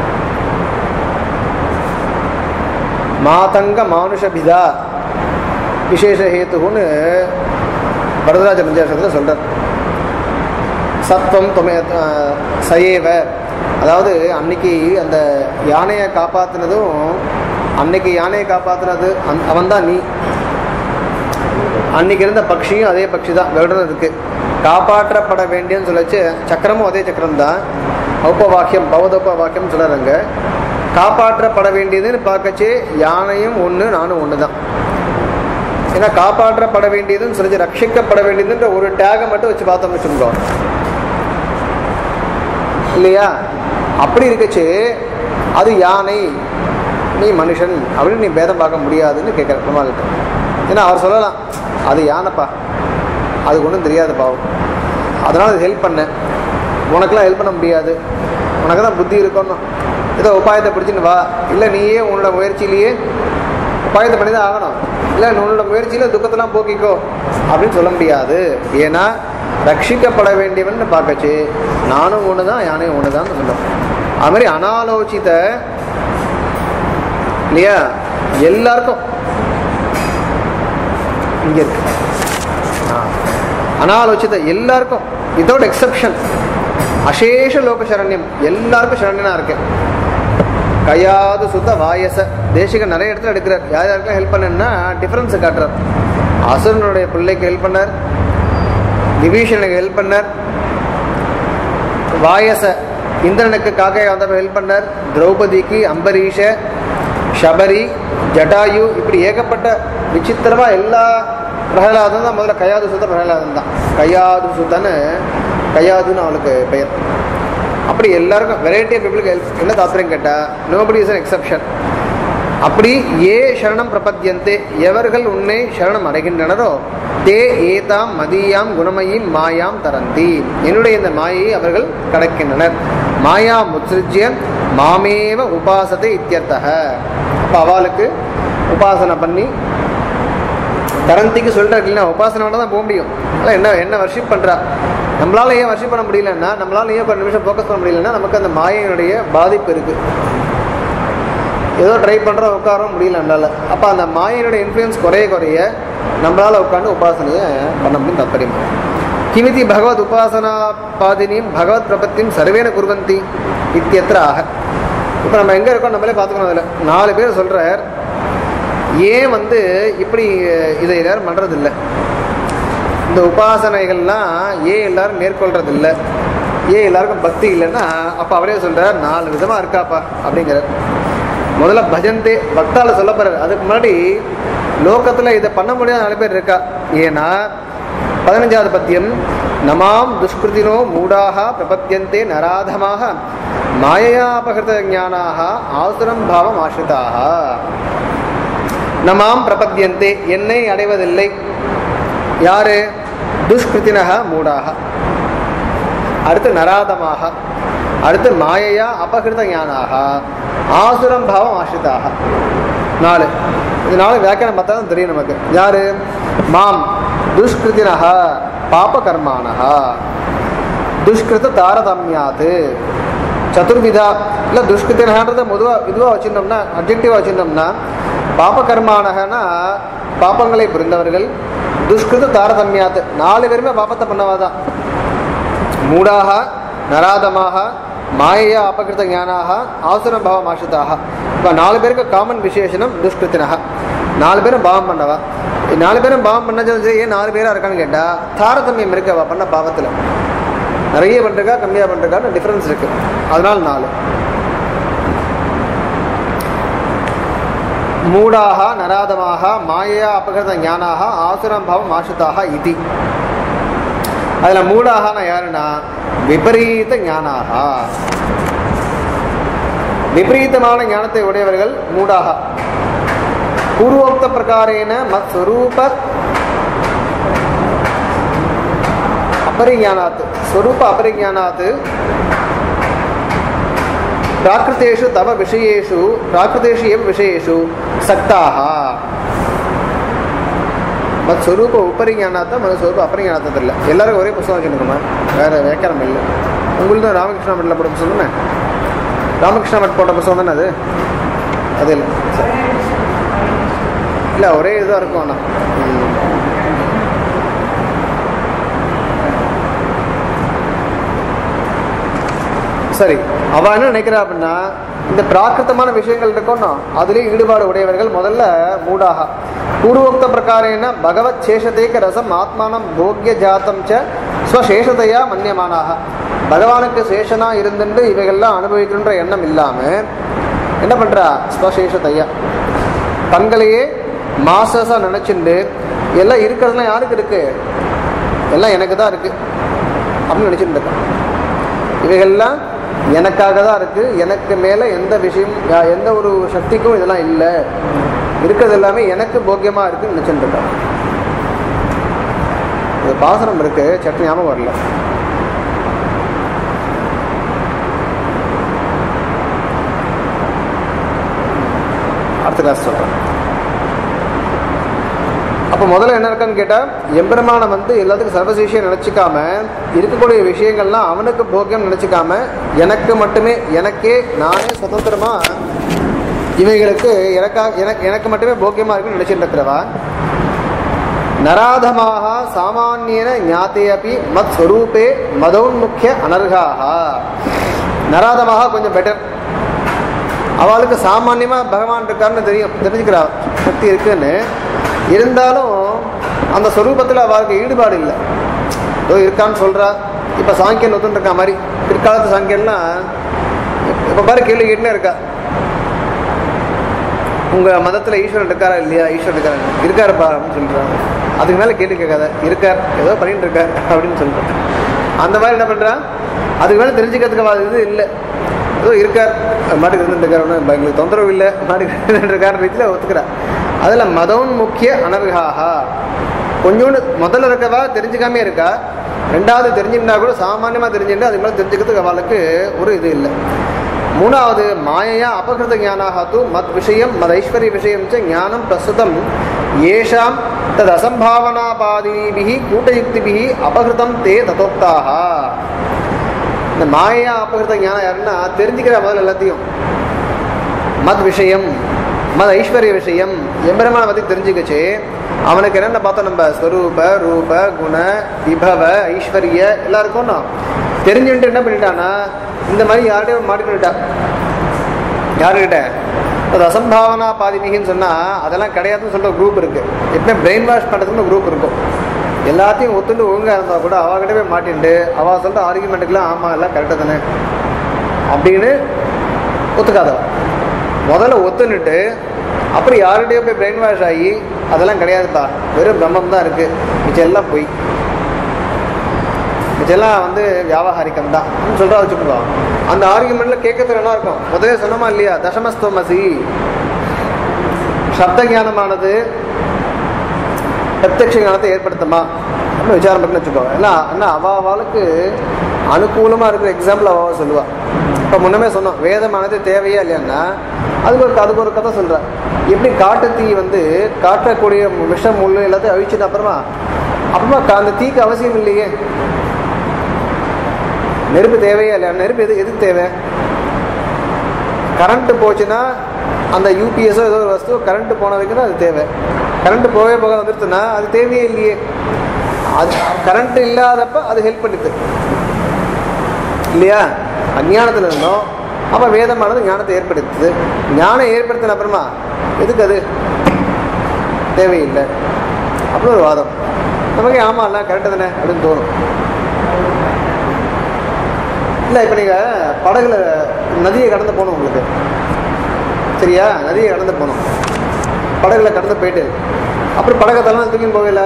மாதங்க மானுஷபிதா விசேஷ ஹேத்துன்னு வரதராஜ பஞ்சாசத்தில் சொல்றார் சத்வம் தொமே அஹ், சயேவ அதாவது அன்னைக்கு அந்த யானையை காப்பாத்துனதும் அன்னைக்கு யானையை காப்பாத்துனது அந் அவன் தான் நீ அன்னைக்கு இருந்த பக்ஷியும் அதே பக்ஷி தான் கருடன் இருக்கு காப்பாற்றப்பட வேண்டியன்னு சொல்லச்சு சக்கரமும் அதே சக்கரம் தான் ஔப்ப வாக்கியம் பவதோப்ப வாக்கியம் சொல்லுறாங்க காப்பாற்றப்பட வேண்டியதுன்னு பார்க்கச்சே யானையும் ஒன்று நானும் ஒன்று தான் ஏன்னா காப்பாற்றப்பட வேண்டியதுன்னு சொல்லி ரட்சிக்கப்பட வேண்டியதுன்ற ஒரு டேகை மட்டும் வச்சு பார்த்தோம்னு வச்சுக்கோ இல்லையா அப்படி இருக்கச்சு அது யானை நீ மனுஷன் அப்படின்னு நீ பேதம் பார்க்க முடியாதுன்னு கேட்குற பெருமாள்கிட்ட ஏன்னா அவர் சொல்லலாம் அது யானைப்பா அதுக்கு ஒன்றும் தெரியாது பாவம் அதனால் அது ஹெல்ப் பண்ணேன் உனக்கெல்லாம் ஹெல்ப் பண்ண முடியாது உனக்கு தான் புத்தி இருக்கணும் ஏதோ உபாயத்தை பிடிச்சின்னு வா இல்லை நீயே உன்னோட முயற்சியிலேயே உபாயத்தை பண்ணி தான் ஆகணும் இல்லை உன்னோட முயற்சியில் துக்கத்தெல்லாம் போக்கிக்கோ அப்படின்னு சொல்ல முடியாது ஏன்னா ரட்சிக்கப்பட வேண்டியவன் பார்க்கச்சு நானும் ஒன்று தான் யானையும் ஒன்று தான் சொல்லும் அது மாதிரி அனாலோசித்த இல்லையா எல்லாருக்கும் இங்க இருக்கு ஆ. அனாலோசித்த எல்லாருக்கும் வித்தவுட் எக்ஸப்ஷன் அசேஷ லோக சரண்யம் எல்லாருக்கும் சரண்யனா இருக்கு கையாது சுத்த வாயச தேசிக நிறைய இடத்துல எடுக்கிறார் யார் யாருக்கெல்லாம் ஹெல்ப் பண்ணா டிஃபரன்ஸை காட்டுறார் அசுரனுடைய பிள்ளைக்கு ஹெல்ப் பண்ணார் விபீஷனுக்கு ஹெல்ப் பண்ணார் வாயச இந்திரனுக்கு காக்கை வந்தப்ப ஹெல்ப் பண்ணார் திரௌபதிக்கு அம்பரீஷ ஷபரி ஜட்டாயு இப்படி ஏகப்பட்ட விசித்திரமா எல்லா பிரகலாதம் தான் முதல்ல கையாது சுத்த பிரகலாதம் தான் கையாது சுத்தன்னு கையாதுன்னு அவளுக்கு பெயர் அப்படி எல்லாருக்கும் வெரைட்டி ஆஃப் பீப்புளுக்கு ஹெல்ப் என்ன தாத்பரியம் கேட்டால் நோபடி இஸ் அன் எக்ஸப்ஷன் அப்படி ஏ சரணம் பிரபத்தியந்தே எவர்கள் உன்னை சரணம் அடைகின்றனரோ தே ஏதாம் மதியாம் குணமயீம் மாயாம் தரந்தி என்னுடைய இந்த மாயை அவர்கள் கடக்கின்றனர் மாயா முத்ருஜ்ய மாமேவ உபாசத்தை இத்தியர்த்தக அப்போ அவளுக்கு உபாசனை பண்ணி தரந்திக்கு சொல்லிட்டாரு இல்லைன்னா உபாசனோட தான் போக முடியும் அதான் என்ன என்ன வர்ஷிப் பண்ணுறா நம்மளால ஏன் வர்ஷிப் பண்ண முடியலன்னா நம்மளால ஏன் ஒரு நிமிஷம் ஃபோக்கஸ் பண்ண முடியலன்னா நமக்கு அந்த மாயையினுடைய பாதிப்பு இருக்குது ஏதோ ட்ரை பண்ணுறோம் உட்கார முடியல நம்மளால அப்போ அந்த மாயினுடைய இன்ஃப்ளூயன்ஸ் குறைய குறைய நம்மளால் உட்காந்து உபாசனையை பண்ண முடியும் தாற்பயம் கிமிதி பகவத் உபாசனா பாதினியும் பகவத் பிரபத்தியும் சர்வேன குருவந்தி இத்தியத்திர ஆக இப்போ நம்ம எங்கே இருக்கோம் நம்மளே பார்த்துக்கணும் அதில் நாலு பேர் சொல்கிறார் ஏன் வந்து இப்படி இதை எல்லாரும் பண்ணுறதில்ல இந்த உபாசனைகள்லாம் ஏன் எல்லாரும் மேற்கொள்றதில்ல ஏன் எல்லாருக்கும் பக்தி இல்லைன்னா அப்போ அவரே சொல்கிறார் நாலு விதமாக இருக்காப்பா அப்படிங்கிறார் முதல்ல பஜந்தே பக்தால சொல்ல போறாரு அதுக்கு முன்னாடி லோகத்தில் இதை பண்ண முடியாத நாலு பேர் இருக்கா ஏன்னா பதினஞ்சாவது பத்தியம் நமாம் துஷ்கிருதினோ மூடாக பிரபத்தியந்தே நராதமாக மாயையாபகிருத ஞானாக ஆசுரம் பாவம் ஆசிரிதாக நமாம் பிரபத்தியந்தே என்னை அடைவதில்லை யாரு துஷ்கிருத்தினக மூடாக அடுத்து நராதமாக அடுத்து மாயையா அபகிருத ஞானாக ஆசுரம் பாவம் ஆசிரிதாக நாலு இது நாலு வியாக்கியானம் பார்த்தா தான் தெரியும் நமக்கு யாரு மாம் துஷ்கிருத்தினக பாப கர்மானக துஷ்கிருத தாரதமியாத்து சதுர்விதா இல்லை துஷ்கிருத்தினன்றதை பொதுவாக இதுவாக வச்சுருந்தோம்னா அப்ஜெக்டிவாக வச்சுருந்தோம்னா பாப கர்மானகனா பாப்பங்களை புரிந்தவர்கள் துஷ்கிருத தாரதமியாத்து நாலு பேருமே பாப்பத்தை பண்ணவாதான் மூடாக நராதமாக மாயையா அபகிருத ஞானாக ஆசுரம் பாவம் ஆசிரிதாக இப்போ நாலு பேருக்கு காமன் விசேஷனம் துஷ்கிருத்தினக நாலு பேரும் பாவம் பண்ணவா நாலு பேரும் பாவம் பண்ணது ஏன் நாலு பேரா இருக்கான்னு கேட்டா தாரதமியம் இருக்கு அவ பண்ண பாவத்தில் நிறைய பண்ணிருக்கா கம்மியாக பண்ணிருக்கான்னு டிஃப்ரென்ஸ் இருக்கு அதனால நாலு மூடாக நராதமாக மாயையா அபகிருத ஞானாக ஆசுரம் பாவம் ஆசிரிதாக இது அதுல மூடாகனா யாருன்னா விபரீத ஞானாக விபரீதமான ஞானத்தை உடையவர்கள் மூடாக பூர்வோக்த பிரகாரேன மத் ஸ்வரூப அபரிஞானாத் ஸ்வரூப அபரிஞானாத் பிராகிருத்தேஷு தவ விஷயேஷு பிராகிருத்தேஷு எவ் விஷயேஷு சக்தாக மத் ஸ்வரூப உபரிஞானாத்த மத் ஸ்வரூப அபரிஞானத்தை இல்லை எல்லாரும் ஒரே புத்தகம் வச்சுருக்கோமா வேற வியாக்கியானம் இல்லை உங்களுக்கு தான் ராமகிருஷ்ணா மட்டில் போட்ட புத்தகம் தானே ராமகிருஷ்ணா மட் போட்ட புத்தகம் தானே அது அது இல்லை இல்லை ஒரே இதாக இருக்கும் ஆனால் சரி அவ என்ன நினைக்கிறா அப்படின்னா இந்த பிராகிருத்தமான விஷயங்கள் இருக்கணும் அதுலேயும் ஈடுபாடு உடையவர்கள் முதல்ல மூடாக பூர்வோக்த பிரகாரேன பகவத் சேஷதேக ரசம் ஆத்மானம் போக்கிய ஜாத்தம் ச ஸ்வசேஷதையா மன்னியமானாக பகவானுக்கு சேஷனா இருந்துட்டு இவைகள்லாம் அனுபவிக்கணுன்ற எண்ணம் இல்லாம என்ன பண்றா ஸ்வசேஷதையா தங்களையே மாசஸா நினைச்சுண்டு எல்லாம் இருக்கிறதுலாம் யாருக்கு இருக்கு எல்லாம் எனக்கு தான் இருக்கு அப்படின்னு நினச்சிட்டு இருக்கேன் இவைகள்லாம் எனக்காக தான் இருக்கு எனக்கு மேலே எந்த விஷயம் யா- எந்த ஒரு சக்திக்கும் இதெல்லாம் இல்லை இருக்கிறது எல்லாமே எனக்கு போக்கியமாக இருக்குன்னு நினச்சிட்டு இருக்கேன் இது பாசனம் இருக்கு சட்னி ஞாபகம் வரல அடுத்த கிளாஸ் சொல்கிறேன் அப்போ முதல்ல என்ன இருக்கான்னு கேட்டால் எம்பெருமானை வந்து எல்லாத்துக்கும் சர்வசேஷியம் நினச்சிக்காம இருக்கக்கூடிய விஷயங்கள்லாம் அவனுக்கு போக்கியம் நினச்சிக்காம எனக்கு மட்டுமே எனக்கே நானே சுதந்திரமாக இவைகளுக்கு எனக்காக எனக்கு எனக்கு மட்டுமே போக்கியமாக இருக்குன்னு நினச்சிட்டு இருக்கிறவா நராதமாக சாமானியன ஞாத்தே அப்பி மத் ஸ்வரூபே மதோன்முக்கிய அனர்காக நராதமாக கொஞ்சம் பெட்டர் அவளுக்கு சாமானியமாக பகவான் இருக்காருன்னு தெரியும் தெரிஞ்சுக்கிறா சக்தி இருக்குன்னு இருந்தாலும் அந்த ஸ்வரூபத்தில் அவளுக்கு ஈடுபாடு இல்லை ஏதோ இருக்கான்னு சொல்கிறா இப்போ சாங்கியன் ஒத்துன்னு இருக்கா மாதிரி பிற்காலத்து சாங்கியன்லாம் இப்போ பாரு கேள்வி கேட்டுனே இருக்கா உங்கள் மதத்தில் ஈஸ்வரன் இருக்காரா இல்லையா ஈஸ்வரன் இருக்காரா இருக்காருப்பா அப்படின்னு சொல்கிறாங்க அதுக்கு மேலே கேள்வி கேட்காத இருக்கார் ஏதோ பண்ணிட்டு இருக்கார் அப்படின்னு சொல்கிறேன் அந்த மாதிரி என்ன பண்ணுறான் அதுக்கு மேலே தெரிஞ்சுக்கிறதுக்கு அவ இது இல்லை ஏதோ இருக்கார் மாட்டுக்கு இருந்துட்டு இருக்கார் ஒன்றும் எங்களுக்கு தொந்தரவு இல்லை மாட்டுக்கு இருந்துட்டு இருக்கார் ரீதியில் ஒத்துக்கிறா அதில் மதம் முக்கிய அனர்காகா கொஞ்சோண்டு முதல்ல இருக்கவா தெரிஞ்சுக்காமே இருக்கா ரெண்டாவது தெரிஞ்சுட்டா கூட சாமானியமாக தெரிஞ்சுட்டு அது மேலே தெரிஞ்சுக்கிறதுக்கு அவளுக்கு ஒரு இது இல்லை மூணாவது மாயையா அபகிருத ஞானாக தூ மத் விஷயம் மத் ஐஸ்வர்ய விஷயம் ச ஞானம் பிரசுதம் ஏஷாம் தத் அசம்பாவனாபாதிபிஹி கூட்டயுக்திபிஹி அபகிருதம் தே ததோக்தாக இந்த மாயா அபகிருத ஞானம் யாருன்னா தெரிஞ்சுக்கிற முதல்ல எல்லாத்தையும் மத் விஷயம் மத் ஐஸ்வர்ய விஷயம் எம்பெருமான பற்றி தெரிஞ்சுக்கச்சு அவனுக்கு என்னென்ன பார்த்தோம் நம்ம ஸ்வரூப ரூப குண விபவ ஐஸ்வர்ய எல்லாருக்கும் தெரிஞ்சுட்டு என்ன பண்ணிட்டான்னா இந்த மாதிரி யார்கிட்டயும் மாட்டிக்கிட்டா யாருக்கிட்ட ஒரு அசம்பாவனா பாதிமிகின்னு சொன்னால் அதெல்லாம் கிடையாதுன்னு சொல்கிற குரூப் இருக்குது எப்பவுமே பிரெயின் வாஷ் பண்ணுறதுன்னு குரூப் இருக்கும் எல்லாத்தையும் ஒத்துண்டு ஒழுங்காக இருந்தால் கூட அவகிட்ட போய் மாட்டின்ட்டு அவள் சொல்கிற ஆர்குமெண்ட்டுக்கெல்லாம் ஆமாம் எல்லாம் கரெக்டாக தானே அப்படின்னு ஒத்துக்காதவ முதல்ல ஒத்துன்னுட்டு அப்புறம் யாருகிட்டயோ போய் பிரெயின் வாஷ் ஆகி அதெல்லாம் கிடையாதுப்பா வெறும் பிரம்மம் தான் இருக்குது மிச்சம் எல்லாம் போய் இதெல்லாம் வந்து வியாபகாரிக்கம் தான் சொல்கிறா வச்சுக்கோ அந்த ஆர்குமெண்ட்ல கேட்கறது நல்லா இருக்கும் முதல்ல சொன்னோமா இல்லையா தசமஸ்தோமசி சப்த ஞானமானது பிரத்யக்ஷ ஞானத்தை ஏற்படுத்துமா அப்படின்னு விசாரம் பண்ணி வச்சுக்கோ ஏன்னா என்ன அவாவாளுக்கு அனுகூலமாக இருக்கிற எக்ஸாம்பிள் அவாவா சொல்லுவா இப்போ முன்னமே சொன்னோம் வேதமானது தேவையா இல்லையான்னா அதுக்கு ஒரு அதுக்கு ஒரு கதை சொல்கிறேன் எப்படி காட்டு தீ வந்து காட்டக்கூடிய விஷம் முள்ளு எல்லாத்தையும் அழிச்சுட்டு அப்புறமா அப்புறமா கா- அந்த தீக்கு அவசியம் இல்லையே நெருப்பு தேவையா இல்லையா நெருப்பு எது எதுக்கு தேவை கரண்ட் போச்சுன்னா அந்த யூபிஎஸோ ஏதோ ஒரு வஸ்து கரண்ட் போன வரைக்கும் தான் அது தேவை கரண்ட் போகவே போக வந்துருச்சுன்னா அது தேவையே இல்லையே அது கரண்ட் இல்லாதப்ப அது ஹெல்ப் பண்ணுது இல்லையா அஞ்ஞானத்தில் இருந்தோம் அப்போ வேதமானது ஞானத்தை ஏற்படுத்துது ஞானம் ஏற்படுத்தின அப்புறமா எதுக்கு அது தேவையில்லை அப்படின்னு ஒரு வாதம் நமக்கு ஆமாம் இல்லை கரெக்டு தானே அப்படின்னு தோணும் இல்லை இப்போ நீங்கள் படகுல நதியை கடந்து போகணும் உங்களுக்கு சரியா நதியை கடந்து போகணும் படகுல கடந்து போயிட்டு அப்புறம் படகத்தெல்லாம் தூக்கின்னு போகல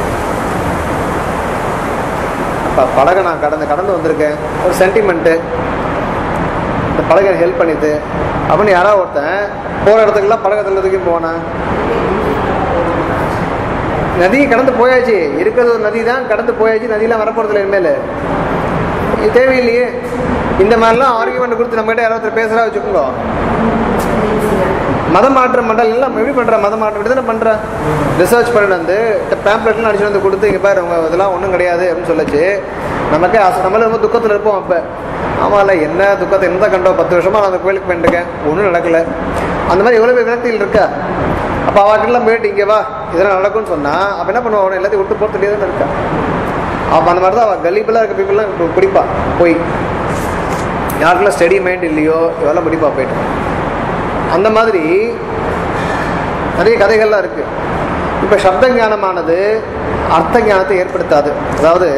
அப்போ படகை நான் கடந்து கடந்து வந்திருக்கேன் ஒரு சென்டிமெண்ட்டு இந்த படகை ஹெல்ப் பண்ணிது அப்படின்னு யாராவது ஒருத்தன் போகிற இடத்துக்குலாம் படகத்தில் தூக்கி போனேன் நதியை கடந்து போயாச்சு இருக்கிறது ஒரு நதி தான் கடந்து போயாச்சு நதியெலாம் வரப்போகிறதுல இனிமேல் இது தேவையில்லையே இந்த மாதிரிலாம் ஆர்குமெண்ட் கொடுத்து நம்மகிட்ட யாராவது பேசுகிறா வச்சுக்கோங்க மத மாற்றம் மண்டல் எல்லாம் எப்படி பண்ணுற மத மாற்றம் இப்படி தானே பண்ணுற ரிசர்ச் பண்ணிட்டு வந்து பேம்ப்ளெட்லாம் அடிச்சுட்டு வந்து கொடுத்து இங்கே பாரு உங்க இதெல்லாம் ஒன்றும் கிடையாது அப்படின்னு சொல்லிச்சு நமக்கே ஆசை நம்மள ரொம்ப துக்கத்தில் இருப்போம் அப்போ ஆமாம்ல என்ன துக்கத்தை என்ன கண்டோம் பத்து வருஷமா நான் அந்த கோயிலுக்கு போயிட்டுருக்கேன் ஒன்றும் நடக்கல அந்த மாதிரி எவ்வளோ பேர் விரக்தியில் இருக்கா அப்போ அவர்கிட்டலாம் போயிட்டு இங்கே வா இதெல்லாம் நடக்கும்னு சொன்னால் அப்போ என்ன பண்ணுவோம் அவனை எல்லாத்தையும் விட்டு போகிறதுலேயே தான் இருக்கா அப்போ அந்த மாதிரி தான் அவள் கலீபலாக இருக்க பீப்புளெலாம் பிடிப்பா போய் யாருக்கெல்லாம் ஸ்டடி மைண்ட் இல்லையோ இவெல்லாம் பிடிப்பா போயிட்டு அந்த மாதிரி நிறைய கதைகள்லாம் இருக்கு இப்போ சப்த ஞானமானது அர்த்த ஞானத்தை ஏற்படுத்தாது அதாவது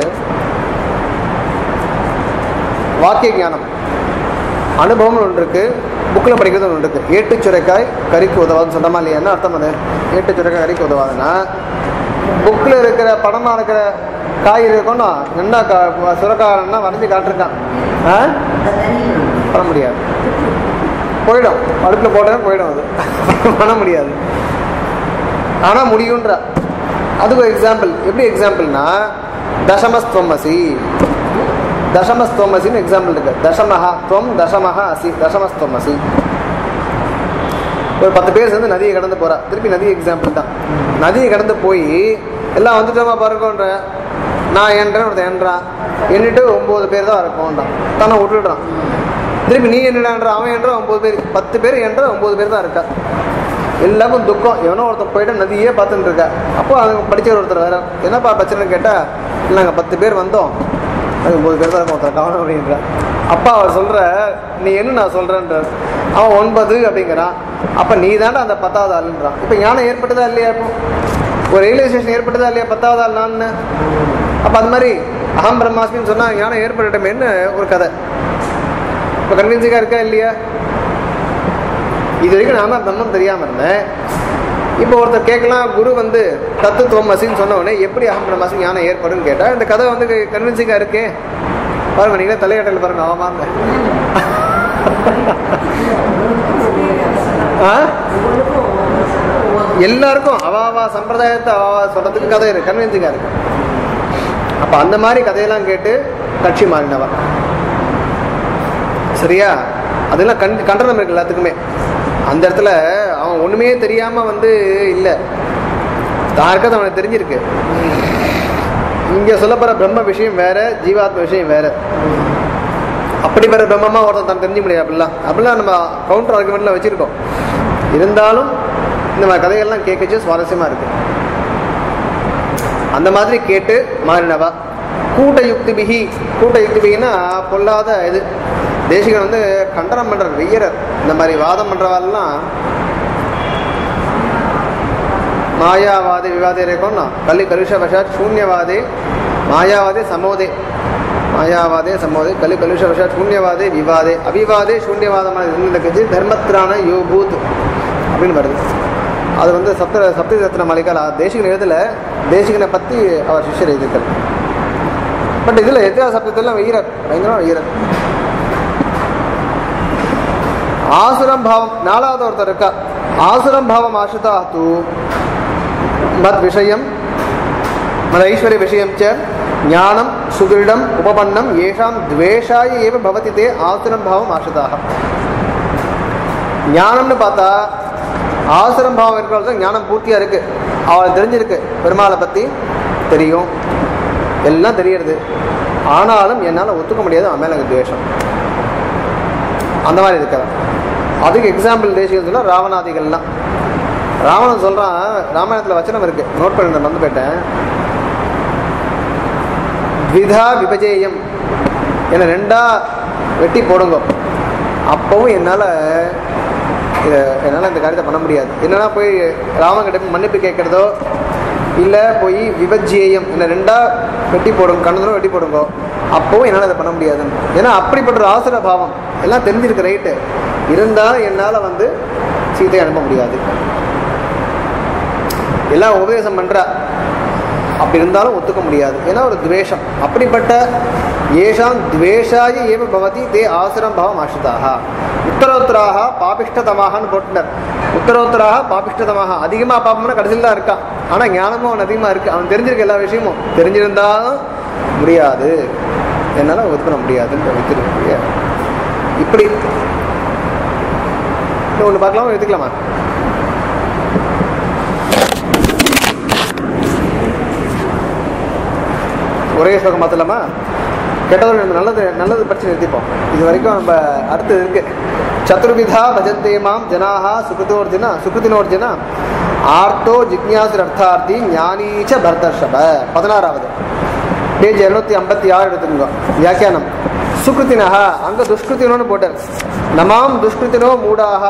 வாக்கிய ஞானம் அனுபவம்னு ஒன்று இருக்கு புக்கில் படிக்கிறது ஒன்று இருக்கு ஏட்டு சுரைக்காய் கறிக்கு உதவாதுன்னு சொன்னமா இல்லையா என்ன அர்த்தம் அது ஏட்டு சுரைக்காய் கறிக்கு உதவாதுன்னா புக்கில் இருக்கிற படமாக இருக்கிற காய் இருக்கணும் என்ன கா- சுரக்காரன்னா வரைஞ்சி காட்டிருக்கான் ஆ அது தனி பண்ண முடியாது போயிடும் அடுப்பில் போட்டேன்னா போயிடும் அது பண்ண முடியாது ஆனால் முடியுன்ற அதுக்கு ஒரு எக்ஸாம்பிள் எப்படி எக்ஸாம்பிள்னா தசமஸ்துவமசி தசமஸ்துவமசின்னு எக்ஸாம்பிள் இருக்கு தசமஹா துவம் தசமஹா அசி தசமஸ்துவமசி ஒரு பத்து பேர் சேர்ந்து நதியை கடந்து போறா திருப்பி நதி எக்ஸாம்பிள் தான் நதியை கடந்து போய் எல்லாம் வந்துட்டோமா பாருங்கன்ற நான் என்றேன் ஒருத்தன் என்றான் எண்ணிட்டு ஒன்பது பேர் தான் இருக்கோன்றான் தன்னை விட்டுடுறான் திருப்பி நீ என்னடான்ற அவன் என்ற ஒன்பது பேர் பத்து பேர் என்ற ஒன்பது பேர் தான் இருக்கா எல்லாருக்கும் துக்கம் எவனோ ஒருத்தன் போயிட்டு நதியே பார்த்துட்டு இருக்கா அப்போ அவங்க படிச்சவர் ஒருத்தர் வேற என்னப்பா பிரச்சனைன்னு கேட்டா இல்லை நாங்கள் பத்து பேர் வந்தோம் அது ஒன்பது பேர் தான் இருக்கும் ஒருத்தர் கவனம் அப்படின்ற அப்பா அவர் சொல்ற நீ என்ன நான் சொல்றேன்றார் அவன் ஒன்பது அப்படிங்கிறான் அப்ப நீ தாண்டா அந்த பத்தாவது ஆளுன்றான் இப்ப ஞானம் ஏற்பட்டதா இல்லையா இப்போ ஒரு ரயில்வே ஸ்டேஷன் ஏற்பட்டதா இல்லையா பத்தாவது ஆள் நான் அப்ப அது மாதிரி அகம் பிரம்மாஸ்மின்னு சொன்னா ஞானம் ஏற்படட்டுமேன்னு ஒரு கதை இப்ப கன்வின்சிங்கா இருக்கா இல்லையா இது வரைக்கும் நான் தான் பிரம்மம் தெரியாம இருந்தேன் இப்போ ஒருத்தர் கேட்கலாம் குரு வந்து தத்துவமசின்னு சொன்ன உடனே எப்படி அகம் பிரம்மாசி ஞானம் ஏற்படும் கேட்டா இந்த கதை வந்து கன்வின்சிங்கா இருக்கே பாருங்க நீங்களே தலையாட்டல் பாருங்க அவமாங்க ஆ எல்லாருக்கும் அவாவா சம்பிரதாயத்தை அவாவா சொல்றதுக்கு கதை இருக்கு கன்வின்சிங்கா இருக்கு அப்ப அந்த மாதிரி கதையெல்லாம் கேட்டு கட்சி மாறினவன் சரியா அதெல்லாம் கண் கண்டனம் இருக்கு எல்லாத்துக்குமே அந்த இடத்துல அவன் ஒண்ணுமே தெரியாம வந்து இல்லை தான் இருக்கிறது அவனுக்கு தெரிஞ்சிருக்கு இங்க சொல்லப்படுற பிரம்ம விஷயம் வேற ஜீவாத்ம விஷயம் வேற அப்படிப்பட்ட பிரம்மமா ஒருத்தன் தான் தெரிஞ்சு முடியாது அப்படிலாம் அப்படிலாம் நம்ம கவுண்டர் ஆர்குமெண்ட்ல வச்சிருக்கோம் இருந்தாலும் இந்த மாதிரி கதைகள்லாம் கேட்கச்சு சுவாரஸ்யமா இருக்கு அந்த மாதிரி கேட்டு மாறினவா கூட்ட யுக்தி பிகி கூட்ட யுக்தி பிகின்னா பொல்லாத இது தேசிகன் வந்து கண்டனம் பண்ற வெய்யரர் இந்த மாதிரி வாதம் பண்றவாள்லாம் மாயாவாதி விவாதே ரேக்கோன்னா கல்லி கலுஷ வசாத் சூன்யவாதே மாயாவாதே சமோதே மாயாவாதே சமோதே கலி கலுஷ வசாத் சூன்யவாதே விவாதே அவிவாதே சூன்யவாதமான இருந்துச்சு தர்மத்ரான யோபூத் அப்படின்னு வருது அது வந்து சப்த சப்த ரத்ன மாளிகால தேசிகன் எழுதல தேசிகனை பத்தி அவர் சிஷ்யர் எழுதியிருக்கார் பட் இதுல எத்தியா சப்தத்தெல்லாம் வெய்யரர் பயங்கரமா வெய்யரர் ஆசுரம் பாவம் நாலாவது ஒருத்தர் இருக்கா ஆசுரம் பாவம் ஆசிரிதா தூ மத் விஷயம் மத ஐஸ்வர்ய விஷயம் ச ஞானம் சுகிருடம் உபபன்னம் ஏஷாம் துவேஷாய ஏவ பவதி தே ஆசுரம் பாவம் ஆசிரிதாக ஞானம்னு பார்த்தா ஆசுரம் பாவம் இருக்கிறவங்க ஞானம் பூர்த்தியா இருக்கு அவளுக்கு தெரிஞ்சிருக்கு பெருமாளை பத்தி தெரியும் எல்லாம் தெரியறது ஆனாலும் என்னால் ஒத்துக்க முடியாது அவன் மேல எனக்கு துவேஷம் அந்த மாதிரி இருக்கிறான் அதுக்கு எக்ஸாம்பிள் தேசியம் சொன்னா ராவணாதிகள்லாம் ராவணன் சொல்றான் ராமாயணத்துல வச்சனம் இருக்கு நோட் பண்ணி வந்து போயிட்டேன் த்விதா விபஜேயம் என்னை ரெண்டா வெட்டி போடுங்க அப்பவும் என்னால் என்னால் இந்த காரியத்தை பண்ண முடியாது என்னன்னா போய் ராமன் கிட்ட போய் மன்னிப்பு கேட்கறதோ இல்லை போய் விபஜ்யேயம் என்னை ரெண்டா வெட்டி போடுங்க கண்ணதும் வெட்டி போடுங்க அப்பவும் என்னால் அதை பண்ண முடியாதுன்னு ஏன்னா அப்படிப்பட்ட ஒரு ஆசுர பாவம் எல்லாம் தெரிஞ்சிருக்கு ரைட்டு இருந்தாலும் என்னால் வந்து சீதையை அனுப்ப முடியாது எல்லாம் உபதேசம் பண்றா அப்படி இருந்தாலும் ஒத்துக்க முடியாது ஏன்னா ஒரு துவேஷம் அப்படிப்பட்ட ஏஷாம் துவேஷாய ஏவ பவதி தே ஆசுரம் பாவம் ஆசிரிதாக உத்தரோத்தராக பாபிஷ்டதமாகன்னு போட்டுனர் உத்தரோத்தராக பாபிஷ்டதமாக அதிகமாக பாப்போம்னா கடைசியில் தான் இருக்கான் ஆனால் ஞானமும் அவன் அதிகமாக இருக்கு அவன் தெரிஞ்சிருக்க எல்லா விஷயமும் தெரிஞ்சிருந்தாலும் முடியாது என்னால் ஒத்துக்க முடியாதுன்னு வச்சிருக்க இப்படி ஒன்று பார்க்கலாமா எடுத்துக்கலாமா ஒரே ஸ்லோகம் மாத்தலாமா கெட்டதோட நம்ம நல்லது நல்லது படிச்சு நிறுத்திப்போம் இது வரைக்கும் நம்ம அடுத்தது இருக்கு சதுர்விதா பஜந்தே மாம் ஜனாஹா சுகிருதோர்ஜுனா சுகிருதினோர்ஜுனா ஆர்த்தோ ஜிக்ஞாசுர் அர்த்தார்த்தி ஞானீச்ச பரதர்ஷப பதினாறாவது பேஜ் இருநூத்தி ஐம்பத்தி ஆறு எடுத்துருங்க வியாக்கியானம் சுக்ருத்தினஹா அங்க துஷ்கிருத்தினோன்னு போட்டார் நமாம் துஷ்கிருத்தினோ மூடாக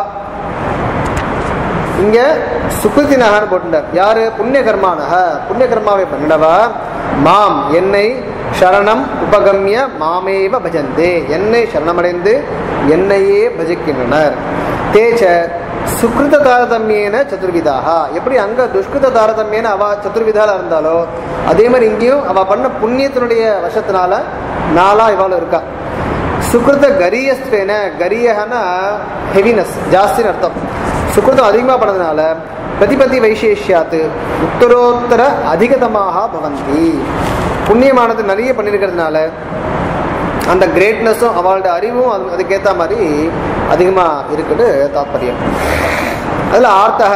இங்க சுகிருத்தினகன்னு போட்டுட்டார் யாரு புண்ணிய கர்மானக புண்ணிய கர்மாவை பண்ணிடவா மாம் என்னை சரணம் உபகம்ய மாமேவ பஜந்தே என்னை சரணமடைந்து என்னையே பஜிக்கின்றனர் தேச்ச சுக்ருத தாரதமியேன சதுர்விதாக எப்படி அங்க துஷ்கிருத தாரதமியேன அவ சதுர்விதால இருந்தாலோ அதே மாதிரி இங்கேயும் அவ பண்ண புண்ணியத்தினுடைய வசத்தினால நாளா இவாளும் இருக்கா சுக்ருத கரியஸ்வேன கரியகனா ஹெவினஸ் ஜாஸ்தின்னு அர்த்தம் சுக்ருதம் அதிகமாக பண்ணதுனால பிரதிபதி வைசேஷ்யாத்து உத்தரோத்தர அதிகதமாக பவந்தி புண்ணியமானது நிறைய பண்ணியிருக்கிறதுனால அந்த கிரேட்னஸும் அவளோட அறிவும் அது அதுக்கேற்ற மாதிரி அதிகமாக இருக்குது தாத்பரியம் அதில் ஆர்த்தக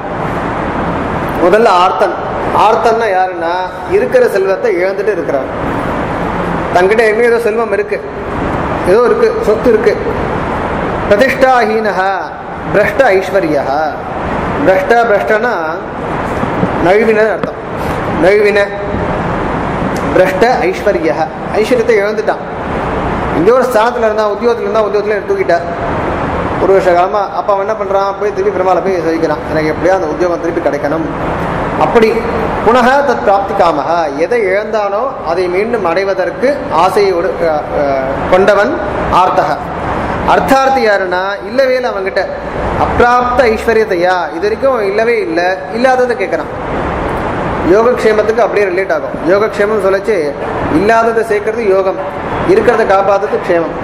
முதல்ல ஆர்த்தன் ஆர்த்தன்னா யாருன்னா இருக்கிற செல்வத்தை இழந்துட்டு இருக்கிறார் தங்கிட்ட என்ன ஏதோ செல்வம் இருக்கு ஏதோ இருக்கு சொத்து இருக்கு பிரதிஷ்டாஹீனக பிரஷ்ட ஐஸ்வர்யா பிரஷ்ட பிரஷ்டனா நழுவின அர்த்தம் நழுவின பிரஷ்ட ஐஸ்வர்ய ஐஸ்வர்யத்தை இழந்துட்டான் இங்கே ஒரு ஸ்தானத்தில் இருந்தான் உத்தியோகத்தில் இருந்தால் உத்தியோகத்தில் தூக்கிட்டார் ஒரு வருஷ காலமாக அப்போ அவன் என்ன பண்ணுறான் போய் திருப்பி பெருமாளை போய் சகிக்கிறான் எனக்கு எப்படியா அந்த உத்தியோகம் திருப்பி கிடைக்கணும் அப்படி புனக தத் பிராப்திக்காமக எதை இழந்தானோ அதை மீண்டும் அடைவதற்கு ஆசையோடு அஹ், அஹ், கொண்டவன் ஆர்த்தக அர்த்தார்த்தி யாருன்னா இல்லவே இல்லை அவன்கிட்ட அப்பிராப்த ஐஸ்வர்யத்தையா இது வரைக்கும் இல்லவே இல்லை இல்லாததை கேட்குறான் யோகக்ஷேமத்துக்கு அப்படியே ரிலேட் ஆகும் யோகக்ஷேமம் சொல்லச்சு இல்லாததை சேர்க்கறது யோகம் இருக்கிறத காப்பாத்துறது க்ஷேமம்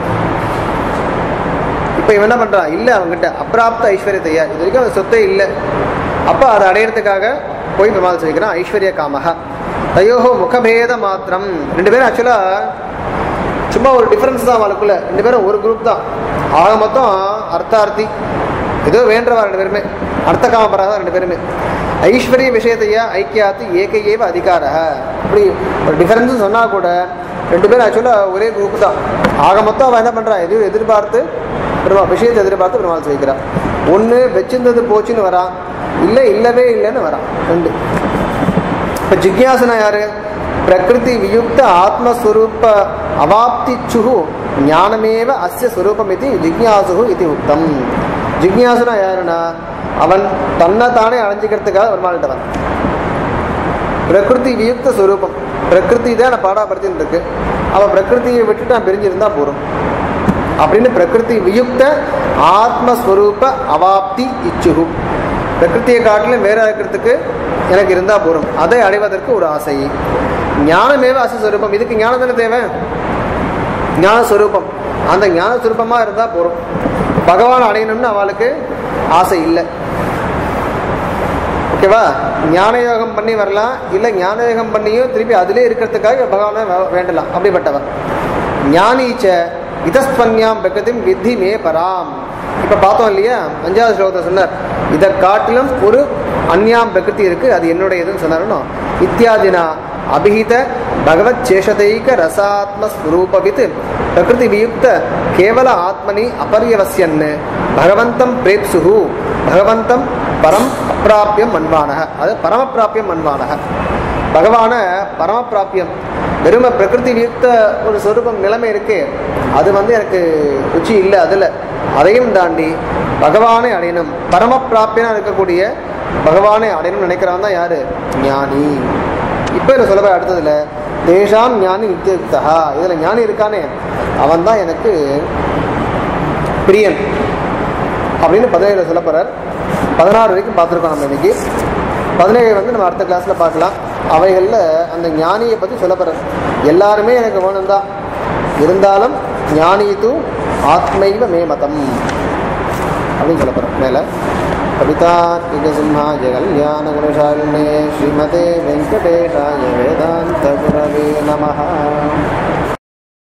இப்போ இவன் என்ன பண்றான் இல்லை அவன்கிட்ட அப்பிராப்த ஐஸ்வர்யத்தையா இது வரைக்கும் அவன் சொத்தே இல்லை அப்போ அதை அடையிறதுக்காக போய் பெருமாள் சொல்லிக்கிறான் ஐஸ்வர்ய காமக தயோஹோ முகபேத மாத்திரம் ரெண்டு பேரும் ஆக்சுவலாக சும்மா ஒரு டிஃபரன்ஸ் தான் அவளுக்குள்ள ரெண்டு பேரும் ஒரு குரூப் தான் ஆக மொத்தம் அர்த்தார்த்தி ஏதோ வேண்டவா ரெண்டு பேருமே அர்த்த காமபராக ரெண்டு பேருமே ஐஸ்வர்ய விஷயத்தையா ஐக்கியாத்து ஏக ஏவ அதிகார இப்படி ஒரு டிஃபரன்ஸ் சொன்னா கூட ரெண்டு பேரும் ஆக்சுவலாக ஒரே குரூப் தான் ஆக மொத்தம் அவன் என்ன பண்றான் எதையும் எதிர்பார்த்து பெருமா விஷயத்தை எதிர்பார்த்து பெருமாள் செய்கிறான் ஒன்று வச்சிருந்தது போச்சுன்னு வரான் இல்லை இல்லவே இல்லைன்னு வரான் ரெண்டு இப்ப ஜிக்யாசனா யாரு பிரகிருதி வியுக்த ஆத்மஸ்வரூப அவாப்திச்சுஹு ஞானமேவ அஸ்ய ஸ்வரூபம் இது ஜிக்யாசு இது உக்தம் ஜிக்யாசுனா யாருன்னா அவன் தன்னை தானே அடைஞ்சிக்கிறதுக்காக வருமானிட்டவன் பிரகிருதி வியுக்த ஸ்வரூபம் பிரகிருதி தான் நான் பாடாப்படுத்தின்னு இருக்கு அவன் பிரகிருதியை விட்டுட்டு நான் பிரிஞ்சிருந்தா போதும் அப்படின்னு பிரகிருதி வியுக்த ஆத்மஸ்வரூப அவாப்தி இச்சுகு பிரகிருத்தியை காட்டிலும் வேற இருக்கிறதுக்கு எனக்கு இருந்தா போதும் அதை அடைவதற்கு ஒரு ஆசை ஞானமேவ அசஸ்வரூபம் இதுக்கு ஞானம் தானே தேவை ஞானஸ்வரூபம் அந்த ஞானஸ்வரூபமா இருந்தா போதும் பகவான் அடையணும்னு அவளுக்கு ஆசை இல்லை ஓகேவா ஞான யோகம் பண்ணி வரலாம் இல்லை ஞான யோகம் பண்ணியும் திருப்பி அதிலே இருக்கிறதுக்காக பகவானை வே- வேண்டலாம் அப்படிப்பட்டவன் ஞானீச்ச இதஸ்பன்யாம் பிரகதிம் வித்தி மே பராம் இப்ப பார்த்தோம் இல்லையா அஞ்சாவது ஸ்லோகத்தை சொன்னார் இதை காட்டிலும் ஒரு அந்யாம் பிரகிருதி இருக்கு அது என்னுடையதுன்னு சொன்னாருன்னு இத்தியாதினா அபிஹித பகவத் சேஷதைக ரசாத்ம ஸ்வரூபவித் பிரகிருதி வியுக்த கேவல ஆத்மனி அபரியவசியன் பகவந்தம் பிரேப்சுகு பகவந்தம் பரம் அப்பிராபியம் மன்வானக அது பரமப்பிராபியம் மன்வானக பகவான பரமப்பிராபியம் வெறும பிரகிருதி வியுக்த ஒரு சொரூபம் நிலைமை இருக்கு அது வந்து எனக்கு ருச்சி இல்லை அதில் அதையும் தாண்டி பகவானை அடையணும் பரமப்பிராப்பியனா இருக்கக்கூடிய பகவானை அடையணும்னு நினைக்கிறவன் தான் யாரு ஞானி இப்போ இதில் சொல்ல அடுத்ததுல தேஷாம் ஞானி நித்தியுக்தா இதுல ஞானி இருக்கானே அவன் தான் எனக்கு பிரியன் அப்படின்னு பதினேழு சொல்ல போறார் பதினாறு வரைக்கும் பார்த்துருக்கோம் நம்ம இன்னைக்கு பதினேழு வந்து நம்ம அடுத்த கிளாஸ்ல பார்க்கலாம் அவைகளில் அந்த ஞானியை பற்றி சொல்ல போறார் எல்லாருமே எனக்கு வேணும் தான் இருந்தாலும் ஞானி தூ ஆத்மைவ மே மதம் அப்படின்னு சொல்ல போறோம் மேலே कवितात्मिकसिंहाय कल्याणगुणशालिने श्रीमते वेङ्कटेशाय वेदान्तगुरवे नमः